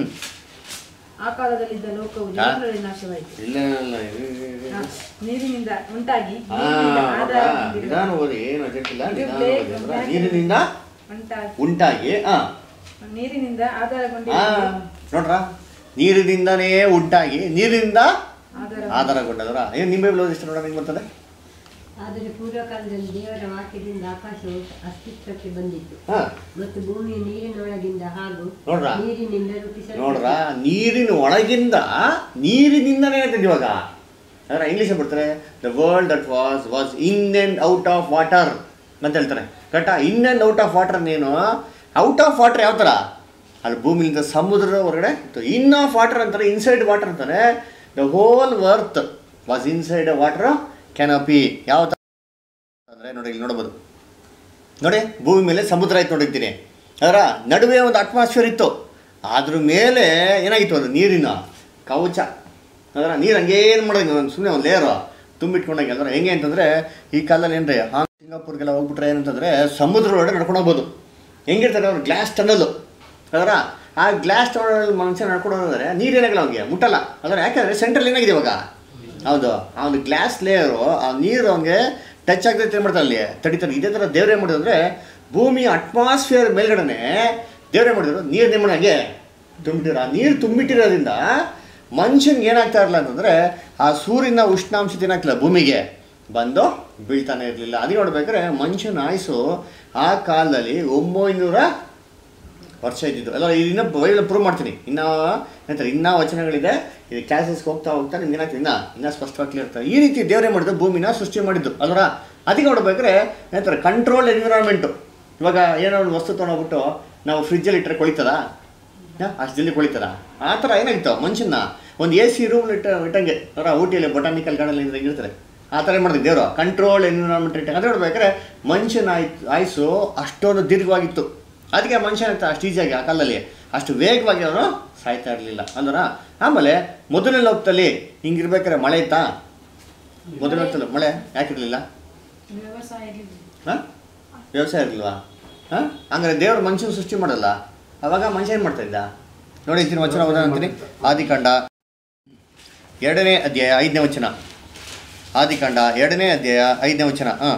ಆ ಕಾಲದಲ್ಲಿದ್ದ ಲೋಕವು ಆ? ಜಲಗಳಲ್ಲಿ ನಾಶವಾಯಿತು ಇಲ್ಲ ಇಲ್ಲ ಇದು- ಇದು- ಇದು- ಆ, ನೀರಿನಿಂದ ಉಂಟಾಗಿ ಆ, ನೀರಿನಿಂದ ಆಧಾರ ಹೌದಾ? ಹೊಂದಿರುವ- ನಿಧಾನ ಓದಿ ಏನು ಅಜೆಕ್ಟಿಲ್ಲ ಇದು ನಿಧಾನ ಬೇಗ ಓದಿ ಅಂದ್ರೆ ಬೇಗ. ನೀರಿನಿಂದ ಉಂಟಾಗಿ ಉಂಟಾಗಿ ಆ ನೀರಿನಿಂದ ಆ, ಆಧಾರಗೊಂಡಿರುವ ನೋಡ್ರ ನೀರಿನಿಂದನೇ ಉಂಟಾಗಿ ನೀರಿನಿಂದ ಆಧಾರ ಆಧಾರಗೊಂಡದರ ಏನು ನಿಮ್ಮ ಬೈಬಲ್ ಓದಿಷ್ಟು ನೋಡೋಣ ಹೆಂಗೆ ಬರ್ತದೆ ಆದರೆ ಪೂರ್ವಕಾಲದಲ್ಲಿ ದೇವರ ವಾಕ್ಯದಿಂದ ಆಕಾಶವು ಅಸ್ತಿತ್ವಕ್ಕೆ ಬಂದಿತ್ತು ಹಾಂ ಮತ್ತು ಭೂಮಿಯ ನೀರಿನೊಳಗಿಂದ ಹಾಗೂ ನೋಡ್ರಾ? ನೀರಿನಿಂದ ರೂಪಿಸಲ್ಪಟ್ಟ ನೋಡ್ರ ನೀರಿನ ಒಳಗಿಂದ ನೀರಿನಿಂದನೇ ಹೇಳ್ತಿದ್ವಿ ಇವಾಗ ಅಂದ್ರೆ ಇಂಗ್ಲೀಷ್ ಬರ್ತಾರೆ the world that was was in and out of water ಅಂತ ಹೇಳ್ತಾರೆ ಕರೆಕ್ಟಾ in and out of water ನೀನು ಔಟ್ ಆಫ್ ವಾಟರ್ ಯಾವ ಥರ ಅಲ್ಲಿ ಭೂಮಿಯಿಂದ ಸಮುದ್ರದ ಹೊರಗಡೆ ಇತ್ತು ಇನ್ ಆಫ್ ವಾಟರ್ ಅಂತಾರೆ ಇನ್ಸೈಡ್ ವಾಟರ್ ಅಂತಾರೆ the whole earth was inside water canopy ಯಾವ ಥರ ಅಂದರೆ ನೋಡಿ ಇಲ್ಲಿ ನೋಡ್ಬೋದು ನೋಡಿ ಭೂಮಿ ಮೇಲೆ ಸಮುದ್ರ ಆಯ್ತು ನೋಡಿರ್ತೀನಿ ಅದರ ನಡುವೆ ಒಂದು ಅಟ್ಮಾಸ್ಫಿಯರ್ ಇತ್ತು ಅದ್ರ ಮೇಲೆ ಏನಾಗಿತ್ತು ಅದು ನೀರಿನ ಕವಚ ಅದರ ನೀರು ಹಂಗೇನು ಮಾಡೋದು ಒಂದು ಸುಮ್ಮನೆ ಒಂದು ಲೇಯರು ತುಂಬಿಟ್ಕೊಂಡಂಗೆ ಅಂದ್ರೆ ಹೆಂಗೆ ಅಂತಂದರೆ ಈ ಕಾಲದಲ್ಲಿ ಏನ್ರಿ ಹಾಂಗ್ ಸಿಂಗಾಪುರ್ಗೆಲ್ಲ ಹೋಗ್ಬಿಟ್ರೆ ಏನಂತಂದರೆ ಸಮುದ್ರ ಒಳಗಡೆ ನಡ್ಕೊಂಡು ಹೋಗ್ಬೋದು ಹೆಂಗಿರ್ತಾರೆ ಅವ್ರು ಗ್ಲಾಸ್ ಟನಲ್ಲು ಅದರ ಆ ಗ್ಲಾಸ್ ಟನಲ್ ಮನುಷ್ಯ ನಡ್ಕೊಂಡು ಹೋದ್ರೆ ನೀರು ಏನಾಗಲ್ಲ ಅವ್ನಿಗೆ ಮುಟ್ಟಲ್ಲ ಅದರ ಯಾಕಂದರೆ ಸೆಂಟ್ರಲ್ ಏನಾಗಿದೆ ಇವಾಗ ಹೌದು ಆ ಒಂದು ಗ್ಲಾಸ್ ಲೇಯರು ಆ ನೀರು ಅವನಿಗೆ ಟಚ್ ಆಗ್ತೈತೆ ಏನು ಮಾಡ್ತಾರೆ ಅಲ್ಲಿ ತಡಿತಾರೆ ಇದೇ ಥರ ದೇವ್ರು ಏನು ಮಾಡಿದ್ರು ಅಂದರೆ ಭೂಮಿಯ ಅಟ್ಮಾಸ್ಫಿಯರ್ ಮೇಲ್ಗಡೆನೆ ದೇವ್ರು ಏನು ಮಾಡಿದ್ರು ನೀರು ನಿಮ್ಮ ಹಾಗೆ ತುಂಬಿಟ್ಟಿರೋ ಆ ನೀರು ತುಂಬಿಟ್ಟಿರೋದ್ರಿಂದ ಮನುಷ್ಯನ್ಗೆ ಏನಾಗ್ತಾ ಇರಲಿಲ್ಲ ಅಂತಂದರೆ ಆ ಸೂರ್ಯನ ಉಷ್ಣಾಂಶ ಏನಾಗ್ತಿಲ್ಲ ಭೂಮಿಗೆ ಬಂದು ಬೀಳ್ತಾನೆ ಇರಲಿಲ್ಲ ಅದಕ್ಕೆ ನೋಡ್ಬೇಕಾದ್ರೆ ಮನುಷ್ಯನ ಆಯುಸ್ಸು ಆ ಕಾಲದಲ್ಲಿ ಒಂಬೈನೂರ ವರ್ಷ ಇದ್ದಿದ್ದು ಅಲ್ಲ ಇದನ್ನ ಬೈಬಲ್ ಪ್ರೂವ್ ಮಾಡ್ತೀನಿ ಇನ್ನೂ ಏನಂತಾರೆ ಇನ್ನೂ ವಚನಗಳಿದೆ ಇದು ಕ್ಲಾಸಸ್ಗೆ ಹೋಗ್ತಾ ಹೋಗ್ತಾ ನಿಮ್ಗೆ ಏನಾಗ್ತದೆ ಇನ್ನೂ ಇನ್ನೂ ಸ್ಪಷ್ಟವಾಗಿ ಕ್ಲಿಯರ್ ಆಗ್ತದೆ ಈ ರೀತಿ ದೇವರೇ ಮಾಡಿದ್ದು ಭೂಮಿನ ಸೃಷ್ಟಿ ಮಾಡಿದ್ದು ಅಲ್ವರ ಅದಕ್ಕೆ ನೋಡ್ಬೇಕಾದ್ರೆ ಏನಂತಾರೆ ಕಂಟ್ರೋಲ್ ಎನ್ವಿರಾನ್ಮೆಂಟು ಇವಾಗ ಏನೋ ಒಂದು ವಸ್ತು ತೊಗೊಂಡೋಗ್ಬಿಟ್ಟು ನಾವು ಫ್ರಿಜ್ಜಲ್ಲಿ ಇಟ್ಟರೆ ಕೊಳಿತದ ಅಷ್ಟು ಜಲ್ದಿ ಕೊಳಿತದ ಆ ಥರ ಏನಾಗಿತ್ತು ಮನುಷ್ಯನ ಒಂದು ಎ ಸಿ ರೂಮ್ ಇಟ್ಟ ಇಟ್ಟಂಗೆ ಅವರ ಊಟಿಯಲ್ಲಿ ಬೊಟಾನಿಕಲ್ ಗಾರ್ಡನ್ ಇರ್ತಾರೆ ಆ ಥರ ಏನು ಮಾಡ್ತಿದ್ದೆ ದೇವರು ಕಂಟ್ರೋಲ್ ಎನ್ವಿರಾನ್ಮೆಂಟ್ ಇಟ್ಟ ಅದೇ ನೋಡ್ಬೇಕಾದ್ರೆ ಮನುಷ್ಯನ ಆಯ್ತು ಆಯುಸ್ಸು ಅಷ್ಟೊಂದು ದೀರ್ಘವಾಗಿತ್ತು ಅದಕ್ಕೆ ಮನುಷ್ಯನ ಆಯ್ತು ಅಷ್ಟು ಈಸಿಯಾಗಿ ಆ ಕಾಲದಲ್ಲಿ ಅಷ್ಟು ವೇಗವಾಗಿ ಅವನು ಸಾಯ್ತಾ ಇರಲಿಲ್ಲ ಅಲ್ವರ ಆಮೇಲೆ ಮೊದಲನೇ ಲೋಕದಲ್ಲಿ ಹಿಂಗಿರ್ಬೇಕಾದ್ರೆ ಮಳೆ ಇತ್ತಾ ಮೊದಲನೇ ಲೋಕದಲ್ಲಿ ಮಳೆ ಯಾಕಿರಲಿಲ್ಲ ವ್ಯವಸಾಯ ಇರ್ಲಿಲ್ಲ. ಹಾಂ ವ್ಯವಸಾಯ ಇರಲಿಲ್ವಾ ಹಾಂ ಹಂಗಾರೆ ದೇವ್ರು ಮನುಷ್ಯನ ಸೃಷ್ಟಿ ಮಾಡಲ್ಲ ಅವಾಗ ಮನುಷ್ಯ ಏನು ಮಾಡ್ತಾ ಇದ್ದ ನೋಡಿ ಇತ್ತಿನ ವಚನ ಓದೋಣ ಅಂತೀನಿ ಆದಿಕಾಂಡ ಎರಡನೇ ಅಧ್ಯಾಯ ಐದನೇ ವಚನ ಆದಿಕಾಂಡ ಎರಡನೇ ಅಧ್ಯಾಯ ಐದನೇ ವಚನ ಹಾಂ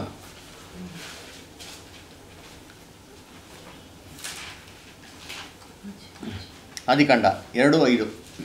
ಆದಿಕಾಂಡ ಎರಡು ಐದು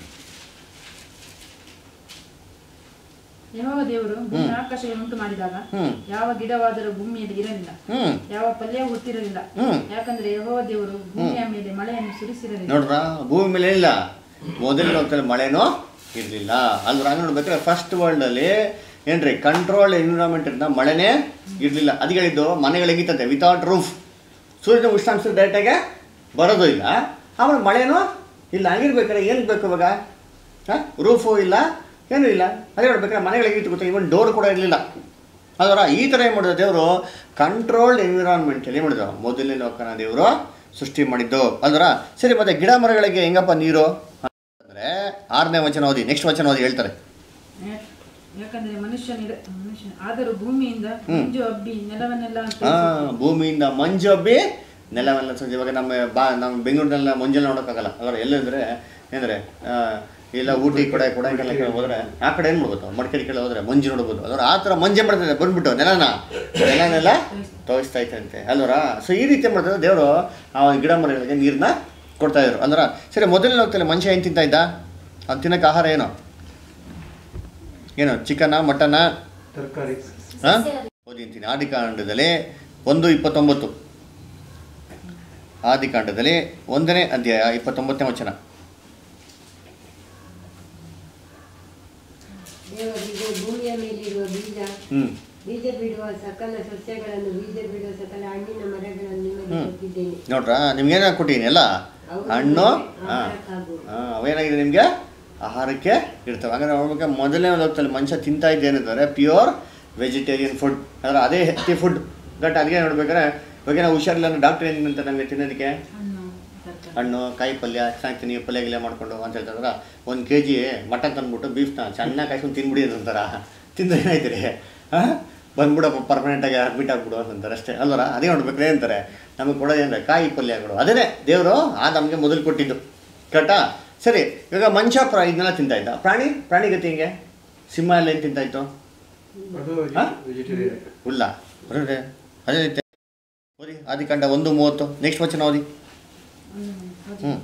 ಯೆಹೋವ ದೇವರು ಭೂಮಿ ಆಕಾಶಗಳನ್ನು ಉಂಟು ಮಾಡಿದಾಗ ಹ್ಞೂ ಯಾವ ಗಿಡವಾದರೂ ಭೂಮಿಯಲ್ಲಿ ಇರಲಿಲ್ಲ ಹ್ಞೂ ಯಾವ ಪಲ್ಯ ಹುಟ್ಟಿರಲಿಲ್ಲ ಹ್ಞೂ ಯಾಕಂದ್ರೆ ಯೆಹೋವ ದೇವರು ಭೂಮಿಯ ಮೇಲೆ ಮಳೆಯನ್ನು ಸುರಿಸಿರಲಿಲ್ಲ ನೋಡ್ರ ಭೂಮಿ ಮೇಲೆ ಇಲ್ಲ ಮೊದಲಿನ ಹೋಗ್ತಾರೆ ಮಳೆನೂ ಇರಲಿಲ್ಲ ಅಲ್ರ ಹಂಗೆ ನೋಡ್ಬೇಕಾದ್ರೆ ಫಸ್ಟ್ ವರ್ಲ್ಡಲ್ಲಿ ಏನ್ರಿ ಕಂಟ್ರೋಲ್ ಎನ್ವಿರಾನ್ಮೆಂಟ್ ಇಂದ ಮಳೆನೇ ಇರಲಿಲ್ಲ ಅದಕ್ಕೆ ಹೇಳಿದ್ದು ಮನೆಗಳು ಹೆಂಗಿತ್ತಂತೆ ವಿತೌಟ್ ರೂಫ್ ಸೂರ್ಯನ ಉಷ್ಣಾಂಶ ಡೈರೆಕ್ಟಾಗೆ ಬರೋದು ಇಲ್ಲ ಆಮೇಲೆ ಮಳೆನೂ ಇಲ್ಲ ಹಂಗಿರ್ಬೇಕಾದ್ರೆ ಏನು ಬೇಕು ಇವಾಗ ಹಾಂ ರೂಫು ಇಲ್ಲ ಏನೂ ಇಲ್ಲ ಅದೇ ನೋಡ್ಬೇಕಾದ್ರೆ ಮನೆಗಳು ಹೇಗಿತ್ತು ಗೊತ್ತಾ ಇವನ್ ಡೋರ್ ಕೂಡ ಇರಲಿಲ್ಲ ಅದರ ಈ ಥರ ಏನು ಮಾಡಿದ್ರು ದೇವರು ಕಂಟ್ರೋಲ್ಡ್ ಎನ್ವಿರಾನ್ಮೆಂಟಲ್ಲಿ ಏನು ಮಾಡಿದ್ರು ಮೊದಲನೇ ಲೋಕನ ದೇವರು ಸೃಷ್ಟಿ ಮಾಡಿದ್ದು ಅಲ್ವರ ಸರಿ ಮತ್ತೆ ಗಿಡ ಮರಗಳಿಗೆ ಹೆಂಗಪ್ಪ ನೀರು ಅಂದರೆ ಆರನೇ ವಚನ ಓದಿ ನೆಕ್ಸ್ಟ್ ವಚನ ಓದಿ ಹೇಳ್ತಾರೆ ಯಾಕ್- ಯಾಕಂದ್ರೆ ಮನುಷ್ಯನಿರ ಮನುಷ್ಯ ಆದರೂ ಭೂಮಿಯಿಂದ ಮಂಜು ಹಬ್ಬಿ ನೆಲವನ್ನೆಲ್ಲ ಹಾಂ ಭೂಮಿಯಿಂದ ಮಂಜು ಹಬ್ಬಿ ನೆಲವೆಲ್ಲ ಸಂಜೆ ಇವಾಗ ನಮ್ಮ ಬಾ ನಮ್ಮ ಬೆಂಗಳೂರಿನೆಲ್ಲ ಮಂಜೆಲ್ಲ ನೋಡೋಕ್ಕಾಗಲ್ಲ ಅದರ ಎಲ್ಲಂದರೆ ಏನಂದರೆ ಇಲ್ಲ ಊಟಿ ಕೊಡೆ ಕೊಡಂಗೆಲ್ಲ ಕಡೆ ಹೋದ್ರೆ ಆ ಕಡೆ ಏನು ಮಾಡ್ಬೋದು ಮಡಿಕೇರಿ ಕಡೆ ಹೋದ್ರೆ ಮಂಜು ನೋಡ್ಬೋದು ಅದರ ಆ ಥರ ಮಂಜೆ ಮಾಡ್ತದೆ ಬಂದ್ಬಿಟ್ಟು ನೆಲನ ನೆಲನೆಲ್ಲ ತೋರಿಸ್ತಾ ಐತಂತೆ ಅಲ್ವರ ಸೊ ಈ ರೀತಿ ಮಾಡ್ತಾರೆ ದೇವರು ಆ ಗಿಡ ಮರಗಳಿಗೆ ನೀರನ್ನ ಕೊಡ್ತಾ ಇದ್ರು ಅಲ್ವರ ಸರಿ ಮೊದಲನೇ ಹೋಗ್ತಲ್ಲ ಮನುಷ್ಯ ಏನು ತಿಂತಾ ಇದ್ದ ಅದು ತಿನ್ನಕ್ಕೆ ಆಹಾರ ಏನು ಏನು ಚಿಕನ ಮಟನ ತರಕಾರಿ ಹಾಂ ಓದಿ ಅಂತೀನಿ ಆದಿಕಾಂಡದಲ್ಲಿ ಒಂದು ಇಪ್ಪತ್ತೊಂಬತ್ತು ಆದಿಕಾಂಡದಲ್ಲಿ ಒಂದನೇ ಅಧ್ಯಾಯ ಇಪ್ಪತ್ತೊಂಬತ್ತನೇ ವಚನ ದೇವರಿಗೆ ಭೂಮಿಯ ಮೇಲಿರುವ ಬೀಜ ಹ್ಞೂ ಬೀಜ ಬಿಡುವ ಸಕಲ ಸಸ್ಯಗಳನ್ನು ಬೀಜ ಬಿಡುವ ಸಕಲ ಹಣ್ಣಿನ ಮರಗಳನ್ನು ನಿಮಗೆ ಕೊಟ್ಟಿದ್ದೇನೆ ನೋಡ್ರಾ ನಿಮ್ಗೇನ ಕೊಟ್ಟಿದ್ದೀನಿ ಎಲ್ಲ ಅವು ಹಣ್ಣು ನಿಮಗೆ ಹಾಂ ಆಹಾರಕ್ಕಾಗುವು. ಹಾಂ ಅವೇನಾಗಿದೆ ನಿಮಗೆ ಆಹಾರಕ್ಕೆ ಇರ್ತವೆ ಹಾಗಾದ್ರೆ ನೋಡ್ಬೇಕು ಮೊದಲನೇ ಒಂದು ಹೋಗ್ತಲ್ಲಿ ಮನುಷ್ಯ ತಿಂತಾ ಇದ್ದೇನೆಂದರೆ ಪ್ಯೂರ್ ವೆಜಿಟೇರಿಯನ್ ಫುಡ್ ಅಂದ್ರೆ ಅದೇ ಹೆಲ್ತಿ ಫುಡ್ ಬಟ್ ಅದಕ್ಕೆ ನೋಡ್ಬೇಕಾದ್ರೆ ಇವಾಗ ನಾವು ಹುಷಾರಿಲ್ಲ ಅಂದ್ರೆ ಡಾಕ್ಟರ್ ಏನಂತ ನಮಗೆ ತಿನ್ನೋದಕ್ಕೆ ಹಣ್ಣು ತರಕಾರಿ ಹಣ್ಣು ಕಾಯಿ ಪಲ್ಯ ಸಾಯ್ತೀನಿ ಪಲ್ಯ ಗಿಲ್ಯ ಮಾಡ್ಕೊಂಡು ಅಂತ ಹೇಳ್ತಾರೆ ಒಂದು ಕೆ ಜಿ ಮಟನ್ ತಂದ್ಬಿಟ್ಟು ಬೀಫ್ನ ಚೆನ್ನಾಗಿ ಕಾಯ್ಕೊಂಡು ತಿನ್ಬಿಡಿ ಅಂತಾರ ತಿಂದ್ರೆ ಏನಾಯ್ತಿರಿ ಹಾಂ ಬಂದ್ಬಿಡಪ್ಪ ಪರ್ಮನೆಂಟಾಗಿ ಅಡ್ಮಿಟ್ ಆಗ್ಬಿಡು ಅಂತಾರೆ ಅಷ್ಟೇ ಅಲ್ವರ ಅದೇ ನೋಡ್ಬೇಕ್ರೆ ಅಂತಾರೆ ನಮಗೆ ಕೊಡೋದೇನಂದ್ರೆ ಕಾಯಿ ಪಲ್ಯಗಳು ಅದೇ ದೇವರು ಆ ನಮಗೆ ಮೊದಲು ಕೊಟ್ಟಿದ್ದು ಕರೆಕ್ಟಾ ಸರಿ ಇವಾಗ ಮನುಷ್ಯ ಪ್ರ ಇದನ್ನೆಲ್ಲ ತಿಂತಾ ಇದ್ದ ಪ್ರಾಣಿ ಪ್ರಾಣಿ ಗತಿ ಹಿಂಗೆ ಸಿಂಹ ಎಲ್ಲ ಏನು ತಿಂತಾ ಇತ್ತು ಅದು ಹಾ? ವೆಜಿಟೇರಿಯನ್ ಹುಲ್ಲ ಬರೋದೆ ಅದೇ ರೀತಿ ಓದಿ ಆದಿಕಾಂಡ ಒಂದು ಮೂವತ್ತು ನೆಕ್ಸ್ಟ್ ವಚನ ಓದಿ ಹಣ್ಣು, ಹೌದು. ಹ್ಞೂ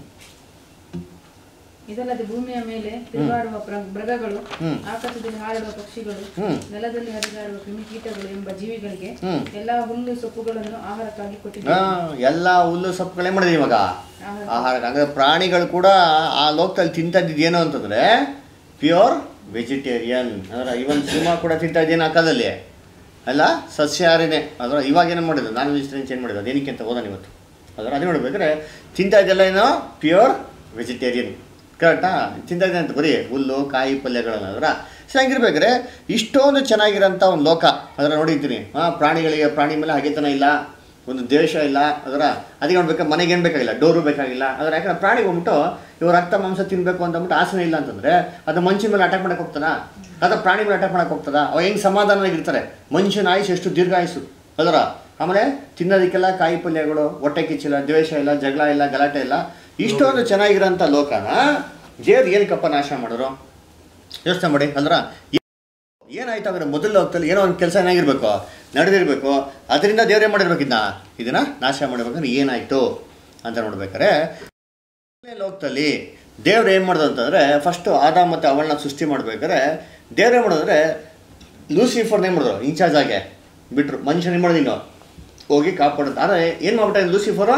ಇದಲ್ಲದೆ ಭೂಮಿಯ ಮೇಲೆ ತಿರುಗಾಡುವ ಪ್ರ- ಮೃಗಗಳು ಹ್ಮ್. ಆಕಾಶದಲ್ಲಿ ಹಾರಾಡುವ ಪಕ್ಷಿಗಳು ಹ್ಮ್. ನೆಲದಲ್ಲಿ ಹರಿದಾಡುವ ಕ್ರಿಮಿಕೀಟಗಳು ಎಂಬ ಜೀವಿಗಳಿಗೆ ಹ್ಮ್. ಎಲ್ಲಾ ಹುಲ್ಲು ಸೊಪ್ಪುಗಳನ್ನು ಆಹಾರಕ್ಕಾಗಿ ಕೊಟ್ಟಿದೆ ಹಾ, ಎಲ್ಲ ಹುಲ್ಲು ಸೊಪ್ಪುಗಳೇ ಮಾಡಿದೆ ಇವಾಗ ಆಹಾರ ಹಂಗಾದ್ರೆ ಪ್ರಾಣಿಗಳು ಕೂಡ ಆ ಲೋಕದಲ್ಲಿ ತಿಂತಾ ಇದ್ದಿದ್ದು ಏನು ಅಂತಂದ್ರೆ ಪ್ಯೂರ್ ವೆಜಿಟೇರಿಯನ್ ಅಂದ್ರೆ ಇವನ್ ಸಿಂಹ ಕೂಡ ತಿಂತಾ ಇದ್ದೇನು ಆ ಕಾಲದಲ್ಲಿ ಅಲ್ಲ ಸಸ್ಯಾಹಾರಿನೇ ಅದರ ಇವಾಗ ಏನು ಮಾಡಿದ್ರು ನಾನ್ ವೆಜಿಟೇರಿಯನ್ ಚೇಂಜ್ ಮಾಡಿದ್ರು ಅದೇನಕ್ಕೆ ಅಂತ ಓದೋಣ ಇವತ್ತು ಅದರ ಅದೇ ನೋಡ್ಬೇಕಾದ್ರೆ ತಿಂತಾ ಇದೆಲ್ಲ ಏನೋ ಪ್ಯೂರ್ ವೆಜಿಟೇರಿಯನ್ ಕರೆಕ್ಟಾ ತಿಂತಾ ಇದೆ ಅಂತ ಬರೀ ಹುಲ್ಲು ಕಾಯಿ ಪಲ್ಯಗಳನ್ನ ಅದರ ಸೊ ಹಂಗಿರ್ಬೇಕಾದ್ರೆ ಇಷ್ಟೊಂದು ಚೆನ್ನಾಗಿರೋಂಥ ಒಂದು ಲೋಕ ಅದರ ನೋಡಿರ್ತೀನಿ ಹಾಂ ಪ್ರಾಣಿಗಳಿಗೆ ಪ್ರಾಣಿ ಮೇಲೆ ಹಗೆತನ ಇಲ್ಲ ಒಂದು ದೇಶ ಇಲ್ಲ ಅದರ ಅದಕ್ಕೆ ನೋಡ್ಬೇಕು ಮನೆಗೆ ಏನು ಬೇಕಾಗಿಲ್ಲ ಡೋರು ಬೇಕಾಗಿಲ್ಲ ಅದರ ಯಾಕಂದ್ರೆ ಪ್ರಾಣಿ ಹೋಗ್ಬಿಟ್ಟು ಇವ್ರು ರಕ್ತ ಮಾಂಸ ತಿನ್ನಬೇಕು ಅಂತಂದ್ಬಿಟ್ಟು ಆಸನೆ ಇಲ್ಲ ಅಂತಂದ್ರೆ ಅದು ಮನುಷ್ಯನ ಮೇಲೆ ಅಟ್ಯಾಕ್ ಮಾಡಕ್ಕೆ ಹೋಗ್ತದಾ ಅಥವಾ ಪ್ರಾಣಿ ಮೇಲೆ ಅಟ್ಯಾಕ್ ಮಾಡಕ್ಕೆ ಹೋಗ್ತದಾ ಅವ ಹೆಂಗೆ ಸಮಾಧಾನವಾಗಿರ್ತಾರೆ ಮನುಷ್ಯನ ಆಯುಷ್ ಎಷ್ಟು ದೀರ್ಘ ಆಯುಸು ಅದರ ಆಮೇಲೆ ತಿನ್ನೋದಕ್ಕೆಲ್ಲ ಕಾಯಿ ಪಲ್ಯಗಳು ಹೊಟ್ಟೆ ಕಿಚ್ಚಿಲ್ಲ ದ್ವೇಷ ಇಲ್ಲ ಜಗಳ ಇಲ್ಲ ಗಲಾಟೆ ಇಲ್ಲ ಇಷ್ಟೊಂದು ಚೆನ್ನಾಗಿರೋಂಥ ಲೋಕನ ದೇವ್ರು ಏನಕ್ಕಪ್ಪ ನಾಶ ಮಾಡಿದ್ರು ಯೋಚನೆ ಮಾಡಿ ಅಂದ್ರ ಏನಾಯ್ತು ಅಂದ್ರೆ ಮೊದಲು ಹೋಗ್ತಲ್ಲಿ ಏನೋ ಒಂದು ಕೆಲಸ ಏನಾಗಿರ್ಬೇಕು ನಡೆದಿರ್ಬೇಕು ಅದರಿಂದ ದೇವ್ರೇ ಮಾಡಿರ್ಬೇಕು ಇದನ್ನ ಇದನ್ನ ನಾಶ ಮಾಡ್ಬೇಕಂದ್ರೆ ಏನಾಯ್ತು ಅಂತ ನೋಡ್ಬೇಕಾರೆ ಮೊದಲನೇ ಲೋಕದಲ್ಲಿ ದೇವ್ರು ಏನು ಮಾಡೋದು ಅಂತಂದರೆ ಫಸ್ಟು ಆದ ಮತ್ತು ಅವಳನ್ನ ಸೃಷ್ಟಿ ಮಾಡ್ಬೇಕಾದ್ರೆ ದೇವ್ರು ಏನು ಮಾಡೋದಂದ್ರೆ ಲೂಸಿಫರ್ನ ಏನು ಮಾಡಿದ್ರು ಇನ್ಚಾರ್ಜ್ ಆಗಿ ಬಿಟ್ರು ಮನುಷ್ಯನ ಏನು ಮಾಡೋದು ಇನ್ನು ಹೋಗಿ ಕಾಪಾಡೋದು ಆದರೆ ಏನು ಮಾಡ್ಬಿಟ್ಟ ಲೂಸಿಫರು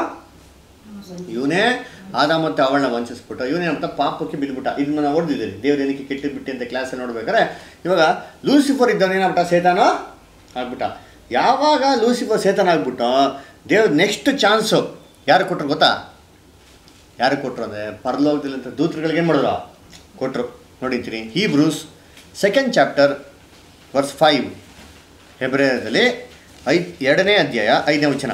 ಇವನೇ ಆದ ಮತ್ತು ಅವಳನ್ನ ವಂಚಿಸ್ಬಿಟ್ಟು ಇವನೇನಂತ ಪಾಪಕ್ಕೆ ಬಿದ್ದುಬಿಟ್ಟ ಇದನ್ನ ನಾವು ಓದಿದ್ದೀರಿ ದೇವ್ರ ಏನಕ್ಕೆ ಕೆಟ್ಟು ಬಿಟ್ಟು ಅಂತ ಕ್ಲಾಸಲ್ಲಿ ನೋಡ್ಬೇಕಾದ್ರೆ ಇವಾಗ ಲೂಸಿಫರ್ ಇದ್ದವನು ಏನಾಗ್ಬಿಟ್ಟ ಸೇತಾನೋ ಆಗ್ಬಿಟ್ಟ ಯಾವಾಗ ಲೂಸಿಫರ್ ಸೇತನ ಆಗ್ಬಿಟ್ಟು ದೇವ್ರು ನೆಕ್ಸ್ಟ್ ಚಾನ್ಸು ಯಾರು ಕೊಟ್ರು ಗೊತ್ತಾ ಯಾರು ಕೊಟ್ರು ಅಂದರೆ ಪರಲೋಕದಲ್ಲಿಂತ ದೂತರುಗಳಿಗೆ ಏನು ಮಾಡಿದ್ರು ಕೊಟ್ಟರು ನೋಡಿರ್ತೀನಿ Hebrews second chapter verse five ಫೆಬ್ರವರಿಯಲ್ಲಿ ಐ ಎರಡನೇ ಅಧ್ಯಾಯ ಐದನೇ ವಚನ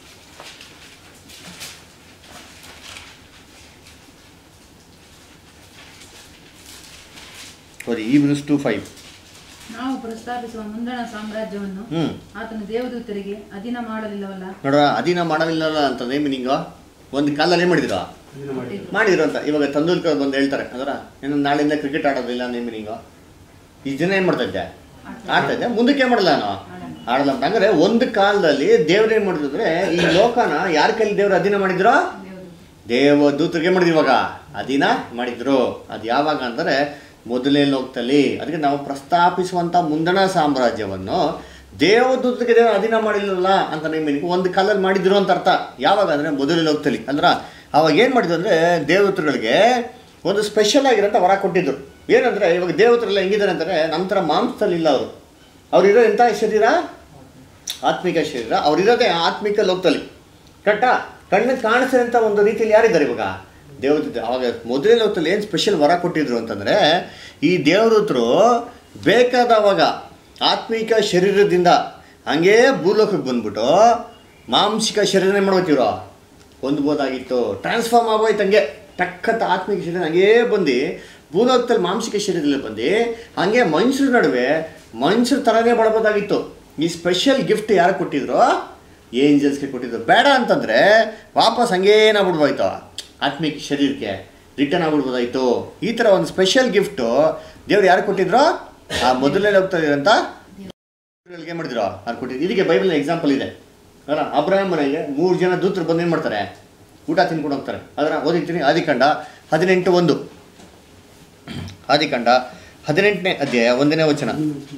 ಓದಿ ಈ ಬ್ರೂಸ್ ಟು ಫೈವ್ ನಾವು ಪ್ರಸ್ತಾಪಿಸುವ ಮುಂದಣ ಸಾಮ್ರಾಜ್ಯವನ್ನು ಹ್ಞೂ ಆತನು ದೇವದೂತರಿಗೆ ಅಧೀನ ಮಾಡಲಿಲ್ಲವಲ್ಲ ನೋಡ್ರ ಅಧೀನ ಮಾಡಲಿಲ್ಲಲ್ಲ ಅಂತಂದ್ರೆ ಮೀನಿಂಗು ಒಂದು ಕಾಲಲ್ಲಿ ಏನು ಮಾಡಿದ್ರು ಅದನ್ನ ಮಾಡಿದ್ರು ಮಾಡಿದ್ರು ಅಂತ ಇವಾಗ ತಂದೂಲ್ಕರ್ ಬಂದು ಹೇಳ್ತಾರೆ ಅದರ ಏನು ನಾಳಿಂದ ಕ್ರಿಕೆಟ್ ಆಡೋದಿಲ್ಲ ನಿಮ್ಮ ಮೀನಿಂಗು ಈ ಜನ ಏನು ಮಾಡ್ತಾ ಇದ್ದೆ ಆಡ್ತಾ ಇದ್ದೆ ಮುಂದಕ್ಕೆ ಏನ್ ಮಾಡಲ್ಲ ನಾನು ಆಡಲ್ಲ ಅಂತ ಹಂಗಾರೆ ಒಂದು ಕಾಲದಲ್ಲಿ ದೇವ್ರು ಏನು ಮಾಡಿದ್ರೆ ಈ ಲೋಕನ ಯಾರ ಕೈಲಿ ದೇವ್ರು ಅಧೀನ ಮಾಡಿದ್ರು ದೇವದೂತರಿಗೆ ಮಾಡಿದ್ರು ಇವಾಗ ಅಧೀನ ಮಾಡಿದ್ರು ಅದು ಯಾವಾಗ ಅಂದರೆ ಮೊದಲನೇ ಲೋಕದಲ್ಲಿ ಅದಕ್ಕೆ ನಾವು ಪ್ರಸ್ತಾಪಿಸುವಂಥ ಮುಂದಣ ಸಾಮ್ರಾಜ್ಯವನ್ನು ದೇವದೂತರಿಗೆ ದೇವರು ಅಧೀನ ಮಾಡಿಲ್ಲಲ್ಲ ಅಂತ ನಿಮಗೆ ಒಂದು ಕಾಲದಲ್ಲಿ ಮಾಡಿದ್ರು ಅಂತ ಅರ್ಥ ಯಾವಾಗ ಅಂದರೆ ಮೊದಲನೇ ಲೋಕದಲ್ಲಿ ಅಂದ್ರೆ ಅವಾಗ ಏನು ಮಾಡಿದ್ರು ಅಂದರೆ ದೇವದೂತರುಗಳಿಗೆ ಒಂದು ಸ್ಪೆಷಲ್ ಆಗಿರೋಂಥ ವರ ಕೊಟ್ಟಿದ್ರು ಏನಂದರೆ ಇವಾಗ ದೇವತರೆಲ್ಲ ಹೆಂಗಿದ್ದಾರೆ ಅಂತಾರೆ ನಮ್ಮ ಥರ ಮಾಂಸದಲ್ಲಿ ಇಲ್ಲ ಅವರು ಅವ್ರಿರೋ ಎಂಥ ಶರೀರ ಆತ್ಮಿಕ ಶರೀರ ಅವರಿರೋದೇ ಆತ್ಮಿಕ ಲೋಕದಲ್ಲಿ ಕರೆಕ್ಟಾ ಕಣ್ಣಿಗೆ ಕಾಣಿಸಿದಂಥ ಒಂದು ರೀತಿಯಲ್ಲಿ ಯಾರಿದ್ದಾರೆ ಇವಾಗ ದೇವದೂತ ಅವಾಗ ಮೊದಲನೇ ಲೋಕದಲ್ಲಿ ಏನು ಸ್ಪೆಷಲ್ ವರ ಕೊಟ್ಟಿದ್ರು ಅಂತಂದರೆ ಈ ದೇವದೂತರು ಬೇಕಾದವಾಗ ಆತ್ಮಿಕ ಶರೀರದಿಂದ ಹಂಗೇ ಭೂಲೋಕಕ್ಕೆ ಬಂದ್ಬಿಟ್ಟು ಮಾಂಸಿಕ ಶರೀರನೇ ಮಾಡ್ಕೋತಿವ್ರು ಹೊಂದ್ಬೋದಾಗಿತ್ತು ಟ್ರಾನ್ಸ್ಫಾರ್ಮ್ ಆಗೋಯ್ತು ಹಂಗೆ ಟಕ್ಕತ್ತ ಆತ್ಮಿಕ ಶರೀರ ಹಂಗೇ ಬಂದು ಭೂಲೋಕದಲ್ಲಿ ಮಾಂಸಿಕ ಶರೀರದಲ್ಲಿ ಬಂದು ಹಂಗೆ ಮನುಷ್ಯರ ನಡುವೆ ಮನುಷ್ಯರ ಥರನೇ ಬಳಬೋದಾಗಿತ್ತು ಈ ಸ್ಪೆಷಲ್ ಗಿಫ್ಟ್ ಯಾರು ಕೊಟ್ಟಿದ್ರು ಏಂಜಲ್ಸ್ಗೆ ಕೊಟ್ಟಿದ್ರು ಬೇಡ ಅಂತಂದರೆ ವಾಪಸ್ ಹಂಗೇನಾಗ್ಬಿಡ್ಬೋಯ್ತು ಆತ್ಮಿಕ ಶರೀರಕ್ಕೆ ರಿಟರ್ನ್ ಆಗ್ಬಿಡ್ಬೋದಾಯ್ತು ಈ ಥರ ಒಂದು ಸ್ಪೆಷಲ್ ಗಿಫ್ಟು ದೇವ್ರು ಯಾರು ಕೊಟ್ಟಿದ್ರು ಆ ಮೊದಲನೇ ಹೋಗ್ತಾ ಇರೋಂಥ ಏನು ಮಾಡಿದ್ರು ಅವ್ರು ಕೊಟ್ಟಿದ್ದು ಇದಕ್ಕೆ ಬೈಬಲ್ನ ಎಕ್ಸಾಂಪಲ್ ಇದೆ ಅಲ್ಲ ಅಬ್ರಾಹಂ ಮನೆಗೆ ಮೂರು ಜನ ದೂತರು ಬಂದು ಏನು ಮಾಡ್ತಾರೆ ಊಟ ತಿನ್ಕೊಂಡು ಹೋಗ್ತಾರೆ ಅದರ ಓದಿರ್ತೀನಿ ಆದಿಕಾಂಡ ಹದಿನೆಂಟು ಒಂದು ಆದಿಕಾಂಡ ಹದಿನೆಂಟನೇ ಅಧ್ಯಾಯ ಒಂದನೇ ವಚನ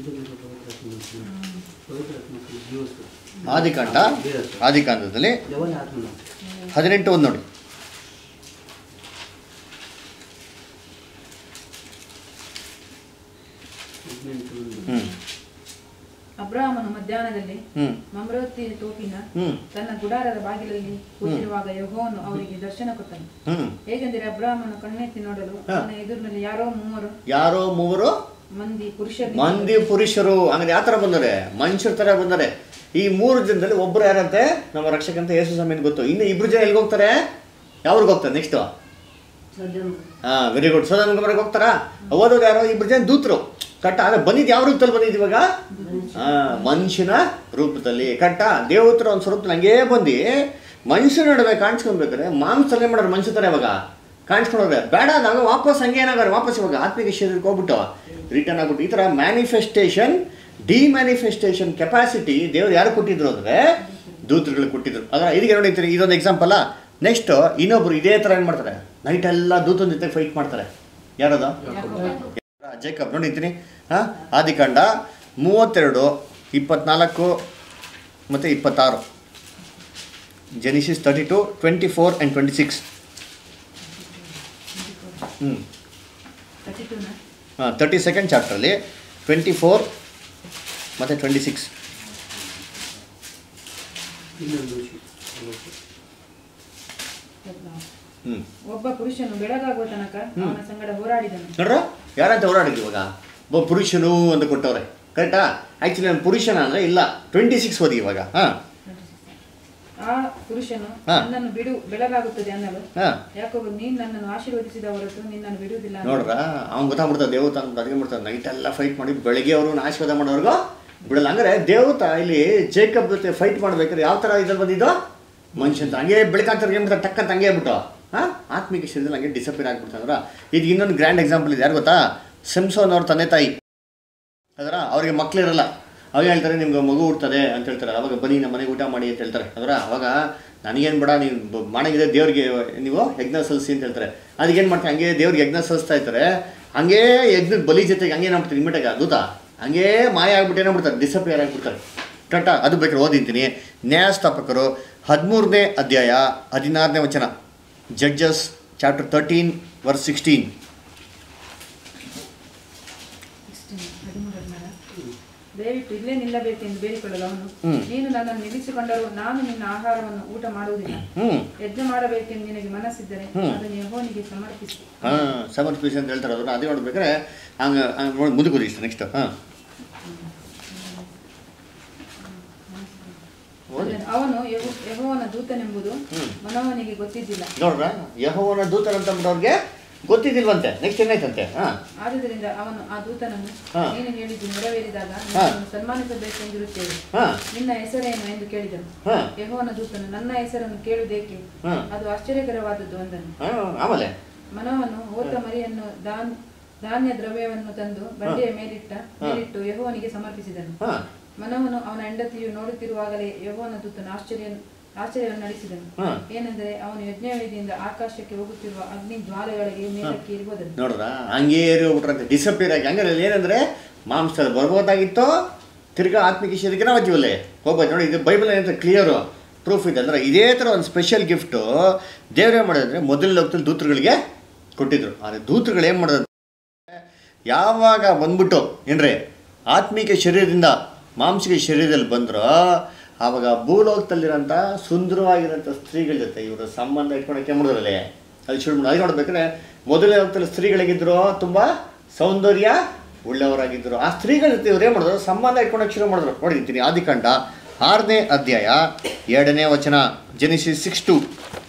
ಆದಿಕಾಂಡ ಆದಿಕಾಂಡದಲ್ಲಿ ಹದಿನೆಂಟು ಒಂದು ನೋಡಿ ಹ್ಞೂ ಅಬ್ರಾಹ್ಮನು ಮಧ್ಯಾಹ್ನದಲ್ಲಿ ಹ್ಞೂ ಮಮ್ರೋತಿ ತೋಪಿನ ಹ್ಞೂ ತನ್ನ ಗುಡಾರದ ಬಾಗಿಲಲ್ಲಿ ಕೂತಿರುವಾಗ ಯೆಹೋವನು ಅವರಿಗೆ ದರ್ಶನ ಕೊಟ್ಟನು ಹ್ಞೂ ಹೇಗೆಂದರೆ ಅಬ್ರಾಹ್ಮನು ಕಣ್ಣೆತ್ತಿ ನೋಡಲು ಹಾ. ಅವನ ಎದುರಿನಲ್ಲಿ ಯಾರೋ ಮೂವರು ಯಾರೋ ಮೂವರು ಮಂದಿ ಪುರುಷರು ಮಂದಿ ಪುರುಷರು ಹಂಗಾರೆ ಯಾವ ಥರ ಬಂದರೆ ಮನುಷ್ಯರ ಥರ ಬಂದರೆ ಈ ಮೂರು ಜನದಲ್ಲಿ ಒಬ್ಬರು ಯಾರಂತೆ ನಮ್ಮ ರಕ್ಷಕಂತ ಯೇಸು ಸ್ವಾಮಿನ ಗೊತ್ತು ಇನ್ನು ಇಬ್ರು ಜನ ಎಲ್ಲಿಗೆ ಹೋಗ್ತಾರೆ ಯಾವ್ರಿಗೆ ಹೋಗ್ತಾರೆ ನೆಕ್ಸ್ಟು ಸೊದೋಮ. ಹಾಂ ವೆರಿ ಗುಡ್ ಸೋದನ ಗಮನಕ್ಕೆ ಹೋಗ್ತಾರಾ ಓದೋದು ಯಾರೋ ಇಬ್ರು ಜನ ದೂತರು ಕಟ್ಟ ಆದರೆ ಬಂದಿದ್ದು ಯಾವ ರೂಪದಲ್ಲಿ ಬಂದಿದ್ದು ಇವಾಗ ಹಾಂ ಮನುಷ್ಯನ ರೂಪದಲ್ಲಿ ಕಟ್ಟ ದೇವತರ ಒಂದು ಸ್ವರೂಪದಲ್ಲಿ ಹಂಗೇ ಬಂದು ಮನುಷ್ಯನ ನಡುವೆ ಕಾಣಿಸ್ಕೊಳ್ಬೇಕಾದ್ರೆ ಮಾಂಸಲ್ಲೇ ಮಾಡೋರು ಮನುಷ್ಯ ಥರ ಇವಾಗ ಕಾಣಿಸ್ಕೊಂಡ್ರೆ ಬೇಡ ಆದಾಗ ವಾಪಸ್ ಹಂಗೆ ಏನಾಗಾರೆ ವಾಪಸ್ ಇವಾಗ ಆತ್ಮಿಕ ಶರೀರಕ್ಕೆ ಹೋಗ್ಬಿಟ್ಟು ರಿಟರ್ನ್ ಆಗ್ಬಿಟ್ಟು ಈ ಥರ ಮ್ಯಾನಿಫೆಸ್ಟೇಷನ್ ಡಿಮ್ಯಾನಿಫೆಸ್ಟೇಷನ್ ಕೆಪಾಸಿಟಿ ದೇವ್ರು ಯಾರು ಕೊಟ್ಟಿದ್ರು ಅಂದರೆ ದೂತರುಗಳು ಕೊಟ್ಟಿದ್ರು ಅದರ ಇದಕ್ಕೆ ನೋಡಿರ್ತೀರಿ ಇದೊಂದು ಎಕ್ಸಾಂಪಲ್ಲ ನೆಕ್ಸ್ಟ್ ಇನ್ನೊಬ್ರು ಇದೇ ಥರ ಏನು ಮಾಡ್ತಾರೆ ನೈಟ್ ಎಲ್ಲ ದೂತನ ಜೊತೆ ಫೈಟ್ ಮಾಡ್ತಾರೆ ಯಾರದು ಜೇಕಬ್ ನೋಡಿರ್ತೀನಿ ಹಾಂ ಆದಿಕಾಂಡ ಮೂವತ್ತೆರಡು ಇಪ್ಪತ್ನಾಲ್ಕು ಮತ್ತು ಇಪ್ಪತ್ತಾರು Genesis thirty two twenty four and twenty six ಹ್ಞೂ ತರ್ಟಿಟೂನ ಹಾಂ ತರ್ಟಿ ಸೆಕೆಂಡ್ ಚಾಪ್ಟ್ರಲ್ಲಿ ಟ್ವೆಂಟಿ ಫೋರ್ ಮತ್ತು ಟ್ವೆಂಟಿ ಸಿಕ್ಸ್ ಇನ್ನೊಂದು ವಿಷಯ ಹ್ಞೂ ಒಬ್ಬ ಪುರುಷನು ಬೆಳಗಾಗುವ ತನಕ ಅವನ ಸಂಗಡ ಹೋರಾಡಿದನು ನೋಡ್ರ ಯಾರಂತ ಹೋರಾಡಿದ್ವಿ ಇವಾಗ ಒಬ್ಬ ಪುರುಷನು ಅಂತ ಕೊಟ್ಟವ್ರೆ ಕರೆಕ್ಟಾ ಆ್ಯಕ್ಚುಲಿ ನಾನು ಪುರುಷನ ಅಂದರೆ ಇಲ್ಲ ಟ್ವೆಂಟಿ ಸಿಕ್ಸ್ ಓದಿ ಇವಾಗ ಹಾಂ ಆ ಪುರುಷನು ಹಾ. ನನ್ನನ್ನು ಬಿಡು ಬೆಳಗಾಗುತ್ತದೆ ಅನ್ನಲು ಹಾಂ ಯಾಕೊಬ್ಬ ನೀನು ನನ್ನನ್ನು ಆಶೀರ್ವದಿಸಿದ ಹೊರತು ನಿನ್ನನ್ನು ಬಿಡುವುದಿಲ್ಲ ಅಂದನು. ನೋಡ್ರ ಅವ್ನು ಗೊತ್ತಾಗ್ಬಿಡ್ತಾನೆ ದೇವತ ಅಂತ ಅಡಿಗೆ ಮಾಡ್ತಾನೆ ನೈಟ್ ಎಲ್ಲ ಫೈಟ್ ಮಾಡಿ ಬೆಳಗ್ಗೆ ಅವರು ಆಶೀರ್ವಾದ ಮಾಡೋರ್ಗು ಬಿಡಲ್ಲ ಹಂಗಾರೆ ದೇವತ ಇಲ್ಲಿ ಜೇಕಬ್ ಜೊತೆ ಫೈಟ್ ಮಾಡ್ಬೇಕಾದ್ರೆ ಯಾವ ಥರ ಇದ್ರಲ್ಲಿ ಬಂದಿದ್ದು ಮನುಷ್ಯಂತ ಹಂಗೆ ಬೆಳಕಾಗ್ತಾರೆ ಏನು ಮಾಡ್ತಾರೆ ಟಕ್ಕಂತ ಹಂಗೆ ಆಗ್ಬಿಟ್ಟು ಹಾಂ ಆತ್ಮಿಕ ಶರೀರದಲ್ಲಿ ಹಂಗೆ ಡಿಸಪಿಯರ್ ಆಗ್ಬಿಡ್ತಾರ ಇದು ಇನ್ನೊಂದು ಗ್ರ್ಯಾಂಡ್ ಎಕ್ಸಾಂಪಲ್ ಇದೆ ಯಾರು ಗೊತ್ತಾ ಸಿಮ್ಸೋನ್ ಅವ್ರ ತಂದೆ ತಾಯಿ ಅದರ ಅವರಿಗೆ ಮಕ್ಕಳಿರಲ್ಲ ಅವಾಗ ಹೇಳ್ತಾರೆ ನಿಮ್ಗೆ ಮಗು ಹುಡ್ತದೆ ಅಂತ ಹೇಳ್ತಾರೆ ಅವಾಗ ಬನ್ನಿ ನಮ್ಮ ಮನೆಗೆ ಊಟ ಮಾಡಿ ಅಂತ ಹೇಳ್ತಾರೆ ಅದರ ಅವಾಗ ನನಗೇನು ಬೇಡ ನೀವು ಬ- ಮಾಡಂಗಿದೆ ದೇವ್ರಿಗೆ ನೀವು ಯಜ್ಞ ಸಲ್ಲಿಸಿ ಅಂತ ಹೇಳ್ತಾರೆ ಅದಕ್ಕೇನು ಮಾಡ್ತಾರೆ ಹಂಗೆ ದೇವ್ರಿಗೆ ಯಜ್ಞ ಸಲ್ಲಿಸ್ತಾ ಇರ್ತಾರೆ ಹಂಗೇ ಯಜ್ಞದ ಬಲಿ ಜೊತೆಗೆ ಹಂಗೆ ಏನಾಗ್ಬಿಡ್ತಾರೆ ಇಮಿಟಾಗ ದೂತ ಹಂಗೇ ಮಾಯ ಆಗ್ಬಿಟ್ಟು ಏನಾಗ್ಬಿಡ್ತಾರೆ ಡಿಸಪಿಯರ್ ಆಗಿಬಿಡ್ತಾರೆ ಕರೆಕ್ಟಾ ಅದು ಬೇಕಾದ್ರೆ ಓದಿಂತೀನಿ ನ್ಯಾಯಸ್ಥಾಪಕರು ಹದಿಮೂರನೇ ಅಧ್ಯಾಯ ಹದಿನಾರನೇ ವಚನ Judges chapter thirteen verse sixteen ಹದಿಮೂರರ ಮೇಲೆ. ದೇವಿ ಬಿಟ್ಟು ಇಲ್ಲೇ ನಿಲ್ಲಬೇಕೆಂದು ಬೇಡಿಕೊಳ್ಳಲು ಅವನು ಹ್ಮ್. ನೀನು ನನ್ನನ್ನು ನಿಲ್ಲಿಸಿಕೊಂಡರೂ ನಾನು ನಿನ್ನ ಆಹಾರವನ್ನು ಊಟ ಮಾಡುವುದಿಲ್ಲ ಹ್ಞೂ ಯಜ್ಞ ಮಾಡಬೇಕೆಂದು ನಿನಗೆ ಮನಸ್ಸಿದ್ದರೆ ಹ್ಮ್. ಅದನ್ನು ಯೆಹೋವನಿಗೆ ಸಮರ್ಪಿಸು ಹಾಂ ಸಮರ್ಪಿಸಿ ಅಂತ ಹೇಳ್ತಾರೆ ಅದನ್ನು ಅದೇ ನೋಡ್ಬೇಕಾದ್ರೆ ಹಂಗೆ ನೋಡಿ ಮುಂದಕ್ಕೆ ಓದಿ ಇಷ್ಟು ನೆಕ್ಸ್ಟ್ ಹಾಂ ಓದಿ ಅವನು ಯೆಹೋ- ಯೆಹೋವನ ದೂತನೆಂಬುದು ಹ್ಮ್. ಮನೋವನಿಗೆ ಗೊತ್ತಿದ್ದಿಲ್ಲ ನೋಡ್ರ ಯಹೋವನ ದೂತರಂತ ಅವ್ರಿಗೆ ಗೊತ್ತಿದ್ದಿಲ್ವಂತೆ ನೆಕ್ಸ್ಟ್ ಏನಾಯ್ತಂತೆ ಹಾಂ ಆದುದರಿಂದ ಅವನು ಆ ದೂತನನ್ನು ಹಾ. ನೀನು ಹೇಳಿದ್ದು ನೆರವೇರಿದಾಗ ಹಾ. ನಿನ್ನನ್ನು ಸನ್ಮಾನಿಸಬೇಕೆಂದಿರುತ್ತೇವೆ ಹಾಂ ನಿನ್ನ ಹೆಸರೇನು ಎಂದು ಕೇಳಿದನು ಹಾಂ ಯೆಹೋವನ ದೂತನು ನನ್ನ ಹೆಸರನ್ನು ಕೇಳುವುದೇಕೆ ಹಾಂ ಅದು ಆಶ್ಚರ್ಯಕರವಾದದ್ದು ಅಂದನು ಹಾಂ ಆಮೇಲೆ ಮನೋವನು ಹೋತ ಮರಿಯನ್ನು ದಾನ್ ಧಾನ್ಯ ದ್ರವ್ಯವನ್ನು ತಂದು ಬಂಡೆಯ ಮೇಲಿಟ್ಟ ಮೇಲಿಟ್ಟು ಯೆಹೋವನಿಗೆ ಸಮರ್ಪಿಸಿದನು ಹಾಂ ಮನೋವನು ಅವನ ಹೆಂಡತಿಯು ನೋಡುತ್ತಿರುವಾಗಲೇ ಯೆಹೋವನ ದೂತನು ಆಶ್ಚರ್ಯ ಆಶ್ಚರ್ಯವನ್ನು ನಡೆಸಿದನು ಹಾಂ ಏನೆಂದರೆ ಅವನು ಯಜ್ಞವೇದಿಯಿಂದ ಆಕಾಶಕ್ಕೆ ಹೋಗುತ್ತಿರುವ ಅಗ್ನಿ ಜ್ವಾಲೆಗಳಿಗೆ ಮೇಲಕ್ಕೆ ಹೋದನು ನೋಡ್ರ ಹಂಗೇ ಏರಿ ಹೋಗ್ಬಿಟ್ರಂತೆ ಡಿಸಪಿಯರ್ ಆಗಿ ಹಂಗಾರೆ ಅಲ್ಲಿ ಏನಂದ್ರೆ ಮಾಂಸದಲ್ಲಿ ಬರ್ಬೋದಾಗಿತ್ತು ತಿರ್ಗಾ ಆತ್ಮಿಕ ಶರೀರಕ್ಕೆ ನಾವು ಜೀವಲ್ಲೇ ಹೋಗ್ಬೋದು ನೋಡಿ ಇದು ಬೈಬಲ್ ಏನಂತ ಕ್ಲಿಯರು ಪ್ರೂಫ್ ಇದೆ ಅಂದ್ರೆ ಇದೇ ಥರ ಒಂದು ಸ್ಪೆಷಲ್ ಗಿಫ್ಟು ದೇವರೇ ಮಾಡಿದ್ರೆ ಮೊದಲ ಲೋಕದಲ್ಲಿ ದೂತರುಗಳಿಗೆ ಕೊಟ್ಟಿದ್ರು ಆದರೆ ದೂತರುಗಳು ಏನು ಮಾಡೋದು ಯಾವಾಗ ಬಂದ್ಬಿಟ್ಟು ಏನ್ರಿ ಆತ್ಮಿಕ ಶರೀರದಿಂದ ಮಾಂಸಿಕ ಶರೀರದಲ್ಲಿ ಬಂದ್ರೋ ಆವಾಗ ಭೂಲೋಕದಲ್ಲಿರೋಂಥ ಸುಂದರವಾಗಿರೋಂಥ ಸ್ತ್ರೀಗಳ ಜೊತೆ ಇವರು ಸಂಬಂಧ ಇಟ್ಕೊಳಕ್ಕೆ ಮಾಡಿದ್ರಲ್ಲಿ ಅಲ್ಲಿ ಶುರು ಮಾಡಿ ಅದು ನೋಡ್ಬೇಕಾದ್ರೆ ಮೊದಲನೇ ಲೋಕದಲ್ಲಿ ಸ್ತ್ರೀಗಳಿಗಿದ್ರು ತುಂಬ ಸೌಂದರ್ಯ ಉಳ್ಳವರಾಗಿದ್ದರು ಆ ಸ್ತ್ರೀಗಳ ಜೊತೆ ಇವ್ರು ಏನು ಮಾಡಿದ್ರು ಸಂಬಂಧ ಇಟ್ಕೊಳಕ್ಕೆ ಶುರು ಮಾಡಿದ್ರು ನೋಡಿರ್ತೀನಿ ಆದಿಕಾಂಡ ಆರನೇ ಅಧ್ಯಾಯ ಎರಡನೇ ವಚನ ಜನಿಸಿ ಸಿಕ್ಸ್ ಟು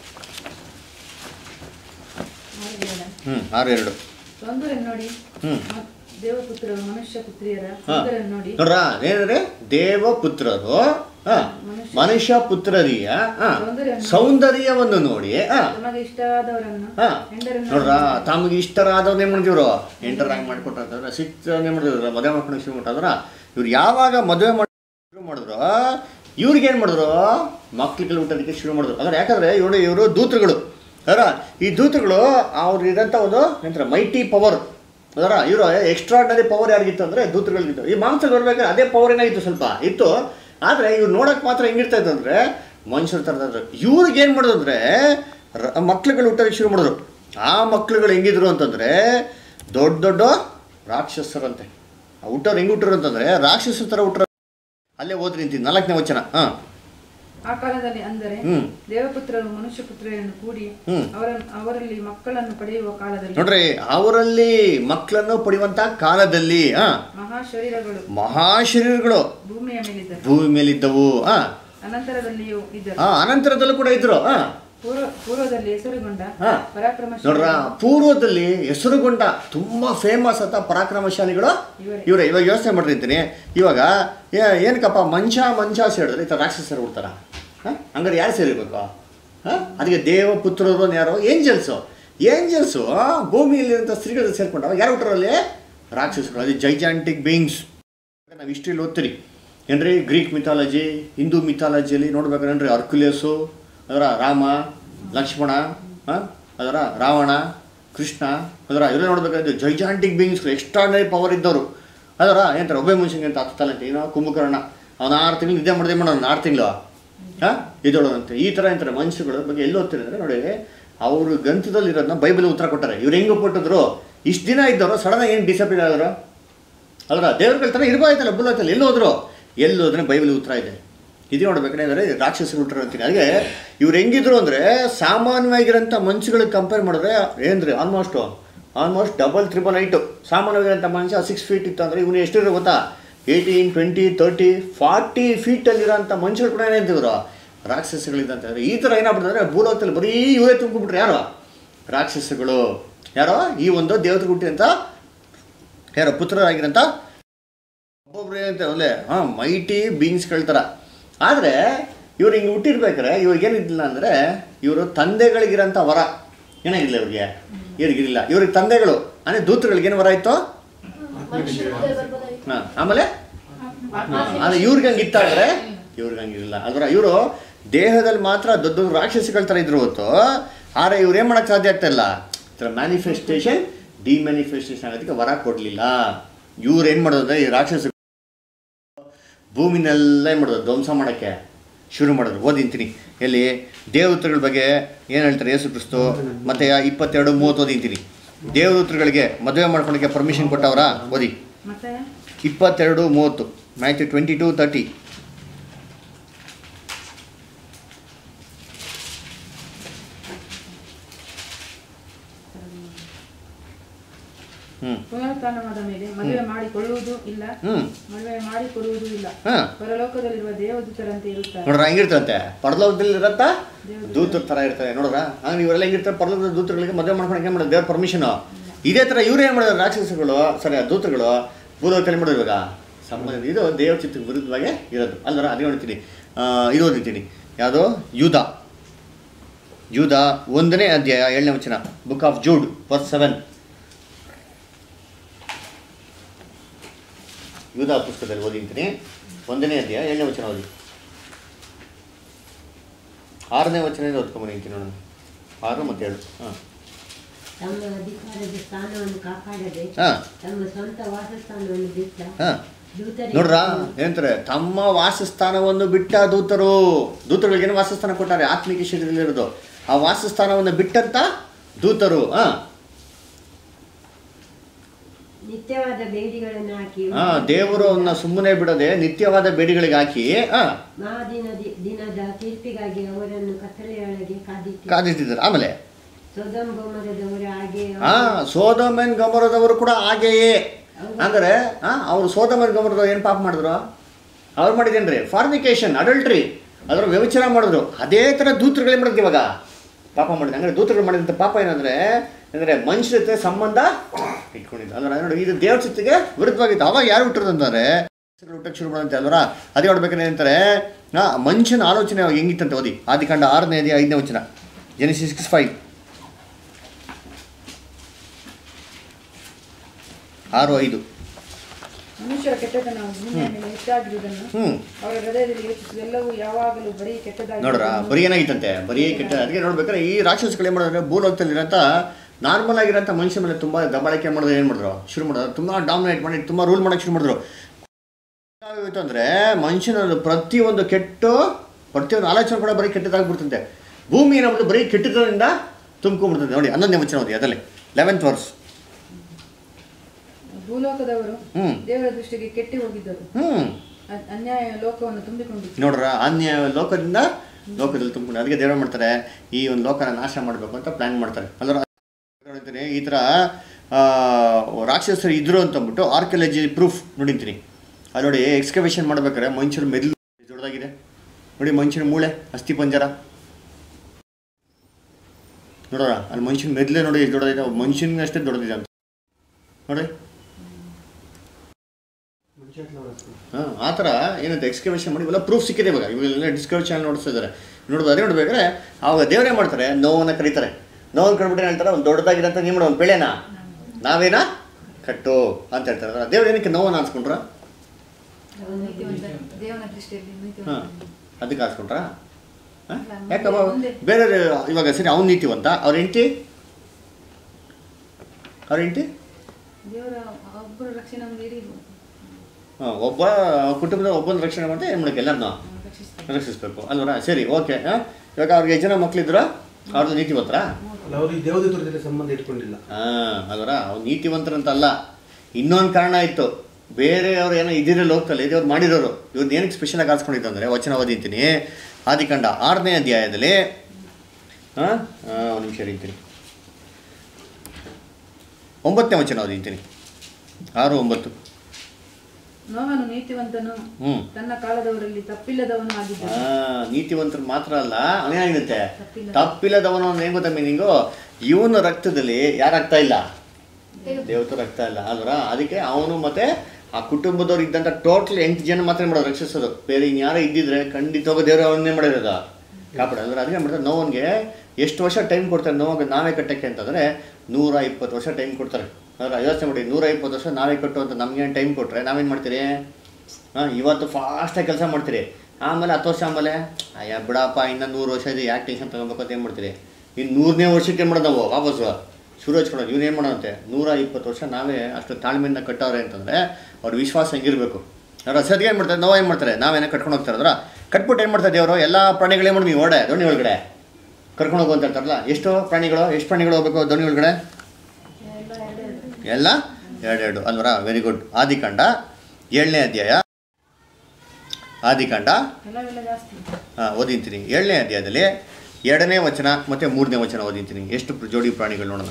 ಹ್ಞೂ ಆರು ಎರಡು ಸೌಂದರ್ಯ ನೋಡಿ ಹ್ಞೂ ಮ- ದೇವಪುತ್ರರು ಮನುಷ್ಯ ಪುತ್ರಿಯರ ಹಾ. ಸೌಂದರ್ಯ ನೋಡಿ ನೋಡ್ರ ಏನಂದ್ರೆ ದೇವಪುತ್ರರು ಹ, ಮನುಷ್ಯ ಪುತ್ರರಿಯ ಹ, ಸೌಂದರ್ಯವನ್ನು ನೋಡಿ ಹ, ತಮಗೆ ಇಷ್ಟವಾದವರನ್ನು ಹ. ಹೆಂಡರನ್ನು ನೋಡ್ರ ತಮಗೆ ಇಷ್ಟರಾದವ್ರು ಏನ್ ಮಾಡಿದ್ರು ಎಂಟರಾಗಿ ಮಾಡ್ಕೊಟ್ಟಾರ ಸಿಕ್ಸ್ ಏನ್ ಮಾಡಿದ್ರು ಮದುವೆ ಮಾಡ್ಕೊಂಡು ಶುರು ಮಾಡ್ತಾದ್ರ ಇವ್ರು ಯಾವಾಗ ಮದುವೆ ಮಾಡಿ ಶುರು ಮಾಡಿದ್ರು ಇವ್ರಿಗೆ ಏನು ಮಾಡಿದ್ರು ಮಕ್ಳಿಗೆ ಹುಟ್ಟೋದಕ್ಕೆ ಶುರು ಮಾಡಿದ್ರು ಅಂದ್ರೆ ಯಾಕಂದ್ರೆ ಇವರು ಇವರು ದೂತರುಗಳು ಅದರ ಈ ದೂತರುಗಳು ಅವ್ರು ಇರೋಂಥ ಒಂದು ಏನಂತಾರೆ ಮೈಟಿ ಪವರ್ ಅದರ ಇವರು ಎಕ್ಸ್ಟ್ರಾರ್ಡನರಿ ಪವರ್ ಯಾರಿಗಿತ್ತು ಅಂದರೆ ದೂತರುಗಳಿಗಿತ್ತು ಈ ಮಾಂಸಕ್ಕೆ ಬರ್ಬೇಕಾದ್ರೆ ಅದೇ ಪವರ್ ಏನಾಗಿತ್ತು ಸ್ವಲ್ಪ ಇತ್ತು ಆದರೆ ಇವ್ರು ನೋಡೋಕೆ ಮಾತ್ರ ಹೆಂಗಿರ್ತಾ ಇತ್ತು ಅಂದರೆ ಮನುಷ್ಯರ ಥರದಾದ್ರು ಇವ್ರಿಗೆ ಏನು ಮಾಡೋದು ಅಂದರೆ ಮಕ್ಳುಗಳು ಹುಟ್ಟೋದಕ್ಕೆ ಶುರು ಮಾಡಿದ್ರು ಆ ಮಕ್ಳುಗಳು ಹೆಂಗಿದ್ರು ಅಂತಂದರೆ ದೊಡ್ಡ ದೊಡ್ಡ ರಾಕ್ಷಸರಂತೆ ಆ ಹುಟ್ಟೋರು ಹೆಂಗೆ ಹುಟ್ಟರು ಅಂತಂದರೆ ರಾಕ್ಷಸರ ಥರ ಹುಟ್ಟರು ಅಲ್ಲೇ ಓದ್ರಿ ನಿಂತೀನಿ ನಾಲ್ಕನೇ ವಚನ ಹಾಂ ಆ ಕಾಲದಲ್ಲಿ ಅಂದರೆ ಹ್ಮ್. ದೇವಪುತ್ರರು ಮನುಷ್ಯ ಪುತ್ರಿಯರನ್ನು ಕೂಡಿ ಹ್ಮ್. ಅವರನ್ನು ಅವರಲ್ಲಿ ಮಕ್ಕಳನ್ನು ಪಡೆಯುವ ಕಾಲದಲ್ಲಿ ನೋಡ್ರಿ ಅವರಲ್ಲಿ ಮಕ್ಕಳನ್ನು ಪಡೆಯುವಂಥ ಕಾಲದಲ್ಲಿ ಹಾಂ ಮಹಾ ಶರೀರಗಳು ಮಹಾಶರೀರಗಳು ಭೂಮಿಯ ಮೇಲಿದ್ದರು ಭೂಮಿ ಮೇಲಿದ್ದವು ಹಾಂ ಅನಂತರದಲ್ಲಿಯೂ ಇದ್ದರು ಹಾಂ ಅನಂತರದಲ್ಲೂ ಕೂಡ ಇದ್ರು ಹಾಂ ಪೂರ್ವ ಪೂರ್ವದಲ್ಲಿ ಹೆಸರುಗೊಂಡ ಹಾ. ಪರಾಕ್ರಮ ನೋಡ್ರ ಪೂರ್ವದಲ್ಲಿ ಹೆಸರುಗೊಂಡ ತುಂಬ ಫೇಮಸ್ ಅಂತ ಪರಾಕ್ರಮಶಾಲಿಗಳು ಇವರೇ. ಇವರೇ ಇವಾಗ ಯೋಚನೆ ಮಾಡಿರ್ತೀನಿ ಇವಾಗ ಏ- ಏನಕ್ಕಪ್ಪ ಮನುಷ್ಯ ಮನುಷ್ಯ ಸೇರಿದ್ರೆ ಈ ಥರ ರಾಕ್ಷಸರು ಹುಡ್ತಾರ ಹಾಂ ಹಂಗಾರೆ ಯಾರು ಸೇರಿರ್ಬೇಕು ಹಾಂ ಅದಕ್ಕೆ ದೇವಪುತ್ರರು ಅಂತ ಯಾರು ಏಂಜಲ್ಸು ಏಂಜಲ್ಸು ಭೂಮಿಯಲ್ಲಿರುವಂಥ ಸ್ತ್ರೀಗಳು ಸೇರ್ಕೊಂಡಾಗ ಯಾರು ಹುಟ್ಟರಲ್ಲಿ ರಾಕ್ಷಸರು ಅದು ಜೈಜಾಂಟಿಕ್ ಬೀಯಿಂಗ್ಸ್ ನಾವು ಹಿಸ್ಟ್ರಿಲಿ ಓದ್ತೀರಿ ಏನ್ರಿ ಗ್ರೀಕ್ ಮಿಥಾಲಜಿ ಹಿಂದೂ ಮಿಥಾಲಜಿಯಲ್ಲಿ ನೋಡ್ಬೇಕಂದ್ರೆ ಅರ್ಕ್ಯುಲಿಯಸ್ಸು ಅದರ ರಾಮ ಲಕ್ಷ್ಮಣ ಆ, ಅದರ ರಾವಣ ಕೃಷ್ಣ ಅದರ ಇವರೇ ನೋಡ್ಬೇಕಂದ್ರೆ ಜೈಜಾಂಟಿಕ್ ಬೀಯಿಂಗ್ಸ್ ಎಕ್ಸ್ಟ್ರಾರ್ಡನರಿ ಪವರ್ ಇದ್ದವರು ಅದರ ಏನಂತಾರೆ ಒಬ್ಬೇ ಮನುಷ್ಯಂಗೆ ಅಂತ ಹತ್ತು ತಲೆ ಏನೋ ಕುಂಭಕರ್ಣ ಅವನು ಆರು ತಿಂಗಳು ನಿದ್ದೆ ಮಾಡಿದೆ ಮಾಡೋನು ಆರು ತಿಂಗಳು ಹಾಂ ಇದೊಳದಂತೆ ಈ ಥರ ಅಂತಾರೆ ಮನುಷ್ಯಗಳ ಬಗ್ಗೆ ಎಲ್ಲಿ ಓದ್ತೀರಿ ಅಂದರೆ ನೋಡಿ ಅವರು ಗ್ರಂಥದಲ್ಲಿರೋದನ್ನ ಬೈಬಲ್ ಉತ್ತರ ಕೊಟ್ಟಾರೆ ಇವ್ರು ಹೆಂಗೆ ಒಪ್ಪಿಟ್ಟಿದ್ರು ಇಷ್ಟು ದಿನ ಇದ್ದವರು ಸಡನ್ ಏನು ಡಿಸಪಿಯರ್ ಆದರು ಅಲ್ರ ದೇವ್ರುಗಳ ಥರ ಇರ್ಬೋದಾಯ್ತಲ್ಲ ಬುಲ್ಲತ್ತಲ್ಲ ಎಲ್ಲಿ ಹೋದ್ರು ಎಲ್ಲಿ ಹೋದ್ರೆ ಬೈಬಲ್ ಉತ್ತರ ಇದೆ ಇದು ನೋಡ್ಬೇಕಂದ್ರೆ ರಾಕ್ಷಸರು ಹುಟ್ಟರು ಅಂತೀನಿ ಹಾಗೆ ಇವ್ರು ಹೆಂಗಿದ್ರು ಅಂದರೆ ಸಾಮಾನ್ಯವಾಗಿರೋಂಥ ಮನುಷ್ಯಗಳಿಗೆ ಕಂಪೇರ್ ಮಾಡಿದ್ರೆ ಏನ್ರಿ almost almost double triple height ಸಾಮಾನ್ಯವಾಗಿರೋಂಥ ಮನುಷ್ಯ ಸಿಕ್ಸ್ ಫೀಟ್ ಇತ್ತು ಅಂದರೆ ಇವನು ಎಷ್ಟಿರೋ ಗೊತ್ತಾ ಏಯ್ಟೀನ್ ಟ್ವೆಂಟಿ ತರ್ಟಿ ಫಾರ್ಟಿ ಫೀಟಲ್ಲಿರೋಂಥ ಮನುಷ್ಯರು ಕೂಡ ಏನಂತಿದ್ರು ರಾಕ್ಷಸಗಳಿದ್ದಂತೆ ಈ ಥರ ಏನಾಗ್ಬಿಡ್ತಂದ್ರೆ ಭೂಲೋಕದಲ್ಲಿ ಬರೀ ಇವರೇ ತುಂಬಿಬಿಟ್ರೆ ಯಾರು ರಾಕ್ಷಸಗಳು ಯಾರೋ ಈ ಒಂದು ದೇವತೆ ಹುಟ್ಟಿದಂಥ ಯಾರೋ ಪುತ್ರರಾಗಿರಂತ ಒಬ್ಬೊಬ್ರು ಏನಂತ ಒಳ್ಳೆ ಹಾಂ ಮೈಟಿ ಬೀನ್ಸ್ಗಳ ಥರ ಆದರೆ ಇವ್ರು ಹಿಂಗೆ ಹುಟ್ಟಿರ್ಬೇಕಾರೆ ಇವ್ರಿಗೇನಿದ್ದಿಲ್ಲ ಅಂದರೆ ಇವರು ತಂದೆಗಳಿಗಿರೋಂಥ ವರ ಏನಾಗಿಲ್ಲ ಇವ್ರಿಗೆ ಇವ್ರಿಗಿರಲಿಲ್ಲ ಇವ್ರಿಗೆ ತಂದೆಗಳು ಅಂದರೆ ದೂತರುಗಳಿಗೇನು ವರ ಇತ್ತು ಹಾಂ ಆಮೇಲೆ ಆದರೆ ಇವ್ರಿಗೆ ಹಂಗೆ ಇತ್ತಾದ್ರೆ ಇವ್ರಿಗೆ ಹಂಗಿರಲಿಲ್ಲ ಅದರ ಇವರು ದೇಹದಲ್ಲಿ ಮಾತ್ರ ದೊಡ್ಡ ದೊಡ್ಡ ರಾಕ್ಷಸಿಗಳ ಥರ ಇದ್ರು ಹೊತ್ತು ಆದರೆ ಇವ್ರು ಏನು ಮಾಡೋಕ್ಕೆ ಸಾಧ್ಯ ಆಗ್ತಾ ಇಲ್ಲ ಈ ಥರ ಮ್ಯಾನಿಫೆಸ್ಟೇಷನ್ ಡಿಮ್ಯಾನಿಫೆಸ್ಟೇಷನ್ ಆಗೋದಕ್ಕೆ ವರ ಕೊಡಲಿಲ್ಲ ಇವ್ರು ಏನು ಮಾಡೋದು ಅಂದರೆ ಈ ರಾಕ್ಷಸ ಭೂಮಿನೆಲ್ಲ ಏನು ಮಾಡೋದು ಧ್ವಂಸ ಮಾಡೋಕ್ಕೆ ಶುರು ಮಾಡಿದ್ರು ಓದಿಂತೀನಿ ಎಲ್ಲಿ ದೇವದೂತರುಗಳ ಬಗ್ಗೆ ಏನು ಹೇಳ್ತಾರೆ ಯೇಸು ಕ್ರಿಸ್ತು ಮತ್ತೆ ಇಪ್ಪತ್ತೆರಡು ಮೂವತ್ತು ಓದಿಂತೀನಿ ದೇವದೂತರುಗಳಿಗೆ ಮದುವೆ ಮಾಡ್ಕೊಳಕ್ಕೆ ಪರ್ಮಿಷನ್ ಕೊಟ್ಟವರಾ ಓದಿ ಮತ್ತೆ ಇಪ್ಪತ್ತೆರಡು ಮೂವತ್ತು ಮ್ಯಾಥ್ಯೂ ಟ್ವೆಂಟಿ ಟು ತರ್ಟಿ ಹ್ಞೂ ಪುನರುತ್ಥಾನವಾದ ಮೇಲೆ ಮದುವೆ ಮಾಡಿಕೊಳ್ಳುವುದು ಇಲ್ಲ ಹ್ಞೂ ಮದುವೆ ಮಾಡಿಕೊಡುವುದೂ ಇಲ್ಲ ಹಾಂ ಪರಲೋಕದಲ್ಲಿರುವ ದೇವದೂತರಂತೆ ಇರುತ್ತಾರೆ ನೋಡ್ರ ಹೆಂಗಿರ್ತಂತೆ ಪರಲೋಕದಲ್ಲಿ ಇರತ್ತ ದೂತರ ಥರ ಇರ್ತಾರೆ ನೋಡ್ರ ಹಂಗೆ ಇವರೆಲ್ಲ ಹೆಂಗಿರ್ತಾರೆ ಪರಲೋಕದ ದೂತರುಗಳಿಗೆ ಮದುವೆ ಮಾಡ್ಕೊಂಡು ಹೆಂಗೆ ಮಾಡೋದು ದೇವ್ರ ಪರ್ಮಿಷನು ಇದೇ ಥರ ಇವ್ರು ಏನು ಮಾಡೋದು ರಾಕ್ಷಸಗಳು ಸರಿ ಆ ದೂತರುಗಳು ಭೂಲೋಕದಲ್ಲಿ ಮಾಡೋದು ಇವಾಗ ಸಂಬಂಧ ಇದು ದೇವ್ರ ಚಿತ್ರಕ್ಕೆ ವಿರುದ್ಧವಾಗಿ ಇರೋದು ಅಲ್ವರ ಅದೇ ನೋಡ್ತೀನಿ ಆ, ಇದು ಓದಿದ್ದೀನಿ ಯಾವುದೋ ಯೂದ ಯೂದ ಒಂದನೇ ಅಧ್ಯಾಯ ಏಳನೇ ವಚನ book of Jude first seven ಯೂದ ಪುಸ್ತಕದಲ್ಲಿ ಓದಿದ್ದೀನಿ ಒಂದನೇ ಅಧ್ಯಾಯ ಏಳನೇ ವಚನ ಓದಿ ಆರನೇ ವಚನದಿಂದ ಓದ್ಕೊಂಬಂದಿದ್ದೀನಿ ನೋಡೋಣ ಆರು ಮತ್ತು ಏಳು ಹಾಂ ತಮ್ಮ ಅಧಿಕಾರದ ಸ್ಥಾನವನ್ನು ಕಾಪಾಡದೆ ಹಾಂ ತಮ್ಮ ಸ್ವಂತ ವಾಸಸ್ಥಾನವನ್ನು ಬಿಟ್ಟ ಹಾಂ ದೂತರಿಗೆ ನೋಡ್ರ ಏನಂತಾರೆ ತಮ್ಮ ವಾಸಸ್ಥಾನವನ್ನು ಬಿಟ್ಟ ದೂತರು ದೂತರುಗಳಿಗೆ ಏನು ವಾಸಸ್ಥಾನ ಕೊಟ್ಟಾರೆ ಆತ್ಮಿಕ ಶರೀರದಲ್ಲಿರೋದು ಆ ವಾಸಸ್ಥಾನವನ್ನು ಬಿಟ್ಟಂತ ದೂತರು ಹಾಂ ನಿತ್ಯವಾದ ಬೇಡಿಗಳನ್ನು ಹಾಕಿ ಹಾ ದೇವರು ಅವನ್ನ ಸುಮ್ಮನೆ ಬಿಡದೆ ನಿತ್ಯವಾದ ಬೇಡಿಗಳಿಗೆ ಹಾಕಿ ಹಾ ಮಹಾದಿನ ದಿ- ದಿನದ ತೀರ್ಪಿಗಾಗಿ ಅವರನ್ನು ಕತ್ತಲೆಯೊಳಗೆ ಕಾದಿಟ್ಟು ಕಾದಿಟ್ಟಿದ್ದಾರೆ ಆಮೇಲೆ ಸೊದಮ್ ಗೋಮರದವರ ಹಾಗೆ ಹಾ ಸೋದಮನ್ ಗಮರದವರು ಕೂಡ ಹಾಗೆಯೇ ಅಂದ್ರೆ ಹಾ ಅವ್ರು ಸೋದಮನ್ ಗಮರದವ್ರು ಏನು ಪಾಪ ಮಾಡಿದ್ರು ಅವ್ರು ಮಾಡಿದೇನ್ರಿ ಫಾರ್ನಿಕೇಶನ್ ಅಡಲ್ಟ್ರಿ ಅದ್ರ ವ್ಯವಚಾರ ಮಾಡಿದ್ರು ಅದೇ ಥರ ದೂತರುಗಳೇ ಮಾಡಿದ್ರು ಇವಾಗ ಪಾಪ ಮಾಡಿದ್ರು ಅಂದ್ರೆ ದೂತರುಗಳು ಮಾಡಿದಂಥ ಪಾಪ ಏನಂದ್ರೆ ಅಂದರೆ ಮನುಷ್ಯರ ಜೊತೆ ಸಂಬಂಧ ಇಟ್ಕೊಂಡಿದ್ದು ಅಂದ್ರೆ ನೋಡಿ ಇದು ದೇವ್ರ ಚಿತ್ತಿಗೆ ವಿರುದ್ಧವಾಗಿತ್ತು ಅವಾಗ ಯಾರು ಹುಟ್ಟಿರೋದು ಅಂತಾರೆ ಹುಟ್ಟಕ್ಕೆ ಶುರು ಮಾಡಂತೆ ಅಲ್ವರ ಅದೇ ನೋಡ್ಬೇಕಾದ್ರೆ ಏನಂತಾರೆ ಹಾ ಮನುಷ್ಯನ ಆಲೋಚನೆ ಅವಾಗ ಹೆಂಗಿತ್ತಂತೆ ಓದಿ ಆದಿಕಾಂಡ ಆರನೇ ಅದೇ ಐದನೇ ವಚನ ಜೆನಿಸಿ ಸಿಕ್ಸ್ ಫೈವ್ ಆರು ಐದು ಮನುಷ್ಯರ ಕೆಟ್ಟತನವು ಭೂಮಿಯ ಮೇಲೆ ಹೆಚ್ಚಾಗಿರುವುದನ್ನು ಹ್ಞೂ ಅವರ ಹೃದಯದಲ್ಲಿ ಯೋಚಿಸುವುದೆಲ್ಲವೂ ಯಾವಾಗಲೂ ಬರೀ ಕೆಟ್ಟದಾಗಿ ನೋಡ್ರ ಬರೀ ಏನಾಗಿತ್ತಂತೆ ಬರೀ ಕೆಟ್ಟ ಅದಕ್ಕೆ ನೋಡ್ಬೇಕಾದ್ರೆ ಈ ರಾಕ್ಷಸಗಳು ಏನು ಮಾಡಿದ್ರೆ ಭೂಲೋಕದಲ್ಲಿರೋಂಥ ನಾರ್ಮಲ್ ಆಗಿರೋಂಥ ಮನುಷ್ಯ ಮೇಲೆ ತುಂಬ ದಬ್ಬಾಳಿಕೆ ಮಾಡಿದ್ರೆ ಏನು ಮಾಡಿದ್ರು ಶುರು ಮಾಡಿದ್ರು ತುಂಬ ಡಾಮಿನೇಟ್ ಮಾಡಿ ತುಂಬ ರೂಲ್ ಮಾಡೋಕ್ಕೆ ಶುರು ಮಾಡಿದ್ರು ಏನಾಗೋಯ್ತು ಅಂದರೆ ಮನುಷ್ಯನ ಪ್ರತಿಯೊಂದು ಕೆಟ್ಟ ಪ್ರತಿಯೊಂದು ಆಲೋಚನೆ ಕೂಡ ಬರೀ ಕೆಟ್ಟದಾಗ್ಬಿಡ್ತಂತೆ ಭೂಮಿ ಏನಾಗ್ಬಿಟ್ಟು ಬರೀ ಕೆಟ್ಟದಿಂದ ತುಂಬ್ಕೊಂಡ್ಬಿಡ್ತದೆ ನೋಡಿ ಹನ್ನೊಂದನೇ ವಚನ ಓದಿ ಅದರಲ್ಲಿ ಲೆವೆಂತ್ ವರ್ಸ್ ಭೂಲೋಕದವರು ಹ್ಞೂ ದೇವರ ದೃಷ್ಟಿಗೆ ಕೆಟ್ಟಿ ಹೋಗಿದ್ದರು ಹ್ಞೂ ಅ- ಅನ್ಯಾಯ ಲೋಕವನ್ನು ತುಂಬಿಕೊಂಡಿತ್ತು ನೋಡ್ರ ಅನ್ಯ ಲೋಕದಿಂದ ಲೋಕದಲ್ಲಿ ತುಂಬಿಕೊಂಡು ಅದಕ್ಕೆ ದೇವ್ರು ಮಾಡ್ತಾರೆ ಈ ಒಂದು ಲೋಕನ ನಾಶ ಮಾಡಬೇಕು ಅಂತ ಪ್ಲ್ಯಾನ್ ಮಾಡ್ತಾರೆ ಅಲ್ಲರ ನೋಡಿದ್ದೀನಿ ಈ ಥರ ಆ, ರಾಕ್ಷಸರು ಇದ್ರು ಅಂತ ಅಂದ್ಬಿಟ್ಟು ಆರ್ಕಿಯಾಲಜಿ ಪ್ರೂಫ್ ನೋಡಿದ್ದೀನಿ ಅಲ್ಲಿ ನೋಡಿ ಎಕ್ಸ್ಕವೇಷನ್ ಮಾಡ್ಬೇಕಾದ್ರೆ ಮನುಷ್ಯರ ಮೆದುಳು ದೊಡ್ಡದಾಗಿದೆ ನೋಡಿ ಮನುಷ್ಯನ ಮೂಳೆ ಅಸ್ಥಿ ಪಂಜರ ನೋಡೋಣ ಅಲ್ಲಿ ಮನುಷ್ಯನ ಮೆದುಳೆ ನೋಡಿ ಎಷ್ಟು ದೊಡ್ಡದಿದೆ ಮನುಷ್ಯನಷ್ಟೇ ದೊಡ್ಡದಿದೆ ಅಂತ ನೋಡಿ ಮುಂಚೆ ನೋಡಿಸ್ತೀನಿ ಹಾಂ ಆ ಥರ ಏನಂತ ಎಕ್ಸ್ಕವೇಷನ್ ಮಾಡಿ ಇವೆಲ್ಲ ಪ್ರೂಫ್ ಸಿಕ್ಕಿದೆ ಇವಾಗ ಇವೆಲ್ಲ ಡಿಸ್ಕವರಿ ಚಾನಲ್ ನೋಡಿಸ್ತಾ ಇದ್ದಾರೆ ನೋಡೋದು ಅದೇ ನೋಡ್ಬೇಕಾದ್ರೆ ಆವಾಗ ದೇವರೇ ಮಾಡ್ತಾರೆ ನೋವನ್ನು ಕರೀತಾರೆ ನೋವನ್ನು ಕಟ್ಬಿಟ್ಟು ಏನು ಹೇಳ್ತಾರೆ ಒಂದು ದೊಡ್ಡದಾಗಿರೋಂಥ ನೀವು ಮಾಡೋ ಒಂದು ಬೆಳೆನ ನಾವೇನ ಕಟ್ಟು ಅಂತ ಹೇಳ್ತಾರೆ ದೇವ್ರು ಏನಕ್ಕೆ ನೋವನ್ನು ಅನ್ಸ್ಕೊಂಡ್ರ ನೀತಿವಂತ ದೇವನ ದೃಷ್ಟಿಯಲ್ಲಿ ಹಾಂ ನೀತಿವಂತ ಅದಕ್ಕೆ ಹಾಕ್ಸ್ಕೊಂಡ್ರಾ ಹಾಂ ಅಲ್ಲ, ಯಾಕಪ್ಪ ಮುಂದೆ- ಬೇರೆ ಇವಾಗ ಸರಿ ಅವ್ನು ನೀತಿವಂತ ಅವ್ರ ಹೆಂಡತಿ ಅವ್ರ ಹೆಂಡತಿ ದೇವರ ಒಬ್ಬರು ರಕ್ಷಣೆ ನೀಡಿ ಹಾಂ ಒಬ್ಬ ಕುಟುಂಬದ ಒಬ್ಬನ ರಕ್ಷಣೆ ಮಾಡಿದ್ರೆ ಏನು ಮಾಡಕ್ಕೆ ಎಲ್ಲರನ್ನೂ ರಕ್ಷಿಸ್ತಾರೆ ರಕ್ಷಿಸ್ಬೇಕು ಅಲ್ವರ ಸರಿ ಓಕೆ ಹಾಂ ಇವಾಗ ಅವ್ರಿಗೆ ಎಷ್ಟು ಜನ ಮಕ್ಳಿದ್ರು ಅವ್ರದ್ದು ನೀತಿವಂತರಾ ಅಲ್ಲ ಅವರು ಈ ದೇವದೂತರ ಜೊತೆ ಸಂಬಂಧ ಇಟ್ಕೊಂಡಿಲ್ಲ ಹಾಂ ಅದರ ಅವ್ರು ನೀತಿವಂತರಂತಲ್ಲ ಇನ್ನೊಂದು ಕಾರಣ ಇತ್ತು ಬೇರೆಯವ್ರು ಏನೋ ಇದಿರೋ ಲೋಕದಲ್ಲಿ ಇದೇವ್ರು ಮಾಡಿರೋರು ಇವ್ರನ್ನ ಏನಕ್ಕೆ ಸ್ಪೆಷಲ್ ಆಗಿ ಆರಿಸ್ಕೊಂಡಿದ್ದು ಅಂದರೆ ವಚನ ಓದಿದ್ದೀನಿ ಆದಿಕಾಂಡ ಆರನೇ ಅಧ್ಯಾಯದಲ್ಲಿ ಹಾಂ ಒಂದು ನಿಮಿಷ ಹೇಳ್ತೀನಿ ಒಂಬತ್ತನೇ ವಚನ ಓದಿದ್ದೀನಿ ಆರು ಒಂಬತ್ತು ನೋಹನು ನೀತಿವಂತನು ಹ್ಞೂ ತನ್ನ ಕಾಲದವರಲ್ಲಿ ತಪ್ಪಿಲ್ಲದವನು ಆಗಿದ್ದನು ಹಾಂ ನೀತಿವಂತರು ಮಾತ್ರ ಅಲ್ಲ ಅವನೇನಾಗಿರುತ್ತೆ ತಪ್ಪಿಲ್ಲ. ತಪ್ಪಿಲ್ಲದವನು ಅವ್ನು ಏನು ಗೊತ್ತಾ ಮೀನಿಂಗು ಇವನ ರಕ್ತದಲ್ಲಿ ಯಾರು ರಕ್ತ ಇಲ್ಲ ದೇವತ ರಕ್ತ ಇಲ್ಲ ಅಲ್ವರ ಅದಕ್ಕೆ ಅವನು ಮತ್ತೆ ಆ ಕುಟುಂಬದವ್ರು ಇದ್ದಂಥ ಟೋಟಲ್ ಎಂಟು ಜನ ಮಾತ್ರ ಮಾಡೋದು ರಕ್ಷಿಸೋದು ಬೇರೆ ಇನ್ಯಾರೋ ಇದ್ದಿದ್ರೆ ಖಂಡಿತವಾಗ ದೇವರು ಅವನ್ನೇ ಮಾಡಿರೋದು ಕಾಪಾಡ ಅಂದ್ರೆ ಅದಕ್ಕೆ ಮಾಡ್ತಾರೆ ನೋವನ್ಗೆ ಎಷ್ಟು ವರ್ಷ ಟೈಮ್ ಕೊಡ್ತಾರೆ ನೋವಾಗ ನಾವೇ ಕಟ್ಟಕ್ಕೆ ಅಂತಂದರೆ ನೂರ ಇಪ್ಪತ್ತು ವರ್ಷ ಟೈಮ್ ಕೊಡ್ತಾರೆ ಅಂದ್ರೆ ಯೋಚನೆ ಮಾಡಿ ನೂರ ಇಪ್ಪತ್ತು ವರ್ಷ ನಾವೇ ಕಟ್ಟು ಅಂತ ನಮ್ಗೆ ಟೈಮ್ ಕೊಟ್ಟರೆ ನಾವೇನು ಮಾಡ್ತೀರಿ ಹಾಂ ಇವತ್ತು ಫಾಸ್ಟಾಗಿ ಕೆಲಸ ಮಾಡ್ತೀರಿ ಆಮೇಲೆ ಹತ್ತು ವರ್ಷ ಆಮೇಲೆ ಅಯ್ಯ ಬಿಡಪ್ಪ ಇನ್ನು ನೂರು ವರ್ಷ ಇದೆ ಯಾಕೆ ಟೆನ್ಷನ್ ತಗೋಬೇಕು ಅಂತ ಏನು ಮಾಡ್ತೀರಿ ಇನ್ನು ನೂರನೇ ವರ್ಷಕ್ಕೆ ಏನು ಮಾಡೋದು ನಾವು ವಾಪಸ್ಸು ಶುರು ಹಚ್ಕೊಳೋದು ಇವನು ಏನು ಮಾಡೋಂತೆ ನೂರ ಇಪ್ಪತ್ತು ವರ್ಷ ನಾವೇ ಅಷ್ಟು ತಾಳ್ಮೆಯಿಂದ ಕಟ್ಟವ್ರೆ ಅಂತಂದರೆ ಅವ್ರ ವಿಶ್ವಾಸ ಹೆಂಗಿರಬೇಕು ಅವ್ರ ಸದ್ಗೆ ಏನು ಮಾಡ್ತಾರೆ ನೋವು ಏನು ಮಾಡ್ತಾರೆ ನಾವೇನೋ ಕಟ್ಕೊಂಡು ಹೋಗ್ತಾರೆ ಅದ್ರ ಕಟ್ಬಿಟ್ಟು ಏನು ಮಾಡ್ತಾರೆ ದೇವರು ಎಲ್ಲ ಪ್ರಾಣಿಗಳೇ ಮಾಡಿ ನೀವು ಓಡೆ ದೋಣಿ ಒಳಗಡೆ ಕರ್ಕೊಂಡು ಹೋಗು ಅಂತ ಹೇಳ್ತಾರಲ್ಲ ಎಷ್ಟು ಪ್ರಾಣಿಗಳು ಎಷ್ಟು ಪ್ರಾಣಿಗಳು ಹೋಗ್ಬೇಕು ದೋಣಿ ಒಳಗಡೆ ಎಲ್ಲ ಎರಡೆರಡು ಅಲ್ವರ ವೆರಿ ಗುಡ್ ಆದಿಕಾಂಡ ಏಳನೇ ಅಧ್ಯಾಯ ಆದಿಕಾಂಡ ಕೆಲವೆಲ್ಲ ಜಾಸ್ತಿ ಹಾಂ ಓದಿಂತೀನಿ ಏಳನೇ ಅಧ್ಯಾಯದಲ್ಲಿ ಎರಡನೇ ವಚನ ಮತ್ತು ಮೂರನೇ ವಚನ ಓದಿಂತೀನಿ ಎಷ್ಟು ಪ್ರ- ಜೋಡಿ ಪ್ರಾಣಿಗಳು ನೋಡೋಣ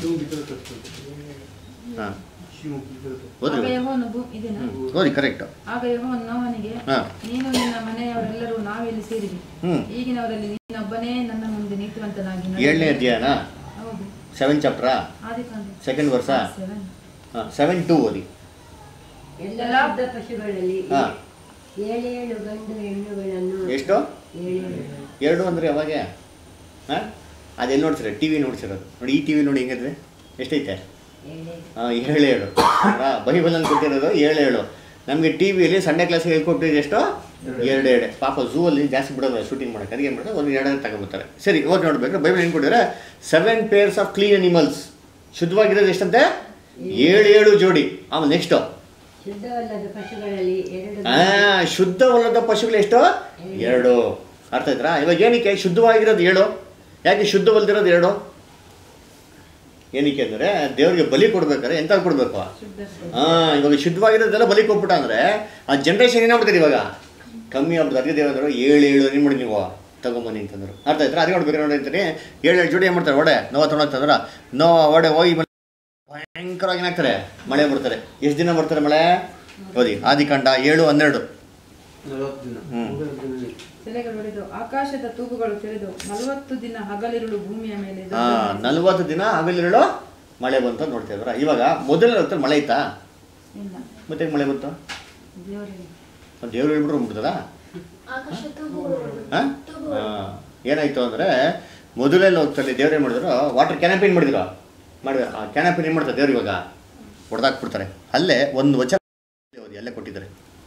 ಹಾಂ ಆಗ ಓದ್ರಿ ಯೆಹೋವನು ಭೂ ಇದೇನಾ ಹ್ಞೂ ಓದಿ ಕರೆಕ್ಟ್ ಆಗ ಯೆಹೋವನು ನೋಹನಿಗೆ ಹಾಂ ನೀನು ನಿನ್ನ ಮನೆಯವರೆಲ್ಲರೂ ನಾವೆಲ್ಲಿ ಸೇರಿರಿ ಹ್ಞೂ ಈಗಿನವರಲ್ಲಿ ನೀನೊಬ್ಬನೇ ನನ್ನ ಮುಂದೆ ನೀತಿವಂತನಾಗಿ ನಡೆ. ಏಳನೇ ಅಧ್ಯಾಯನ ಹೌದು ಸೆವೆನ್ ಚಾಪ್ಟ್ರಾ ಆದಿಕಾಂಡ ಸೆಕೆಂಡ್ ವರ್ಷ ಸೆವೆನ್. ಹಾಂ ಸೆವೆನ್ ಟು ಓದಿ ಎಲ್ಲ ಶುದ್ಧ ಪಶುಗಳಲ್ಲಿ ಹಾ. ಏಳೇಳು ಗಂಡು ಹೆಣ್ಣುಗಳನ್ನು ಎಷ್ಟು ಏಳೇಳು ಎರಡು ಅಂದರೆ ಯಾವಾಗ ಹಾಂ ಅದೆಲ್ಲಿ ನೋಡ್ತೀರ ಟಿ ವಿ ನೋಡ್ತಿರೋದು ನೋಡಿ ಈ ಟಿ ವಿ ನೋಡಿ ಹೆಂಗಿದ್ರೆ ಎಷ್ಟೈತೆ ಏಳೇಳು ಹಾಂ ಏಳೇಳು ಬೈಬಲಲ್ಲಿ ಕೊಟ್ಟಿರೋದು ಏಳೇಳು ನಮಗೆ ಟಿ ವಿಯಲ್ಲಿ ಸಂಡೇ ಕ್ಲಾಸಿಗೆ ಹೇಳ್ಕೊಟ್ಟಿದ್ದು ಎಷ್ಟು ಎರಡು ಎರಡು ಪಾಪ ಝೂ ಅಲ್ಲಿ ಜಾಸ್ತಿ ಬಿಡೋದು ಶೂಟಿಂಗ್ ಮಾಡೋಕೆ ಅದಕ್ಕೆ ಏನು ಮಾಡೋದು ಒಂದು ಎರಡು ತಗೊಂಬರ್ತಾರೆ ಸರಿ ಓದಿ ನೋಡ್ಬೇಕು ಬೈಬಲ್ ಏನು ಕೊಟ್ಟಿದ್ದಾರೆ seven pairs of clean animals ಶುದ್ಧವಾಗಿರೋದು ಎಷ್ಟಂತೆ ಏಳು ಏಳು ಜೋಡಿ ಆಮೇಲೆ ನೆಕ್ಸ್ಟು ಶುದ್ಧವಲ್ಲದ ಪಶುಗಳಲ್ಲಿ ಎರಡು ಆ ಶುದ್ಧವಲ್ಲದ ಪಶುಗಳು ಎಷ್ಟು ಎರಡು ಅರ್ಥ ಆಯ್ತಾ ಇವಾಗ ಏನಕ್ಕೆ ಶುದ್ಧವಾಗಿರೋದು ಏಳು ಯಾಕೆ ಶುದ್ಧವಲ್ಲದಿರೋದು ಎರಡು ಏನಕ್ಕೆ ಅಂದರೆ ದೇವರಿಗೆ ಬಲಿ ಕೊಡ್ಬೇಕಾದ್ರೆ ಎಂತ ಕೊಡ್ಬೇಕು ಶುದ್ಧ ಹಾ ಇವಾಗ ಶುದ್ಧವಾಗಿರೋದೆಲ್ಲ ಬಲಿ ಕೊಟ್ಬಿಟ್ಟ ಅಂದ್ರೆ ಆ ಜನ್ರೇಷನ್ ಏನಾಗ್ಬಿಡ್ತೀರಿ ಇವಾಗ ಕಮ್ಮಿ ಆಗ್ಬಿಟ್ಟು ಅದಕ್ಕೆ ದೇವರು ಏಳು ಏಳು ಏನು ಮಾಡಿ ನೀವು ತಗೊಂಬನ್ನಿ ಅಂತಂದ್ರು ಅರ್ಥ ಆಯ್ತಾ ಅದಕ್ಕೆ ನೋಡ್ಬೇಕು ನೋಡಿ ಅಂತೀನಿ ಏಳು ಏಳು ಜೋಡಿ ಏನು ಮಾಡ್ತಾರೆ ಒಡೆ ನೋವ ತೊಗೊಂಡಂತಂದ್ರ ನೋ ಒಡೆ ಹೋಗಿ ಮನೆ ಭಯಂಕರವಾಗಿ ಏನಾಗ್ತಾರೆ ಮಳೆ ಬರ್ತಾರೆ ಎಷ್ಟು ದಿನ ಬರ್ತಾರೆ ಮಳೆ ಓದಿ ಆದಿಕಾಂಡ ಏಳು ಹನ್ನೆರಡು ನಲವತ್ತು ದಿನ ಹ್ಮ್. ನಲವತ್ತು ದಿನ. ಸೆಲೆಗಳು ಹೊಡೆದು ಆಕಾಶದ ತೂಗುಗಳು ತೆರೆದು ನಲವತ್ತು ದಿನ ಹಗಲಿರುಳು ಭೂಮಿಯ ಮೇಲೆ ಹಾ ದೊಡ್ಡ ನಲ್ವತ್ತು ದಿನ ಹಗಲಿರುಳು ಮಳೆ ಬಂತು ಅಂತ ನೋಡ್ತಾ ಇದ್ರ ಇವಾಗ ಮೊದಲನೇ ಹೊತ್ತಲ್ಲಿ ಮಳೆ ಐತಾ ಇಲ್ಲ ಮತ್ತೆ ಹೆಂಗ್ ಮಳೆ ಬಂತು ದೇವರಿಗೆ ದೇವ್ರು ಹೇಳ್ಬಿಟ್ರು ಬಂದ್ಬಿಡ್ತದಾ ಆಕಾಶ ತೂಗುಗಳು ಹಾ? ಹಾ. ಏನಾಯ್ತು ಅಂದ್ರೆ ಮೊದಲನೇ ಹೋಗ್ತಲ್ಲಿ ದೇವ್ರು ಏನು ಮಾಡಿದ್ರು ವಾಟರ್ ಕ್ಯಾನಪಿನ್ ಮಾಡಿದ್ರು ಮಾಡಿದ್ರು ಆ ಕ್ಯಾನಪಿನ್ ಏನು ಮಾಡ್ತಾರೆ ದೇವ್ರು ಇವಾಗ ಹೊಡೆದಾಕ್ಬಿಡ್ತಾರೆ ಅಲ್ಲೇ ಒಂದು ವಚನ ಓದಿ, ಅಲ್ಲೇ ಕೊಟ್ಟಿದ್ದಾರೆ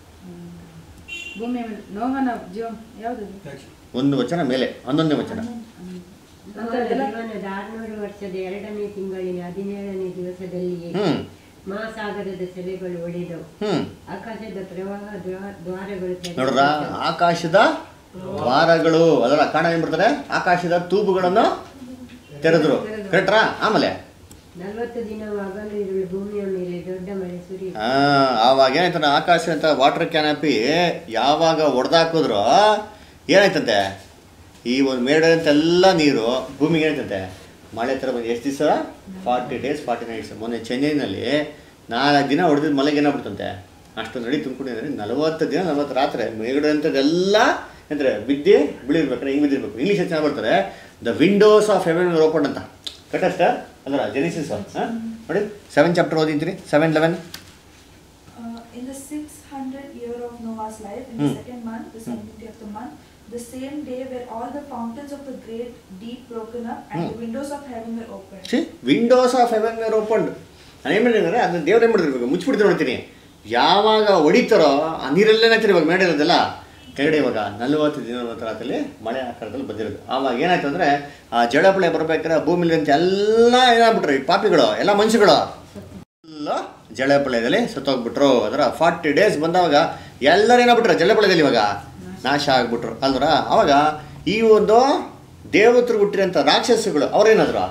ಭೂಮಿಯ ಮೇಲೆ ನೋಹನ ಜೀವ ಯಾವುದು ಯಾಕೆ? ಒಂದು ವಚನ ಮೇಲೆ ಹನ್ನೊಂದನೇ ವಚನ ಅವನ ಜೀವನದ ಆರುನೂರು ವರ್ಷದ ಎರಡನೇ ತಿಂಗಳಿನ ಹದಿನೇಳನೇ ದಿವಸದಲ್ಲಿಯೇ ಹ್ಮ್ ಮಹಾಸಾಗರದ ಸೆಲೆಗಳು ಒಡೆದವು ಹ್ಮ್ ಆಕಾಶದ ಪ್ರವಾಹ ದ್ವಾ- ದ್ವಾರಗಳು ತೆರೆದು ನೋಡ್ರ ಆಕಾಶದ ದ್ವಾರಗಳು ಅದರ ಕಾರಣ ಏನ್ ಬರ್ತಾರೆ ಆಕಾಶದ ತೂಬುಗಳನ್ನು ತೆರೆದ್ರು ಕರೆಕ್ಟ್ರಾ ಆಮೇಲೆ ನಲವತ್ತು ದಿನ ಹಗಲು ಇರುಳು ಭೂಮಿಯ ಮೇಲೆ ದೊಡ್ಡ ಮಳೆ ಸುರಿಯಿತು ಆ, ಆವಾಗ ಏನಾಯ್ತಾನೆ ಆಕಾಶ ಅಂತ ವಾಟರ್ ಕ್ಯಾನಪಿ ಯಾವಾಗ ಹೊಡೆದಾಕಿದ್ರು ಏನಾಯ್ತಂತೆ ಈ ಒಂದು ಮೇಡಂತೆಲ್ಲ ನೀರು ಭೂಮಿಗೆ ಏನಾಯ್ತಂತೆ ಮಳೆ ಥರ ಬಂದು ಎಷ್ಟು ದಿವಸ ಫಾರ್ಟಿ ಡೇಸ್ ಫಾರ್ಟಿ ನೈಟ್ಸ್ ಮೊನ್ನೆ ಚೆನ್ನೈನಲ್ಲಿ ನಾಲ್ಕು ದಿನ ಹೊಡೆದಿದ್ದು ಮಳೆಗೆ ಏನಾಗ್ಬಿಡ್ತಂತೆ ಅಷ್ಟು ನಡಿ ತುಂಬಿಕೊಂಡಿದ್ದಾರೆ ನಲವತ್ತು ದಿನ ನಲವತ್ತು ರಾತ್ರಿ ಮೇಗಡಂಥದ್ದೆಲ್ಲ ಅಂದರೆ ಬಿದ್ದಿ ಬೀಳಿರ್ಬೇಕು ಹಿಂಗೆ ಬಿದ್ದಿರ್ಬೇಕು ಇಂಗ್ಲೀಷ್ ಚೆನ್ನಾಗಿ ಬರ್ತಾರೆ the windows of heaven open ಅಂತ ಕರೆಕ್ಟಾ ಸರ್ ಅದರ ಜೆನಿಸಿಸ್ ಹಾಂ ನೋಡಿ ಸೆವೆನ್ ಚಾಪ್ಟರ್ ಓದಿದ್ರಿ seven eleven Uh, in the 600 year of Noah's life, in Hmm. the second month, the 17th of the month, the same day were all the fountains of the great deep broken up and Hmm. the windows of heaven were opened. See windows of heaven were opened ನಾನು ಏನು ಮಾಡಿದ್ರೆ ಅದನ್ನ ದೇವ್ರು ಏನು ಮಾಡಿರ್ಬೇಕು ಮುಚ್ಚಿಬಿಡ್ತೀನಿ ನೋಡ್ತೀನಿ ಯಾವಾಗ ಹೊಡಿತಾರೋ ಆ ನೀರಲ್ಲೇ ಏನಾಗ್ತಿರಿ ಇವಾಗ ಮೇಡಿರೋದಲ್ಲ ಕೆಳಗಡೆ ಇವಾಗ ನಲವತ್ತು ದಿನ ರಾತ್ರಿ ಮಳೆ ಆಕಾರದಲ್ಲಿ ಬಂದಿರೋದು ಆವಾಗ ಏನಾಯ್ತು ಅಂದರೆ ಆ ಜಳಪಳೆ ಬರ್ಬೇಕಾದ್ರೆ ಭೂಮಿಲಿ ಅಂತ ಎಲ್ಲ ಏನಾಗ್ಬಿಟ್ರು ಈ ಪಾಪಿಗಳು ಎಲ್ಲ ಮನುಷ್ಯಗಳು ಎಲ್ಲ ಜಳಪಳಯದಲ್ಲಿ ಸತ್ತೋಗ್ಬಿಟ್ರು ಅದರ ಫಾರ್ಟಿ ಡೇಸ್ ಬಂದವಾಗ ಎಲ್ಲರೂ ಏನಾಗ್ಬಿಟ್ರು ಜಳಪಳಯದಲ್ಲಿ ಇವಾಗ ನಾಶ ಆಗ್ಬಿಟ್ರು ಅಲ್ವರ ಅವಾಗ ಈ ಒಂದು ದೇವತರು ಹುಟ್ಟಿರೋಂಥ ರಾಕ್ಷಸಗಳು ಅವ್ರೇನಾದ್ರು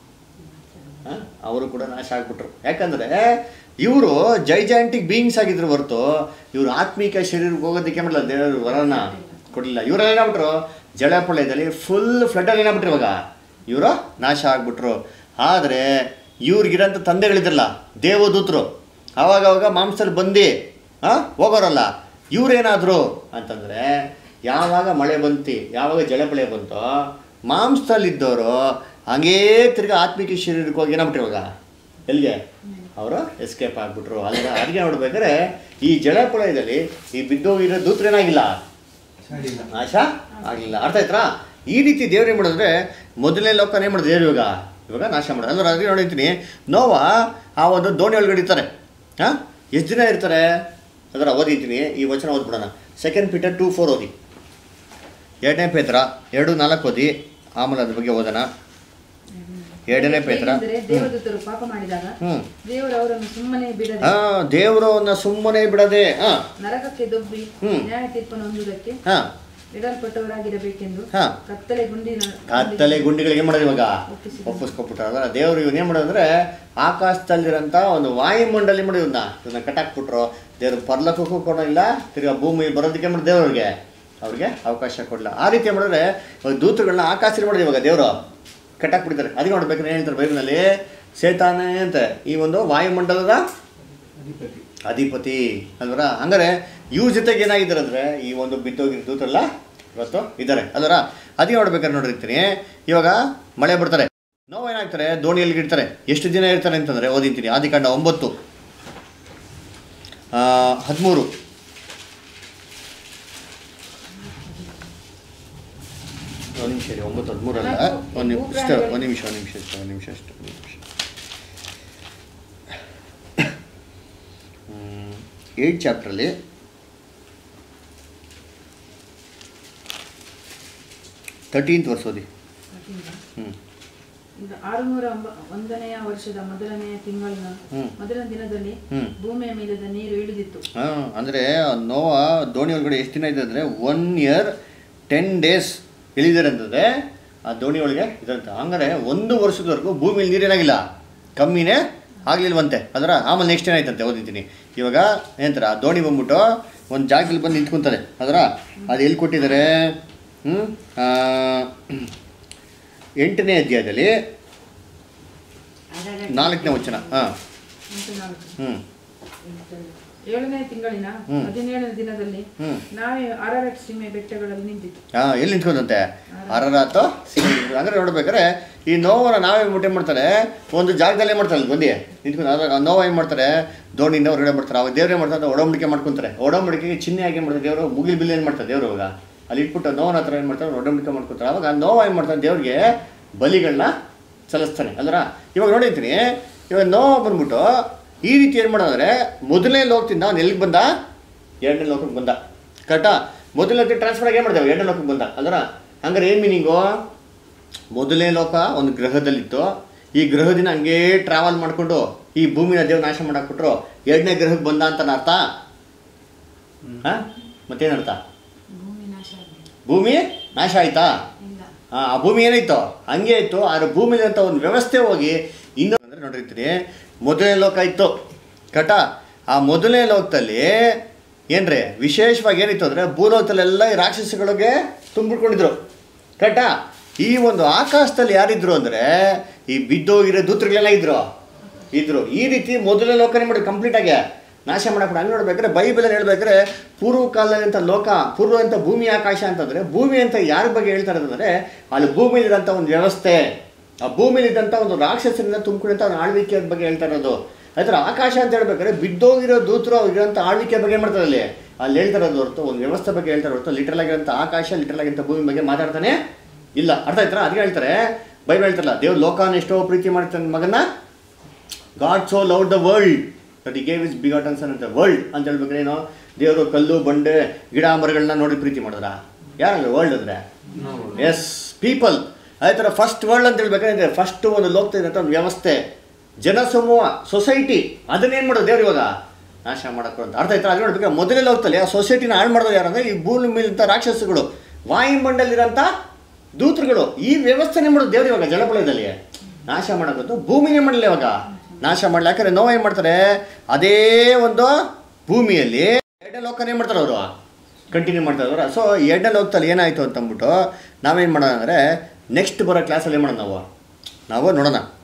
ಹ? ಅವರು ಕೂಡ ನಾಶ ಆಗ್ಬಿಟ್ರು ಯಾಕಂದ್ರೆ ಇವರು ಜೈಜಾಂಟಿಕ್ ಬೀಯಿಂಗ್ಸ್ ಆಗಿದ್ರು ಹೊರತು ಇವರು ಆತ್ಮಿಕ ಶರೀರಕ್ಕೆ ಹೋಗೋದಕ್ಕೆ ಮಾಡಲ್ಲ ದೇವರು ವರನ ಕೊಡಲಿಲ್ಲ ಇವ್ರು ಏನಾಗ್ಬಿಟ್ರು ಜಳಪಳಯದಲ್ಲಿ ಫುಲ್ ಫ್ಲಡ್ಡಲ್ಲಿ ಏನಾಗ್ಬಿಟ್ರು ಇವಾಗ ಇವರು ನಾಶ ಆಗ್ಬಿಟ್ರು ಆದರೆ ಇವ್ರಿಗಿರೋಂಥ ತಂದೆಗಳಿದ್ರಲ್ಲ ದೇವದೂತರು ಅವಾಗ ಅವಾಗ ಮಾಂಸದಲ್ಲಿ ಬಂದು ಹಾಂ ಹೋಗೋರಲ್ಲ ಇವ್ರೇನಾದ್ರು ಅಂತಂದರೆ ಯಾವಾಗ ಮಳೆ ಬಂತು ಯಾವಾಗ ಜಳಪಳೆ ಬಂತೋ ಮಾಂಸದಲ್ಲಿದ್ದವರು ಹಂಗೇ ತಿರ್ಗಾ ಆತ್ಮಿಕ ಶರೀರಕ್ಕೆ ಹೋಗಿ ಏನಾಗ್ಬಿಟ್ರು ಇವಾಗ ಎಲ್ಲಿಗೆ ಅವರು ಎಸ್ಕೇಪ್ ಆಗಿಬಿಟ್ರು ಅಲ್ಲ ಅದಕ್ಕೆ ನೋಡ್ಬೇಕಾದ್ರೆ ಈ ಜಳಪಳಯದಲ್ಲಿ ಈ ಬಿದ್ದೋಗಿರೋ ದೂತರೇನಾಗಿಲ್ಲ ಸಾಡಿಲ್ಲ ನಾಶ ಆಗಲಿಲ್ಲ ಅರ್ಥ ಆಯ್ತಾ ಈ ರೀತಿ ದೇವ್ರು ಏನು ಮಾಡಿದ್ರೆ ಮೊದಲನೇ ಲೋಕನ ಏನು ಮಾಡಿದ್ರು ದೇವ್ರು ಇವಾಗ ಇವಾಗ ನಾಶ ಮಾಡೋದು ಅಂದ್ರೆ ಅದಕ್ಕೆ ನೋಡಿರ್ತೀನಿ ನೋವ ಆ ಒಂದು ದೋಣಿ ಒಳಗಡೆ ಇರ್ತಾರೆ ಹಾಂ ಎಷ್ಟು ದಿನ ಇರ್ತಾರೆ ಅದರ ಓದಿದ್ದೀನಿ ಈ ವಚನ ಓದ್ಬಿಡೋಣ ಸೆಕೆಂಡ್ ಪೀಟರ್ ಟೂ ಫೋರ್ ಓದಿ ಎರಡನೇ ಪೇತ್ರ ಎರಡು ನಾಲ್ಕು ಓದಿ ಆಮೇಲೆ ಅದ್ರ ಬಗ್ಗೆ ಓದೋಣ ಎರಡನೇ ಪೇತ್ರ ಹೇಗೆಂದರೆ ದೇವದೂತರು ಪಾಪ ಮಾಡಿದಾಗ ಹ್ಞೂ ದೇವರು ಅವರನ್ನು ಸುಮ್ಮನೆ ಬಿಡದೆ ಹಾಂ ದೇವರು ಅವನ್ನ ಸುಮ್ಮನೆ ಬಿಡದೆ ಹಾಂ ನರಕಕ್ಕೆ ದೊಬ್ಬಿ ಹ್ಮ್. ನ್ಯಾಯ ತೀರ್ಪನ್ನು ಹೊಂದುವುದಕ್ಕೆ ಹಾಂ ಇಡಲ್ಪಟ್ಟವರಾಗಿರಬೇಕೆಂದು ಹಾ. ಕತ್ತಲೆ ಗುಂಡಿನ ಕತ್ತಲೆ ಗುಂಡಿಗಳಿಗೆ ಏನು ಮಾಡೋದು ಇವಾಗ ಒಪ್ಪಿಸಿದ. ಒಪ್ಪಿಸ್ಕೊಬಿಟ್ರು ಅದರ ದೇವರು ಇವನ್ ಏನು ಮಾಡೋದಂದ್ರೆ ಆಕಾಶದಲ್ಲಿರೋಂಥ ಒಂದು ವಾಯುಮಂಡಲಿ ಮಾಡಿ ಇವನ್ನ ಇವನ್ನ ಕಟ್ಟಾಕ್ಬಿಟ್ರು ದೇವ್ರು ಪರ್ಲಕ್ಕೂ ಕೊಡೋಲ್ಲ ತಿರ್ಗಾ ಭೂಮಿ ಬರೋದಕ್ಕೆ ಮಾಡಿ ದೇವ್ರಿಗೆ ಅವ್ರಿಗೆ ಅವಕಾಶ ಕೊಡಲ್ಲ ಆ ರೀತಿ ಮಾಡಿದ್ರೆ ಇವಾಗ ದೂತಗಳನ್ನ ಆಕಾಶದಲ್ಲಿ ಮಾಡಿದ್ರು ಇವಾಗ ದೇವರು ಕಟ್ಟಾಕ್ಬಿಡ್ತಾರೆ ಅದಕ್ಕೆ ನೋಡ್ಬೇಕಾದ್ರೆ ಏನು ಹೇಳ್ತಾರೆ ಬೈಬಲ್ನಲ್ಲಿ ಸೇತಾನೆ ಅಂತ ಈ ಒಂದು ವಾಯುಮಂಡಲದ ಅಧಿಪತಿ ಅಧಿಪತಿ ಅಲ್ವರ ಹಂಗಾರೆ ಇವ್ರ ಜೊತೆಗೆ ಏನಾಗಿದ್ದಾರೆ ಅಂದರೆ ಈ ಒಂದು ಬಿದ್ದೋಗಿರೋ ದೂತರೆಲ್ಲ ಇವತ್ತು ಇದ್ದಾರೆ ಅಲ್ವರ ಅದೇ ನೋಡ್ಬೇಕಾದ್ರೆ ನೋಡಿರ್ತೀನಿ ಇವಾಗ ಮಳೆ ಬರ್ತಾರೆ ನೋವು ಏನಾಗ್ತಾರೆ ದೋಣಿಯಲ್ಲಿ ಇಡ್ತಾರೆ ಎಷ್ಟು ದಿನ ಇರ್ತಾರೆ ಅಂತಂದರೆ ಓದಿರ್ತೀನಿ ಆದಿಕಾಂಡ ಒಂಬತ್ತು ಆ, ಹದಿಮೂರು ಒಂದು ನಿಮಿಷ ರೀ ಒಂಬತ್ತು ಹದಿಮೂರು ಅಲ್ಲ ಒಂದು ನಿಮಿಷ ಇಷ್ಟ ಒಂದು ನಿಮಿಷ ಒಂದು ನಿಮಿಷ ಇಷ್ಟ ಒಂದು ನಿಮಿಷ ಅಷ್ಟು ಒಂದು ನಿಮಿಷ ಏಯ್ಟ್ ಚಾಪ್ಟ್ರಲ್ಲಿ ತರ್ಟೀನ್ತ್ ವರ್ಷ ಓದಿ ಹ್ಞೂ ಇದು ಆರುನೂರ ಒಂಬ- ಒಂದನೆಯ ವರ್ಷದ ಮೊದಲನೆಯ ತಿಂಗಳಿನ ಹ್ಮ್. ಮೊದಲ ದಿನದಲ್ಲಿ ಹ್ಮ್. ಭೂಮಿಯ ಮೇಲಿದ್ದ ನೀರು ಇಳಿದಿತ್ತು ಹಾಂ ಅಂದರೆ ನೋವ ದೋಣಿ ಒಳಗಡೆ ಎಷ್ಟು ದಿನ ಇದೆ ಅಂದರೆ ಒನ್ ಇಯರ್ ಟೆನ್ ಡೇಸ್ ಇಳಿದಾರೆ ಅಂತಂದರೆ ಆ ದೋಣಿ ಒಳಗೆ ಇದಂತ ಹಂಗಾರೆ ಒಂದು ವರ್ಷದವರೆಗೂ ಭೂಮಿಲಿ ನೀರೇನಾಗಿಲ್ಲ ಕಮ್ಮಿನೇ ಆಗಲಿಲ್ವಂತೆ ಅದರ ಆಮೇಲೆ ನೆಕ್ಸ್ಟ್ ಏನಾಯ್ತಂತೆ ಓದಿದ್ದೀನಿ ಇವಾಗ ಏನಂತಾರೆ ಆ ದೋಣಿ ಬಂದ್ಬಿಟ್ಟು ಒಂದು ಜಾಗದಲ್ಲಿ ಬಂದು ನಿಂತ್ಕೊಂತಾರೆ ಅದರ ಅದು ಎಲ್ಲಿ ಕೊಟ್ಟಿದ್ದಾರೆ ಹ್ಞೂ ಎಂಟನೇ ಅಧ್ಯಾಯದಲ್ಲಿ ಅದರ ನಾಲ್ಕನೇ ವಚನ ಹಾಂ ಎಂಟು ನಾಲ್ಕು. ಹ್ಞೂ ಏಳನೇ ತಿಂಗಳಿನ ಹ್ಮ್. ಹದಿನೇಳನೇ ದಿನದಲ್ಲಿ ಹ್ಮ್. ನಾವೇ ಅರರಟ್ ಸೀಮೆ ಬೆಟ್ಟಗಳಲ್ಲಿ ನಿಂತಿತ್ತು ಹಾಂ ಎಲ್ಲಿ ನಿಂತ್ಕೊಂಡಂತೆ ಅರರಾತ ಹಂಗಾರೆ ನೋಡ್ಬೇಕಾದ್ರೆ ಈ ನೋವನ್ನ ನಾವೇ ಮುಟ್ಟೆ ಮಾಡ್ತಾರೆ ಒಂದು ಜಾಗದಲ್ಲೇ ಮಾಡ್ತಾರೆ ಬಂದು ನಿಂತ್ಕೊಂಡು ಅದ್ರಾಗ ನೋವು ಏನು ಮಾಡ್ತಾರೆ ದೋಣಿಯಿಂದ ಹೊರಗಡೆ ಮಾಡ್ತಾರೆ ಅವಾಗ ದೇವ್ರು ಏನು ಮಾಡ್ತಾರೆ ಒಡಂಬಡಿಕೆ ಮಾಡ್ಕೊಂತಾರೆ ಒಡಂಬಡಿಕೆಗೆ ಚಿಹ್ನೆ ಆಗಿ ಏನು ಮಾಡ್ತಾರೆ ದೇವರು ಮುಗಿಲ್ ಬಿಲ್ ಏನು ಮಾಡ್ತಾರೆ ದೇವರು ಅವಾಗ ಅಲ್ಲಿ ಇಟ್ಬಿಟ್ಟು ನೋವನ ಹತ್ರ ಏನು ಮಾಡ್ತಾರೆ ಒಡಂಬಡಿಕೆ ಮಾಡ್ಕೊತಾರೆ ಅವಾಗ ಆ ನೋವು ಏನು ಮಾಡ್ತಾರೆ ದೇವ್ರಿಗೆ ಬಲಿಗಳನ್ನ ಸಲ್ಲಿಸ್ತಾನೆ ಅಲ್ರ ಇವಾಗ ನೋಡಿರ್ತೀನಿ ಇವಾಗ ನೋವು ಬಂದ್ಬಿಟ್ಟು ಈ ರೀತಿ ಏನು ಮಾಡೋದಂದ್ರೆ ಮೊದಲನೇ ಲೋಕದಿಂದ ಅವ್ನು ಎಲ್ಲಿಗೆ ಬಂದ ಎರಡನೇ ಲೋಕಕ್ಕೆ ಬಂದ ಕರೆಕ್ಟಾ ಮೊದಲನೇ ಟ್ರಾನ್ಸ್ಫರ್ ಆಗಿ ಏನು ಮಾಡಿದೆವು ಎರಡನೇ ಲೋಕಕ್ಕೆ ಬಂದ ಅಲ್ರ ಹಂಗಾರೆ ಏನು ಮೀನಿಂಗು ಮೊದಲನೇ ಲೋಕ ಒಂದು ಗ್ರಹದಲ್ಲಿತ್ತು ಈ ಗ್ರಹದಿನ ಹಂಗೇ ಟ್ರಾವೆಲ್ ಮಾಡಿಕೊಂಡು ಈ ಭೂಮಿನ ದೇವ್ ನಾಶ ಮಾಡಾಕ್ಬಿಟ್ರು ಎರಡನೇ ಗ್ರಹಕ್ಕೆ ಬಂದ ಅಂತ ಅರ್ಥ ಹಾಂ ಮತ್ತೇನು ಅರ್ಥ ಭೂಮಿ ನಾಶ ಆಗಿದೆ ಭೂಮಿ ನಾಶ ಆಯ್ತಾ ಇಲ್ಲ ಆ ಆ ಭೂಮಿ ಏನಾಯ್ತು ಹಂಗೆ ಇತ್ತು ಆದ್ರೆ ಭೂಮಿಲಿ ಅಂತ ಒಂದು ವ್ಯವಸ್ಥೆ ಹೋಗಿ ಇನ್ನೊಂದು ಅಂದರೆ ನೋಡಿರ್ತೀರಿ ಮೊದಲನೇ ಲೋಕ ಇತ್ತು ಕಟ ಆ ಮೊದಲನೇ ಲೋಕದಲ್ಲಿ ಏನ್ರಿ ವಿಶೇಷವಾಗಿ ಏನಿತ್ತು ಅಂದರೆ ಭೂಲೋಕದಲ್ಲೆಲ್ಲ ಈ ರಾಕ್ಷಸಗಳಿಗೆ ತುಂಬಿಕೊಂಡಿದ್ರು ಕಟ ಈ ಒಂದು ಆಕಾಶದಲ್ಲಿ ಯಾರಿದ್ರು ಅಂದರೆ ಈ ಬಿದ್ದೋಗಿರೋ ದೂತರುಗಳೆಲ್ಲ ಇದ್ರು ಇದ್ರು ಈ ರೀತಿ ಮೊದಲನೇ ಲೋಕನೇ ಮಾಡಿ ಕಂಪ್ಲೀಟ್ ಆಗಿ ನಾಶ ಮಾಡಕ್ಕೆ ಹಂಗೆ ನೋಡ್ಬೇಕಾದ್ರೆ ಬೈಬಲಲ್ಲಿ ಹೇಳ್ಬೇಕಾದ್ರೆ ಪೂರ್ವ ಕಾಲದಂಥ ಲೋಕ ಪೂರ್ವ ಅಂತ ಭೂಮಿ ಆಕಾಶ ಅಂತಂದರೆ ಭೂಮಿ ಅಂತ ಯಾರ ಬಗ್ಗೆ ಹೇಳ್ತಾರೆ ಅಂತಂದರೆ ಅಲ್ಲಿ ಭೂಮಿಲಿರೋಂಥ ಒಂದು ವ್ಯವಸ್ಥೆ ಆ ಭೂಮಿಲಿದ್ದಂಥ ಒಂದು ರಾಕ್ಷಸರಿಂದ ತುಂಬಿಕೊಂಡಂಥ ಒಂದು ಆಳ್ವಿಕೆ ಬಗ್ಗೆ ಹೇಳ್ತಾ ಇರೋದು ಆಯ್ತರ ಆಕಾಶ ಅಂತ ಹೇಳ್ಬೇಕಾದ್ರೆ ಬಿದ್ದೋಗಿರೋ ದೂತರು ಇರೋಂಥ ಆಳ್ವಿಕೆ ಬಗ್ಗೆ ಏನ್ ಮಾಡ್ತಾರೆ ಅಲ್ಲಿ ಅಲ್ಲಿ ಹೇಳ್ತಾ ಇರೋದು ಹೊರತು ಒಂದು ವ್ಯವಸ್ಥೆ ಬಗ್ಗೆ ಹೇಳ್ತಾರೆ ಹೊರತು ಲಿಟರಲ್ ಆಗಿರೋಂಥ ಆಕಾಶ ಲಿಟರಲ್ ಆಗಿರೋಂಥ ಭೂಮಿ ಬಗ್ಗೆ ಮಾತಾಡ್ತಾನೆ ಇಲ್ಲ ಅರ್ಥ ಆಯ್ತಾ ಅದಕ್ಕೆ ಹೇಳ್ತಾರೆ ಬೈಬಲ್ ಹೇಳ್ತಾರಲ್ಲ ದೇವ್ರು ಲೋಕನ ಎಷ್ಟೋ ಪ್ರೀತಿ ಮಾಡ್ತಾನೆ ಮಗನ God so love the world that he gave his begotten son ಅಂತ ವರ್ಲ್ಡ್ ಅಂತ ಹೇಳ್ಬೇಕಾದ್ರೆ ಏನು ದೇವರು ಕಲ್ಲು ಬಂಡೆ ಗಿಡ ಮರಗಳನ್ನ ನೋಡಿ ಪ್ರೀತಿ ಮಾಡಿದ್ರ ಯಾರಲ್ಲ ವರ್ಲ್ಡ್ ಅಂದ್ರೆ ನಾವು ಎಸ್ ಪೀಪಲ್ ಅದೇ ಥರ ಫಸ್ಟ್ ವರ್ಲ್ಡ್ ಅಂತ ಹೇಳ್ಬೇಕಾದ್ರೆ ಫಸ್ಟ್ ಒಂದು ಲೋಕದ ಒಂದು ವ್ಯವಸ್ಥೆ ಜನಸಮೂಹ ಸೊಸೈಟಿ ಅದನ್ನೇನು ಮಾಡೋದು ದೇವ್ರು ಇವಾಗ ನಾಶ ಮಾಡಕ್ಕೆ ಅಂತ ಅರ್ಥ ಆಯ್ತಾ ಅದು ನೋಡ್ಬೇಕು ಮೊದಲೇ ಲೋಕದಲ್ಲಿ ಆ ಸೊಸೈಟಿನ ಹಾಳು ಮಾಡೋದು ಯಾರಂದ್ರೆ ಈ ಭೂಮಿ ಮೇಲಿಂಥ ರಾಕ್ಷಸಗಳು ವಾಯುಮಂಡಲಿರೋಂಥ ದೂತರುಗಳು ಈ ವ್ಯವಸ್ಥೆನೇ ಮಾಡೋದು ದೇವ್ರು ಇವಾಗ ಜಲಪಳಯದಲ್ಲಿ ನಾಶ ಮಾಡೋಕ್ಕಂತೂ ಭೂಮಿನೇ ಮಾಡಲಿ ಇವಾಗ ನಾಶ ಮಾಡಲಿ ಯಾಕಂದ್ರೆ ನೋವು ಏನು ಮಾಡ್ತಾರೆ ಅದೇ ಒಂದು ಭೂಮಿಯಲ್ಲಿ ಎರಡನೇ ಲೋಕನ ಏನು ಮಾಡ್ತಾರೆ ಅವರು ಕಂಟಿನ್ಯೂ ಮಾಡ್ತಾ ಇದ್ದಾರೆ ಸೊ ಎರಡನೇ ಲೋಕದಲ್ಲಿ ಏನಾಯಿತು ಅಂತ ಅಂದ್ಬಿಟ್ಟು ನಾವೇನು ಮಾಡೋಣ ಅಂದರೆ ನೆಕ್ಸ್ಟ್ ಬರೋ ಕ್ಲಾಸಲ್ಲಿ ಏನು ಮಾಡೋಣ ನಾವು ನಾವು ನೋಡೋಣ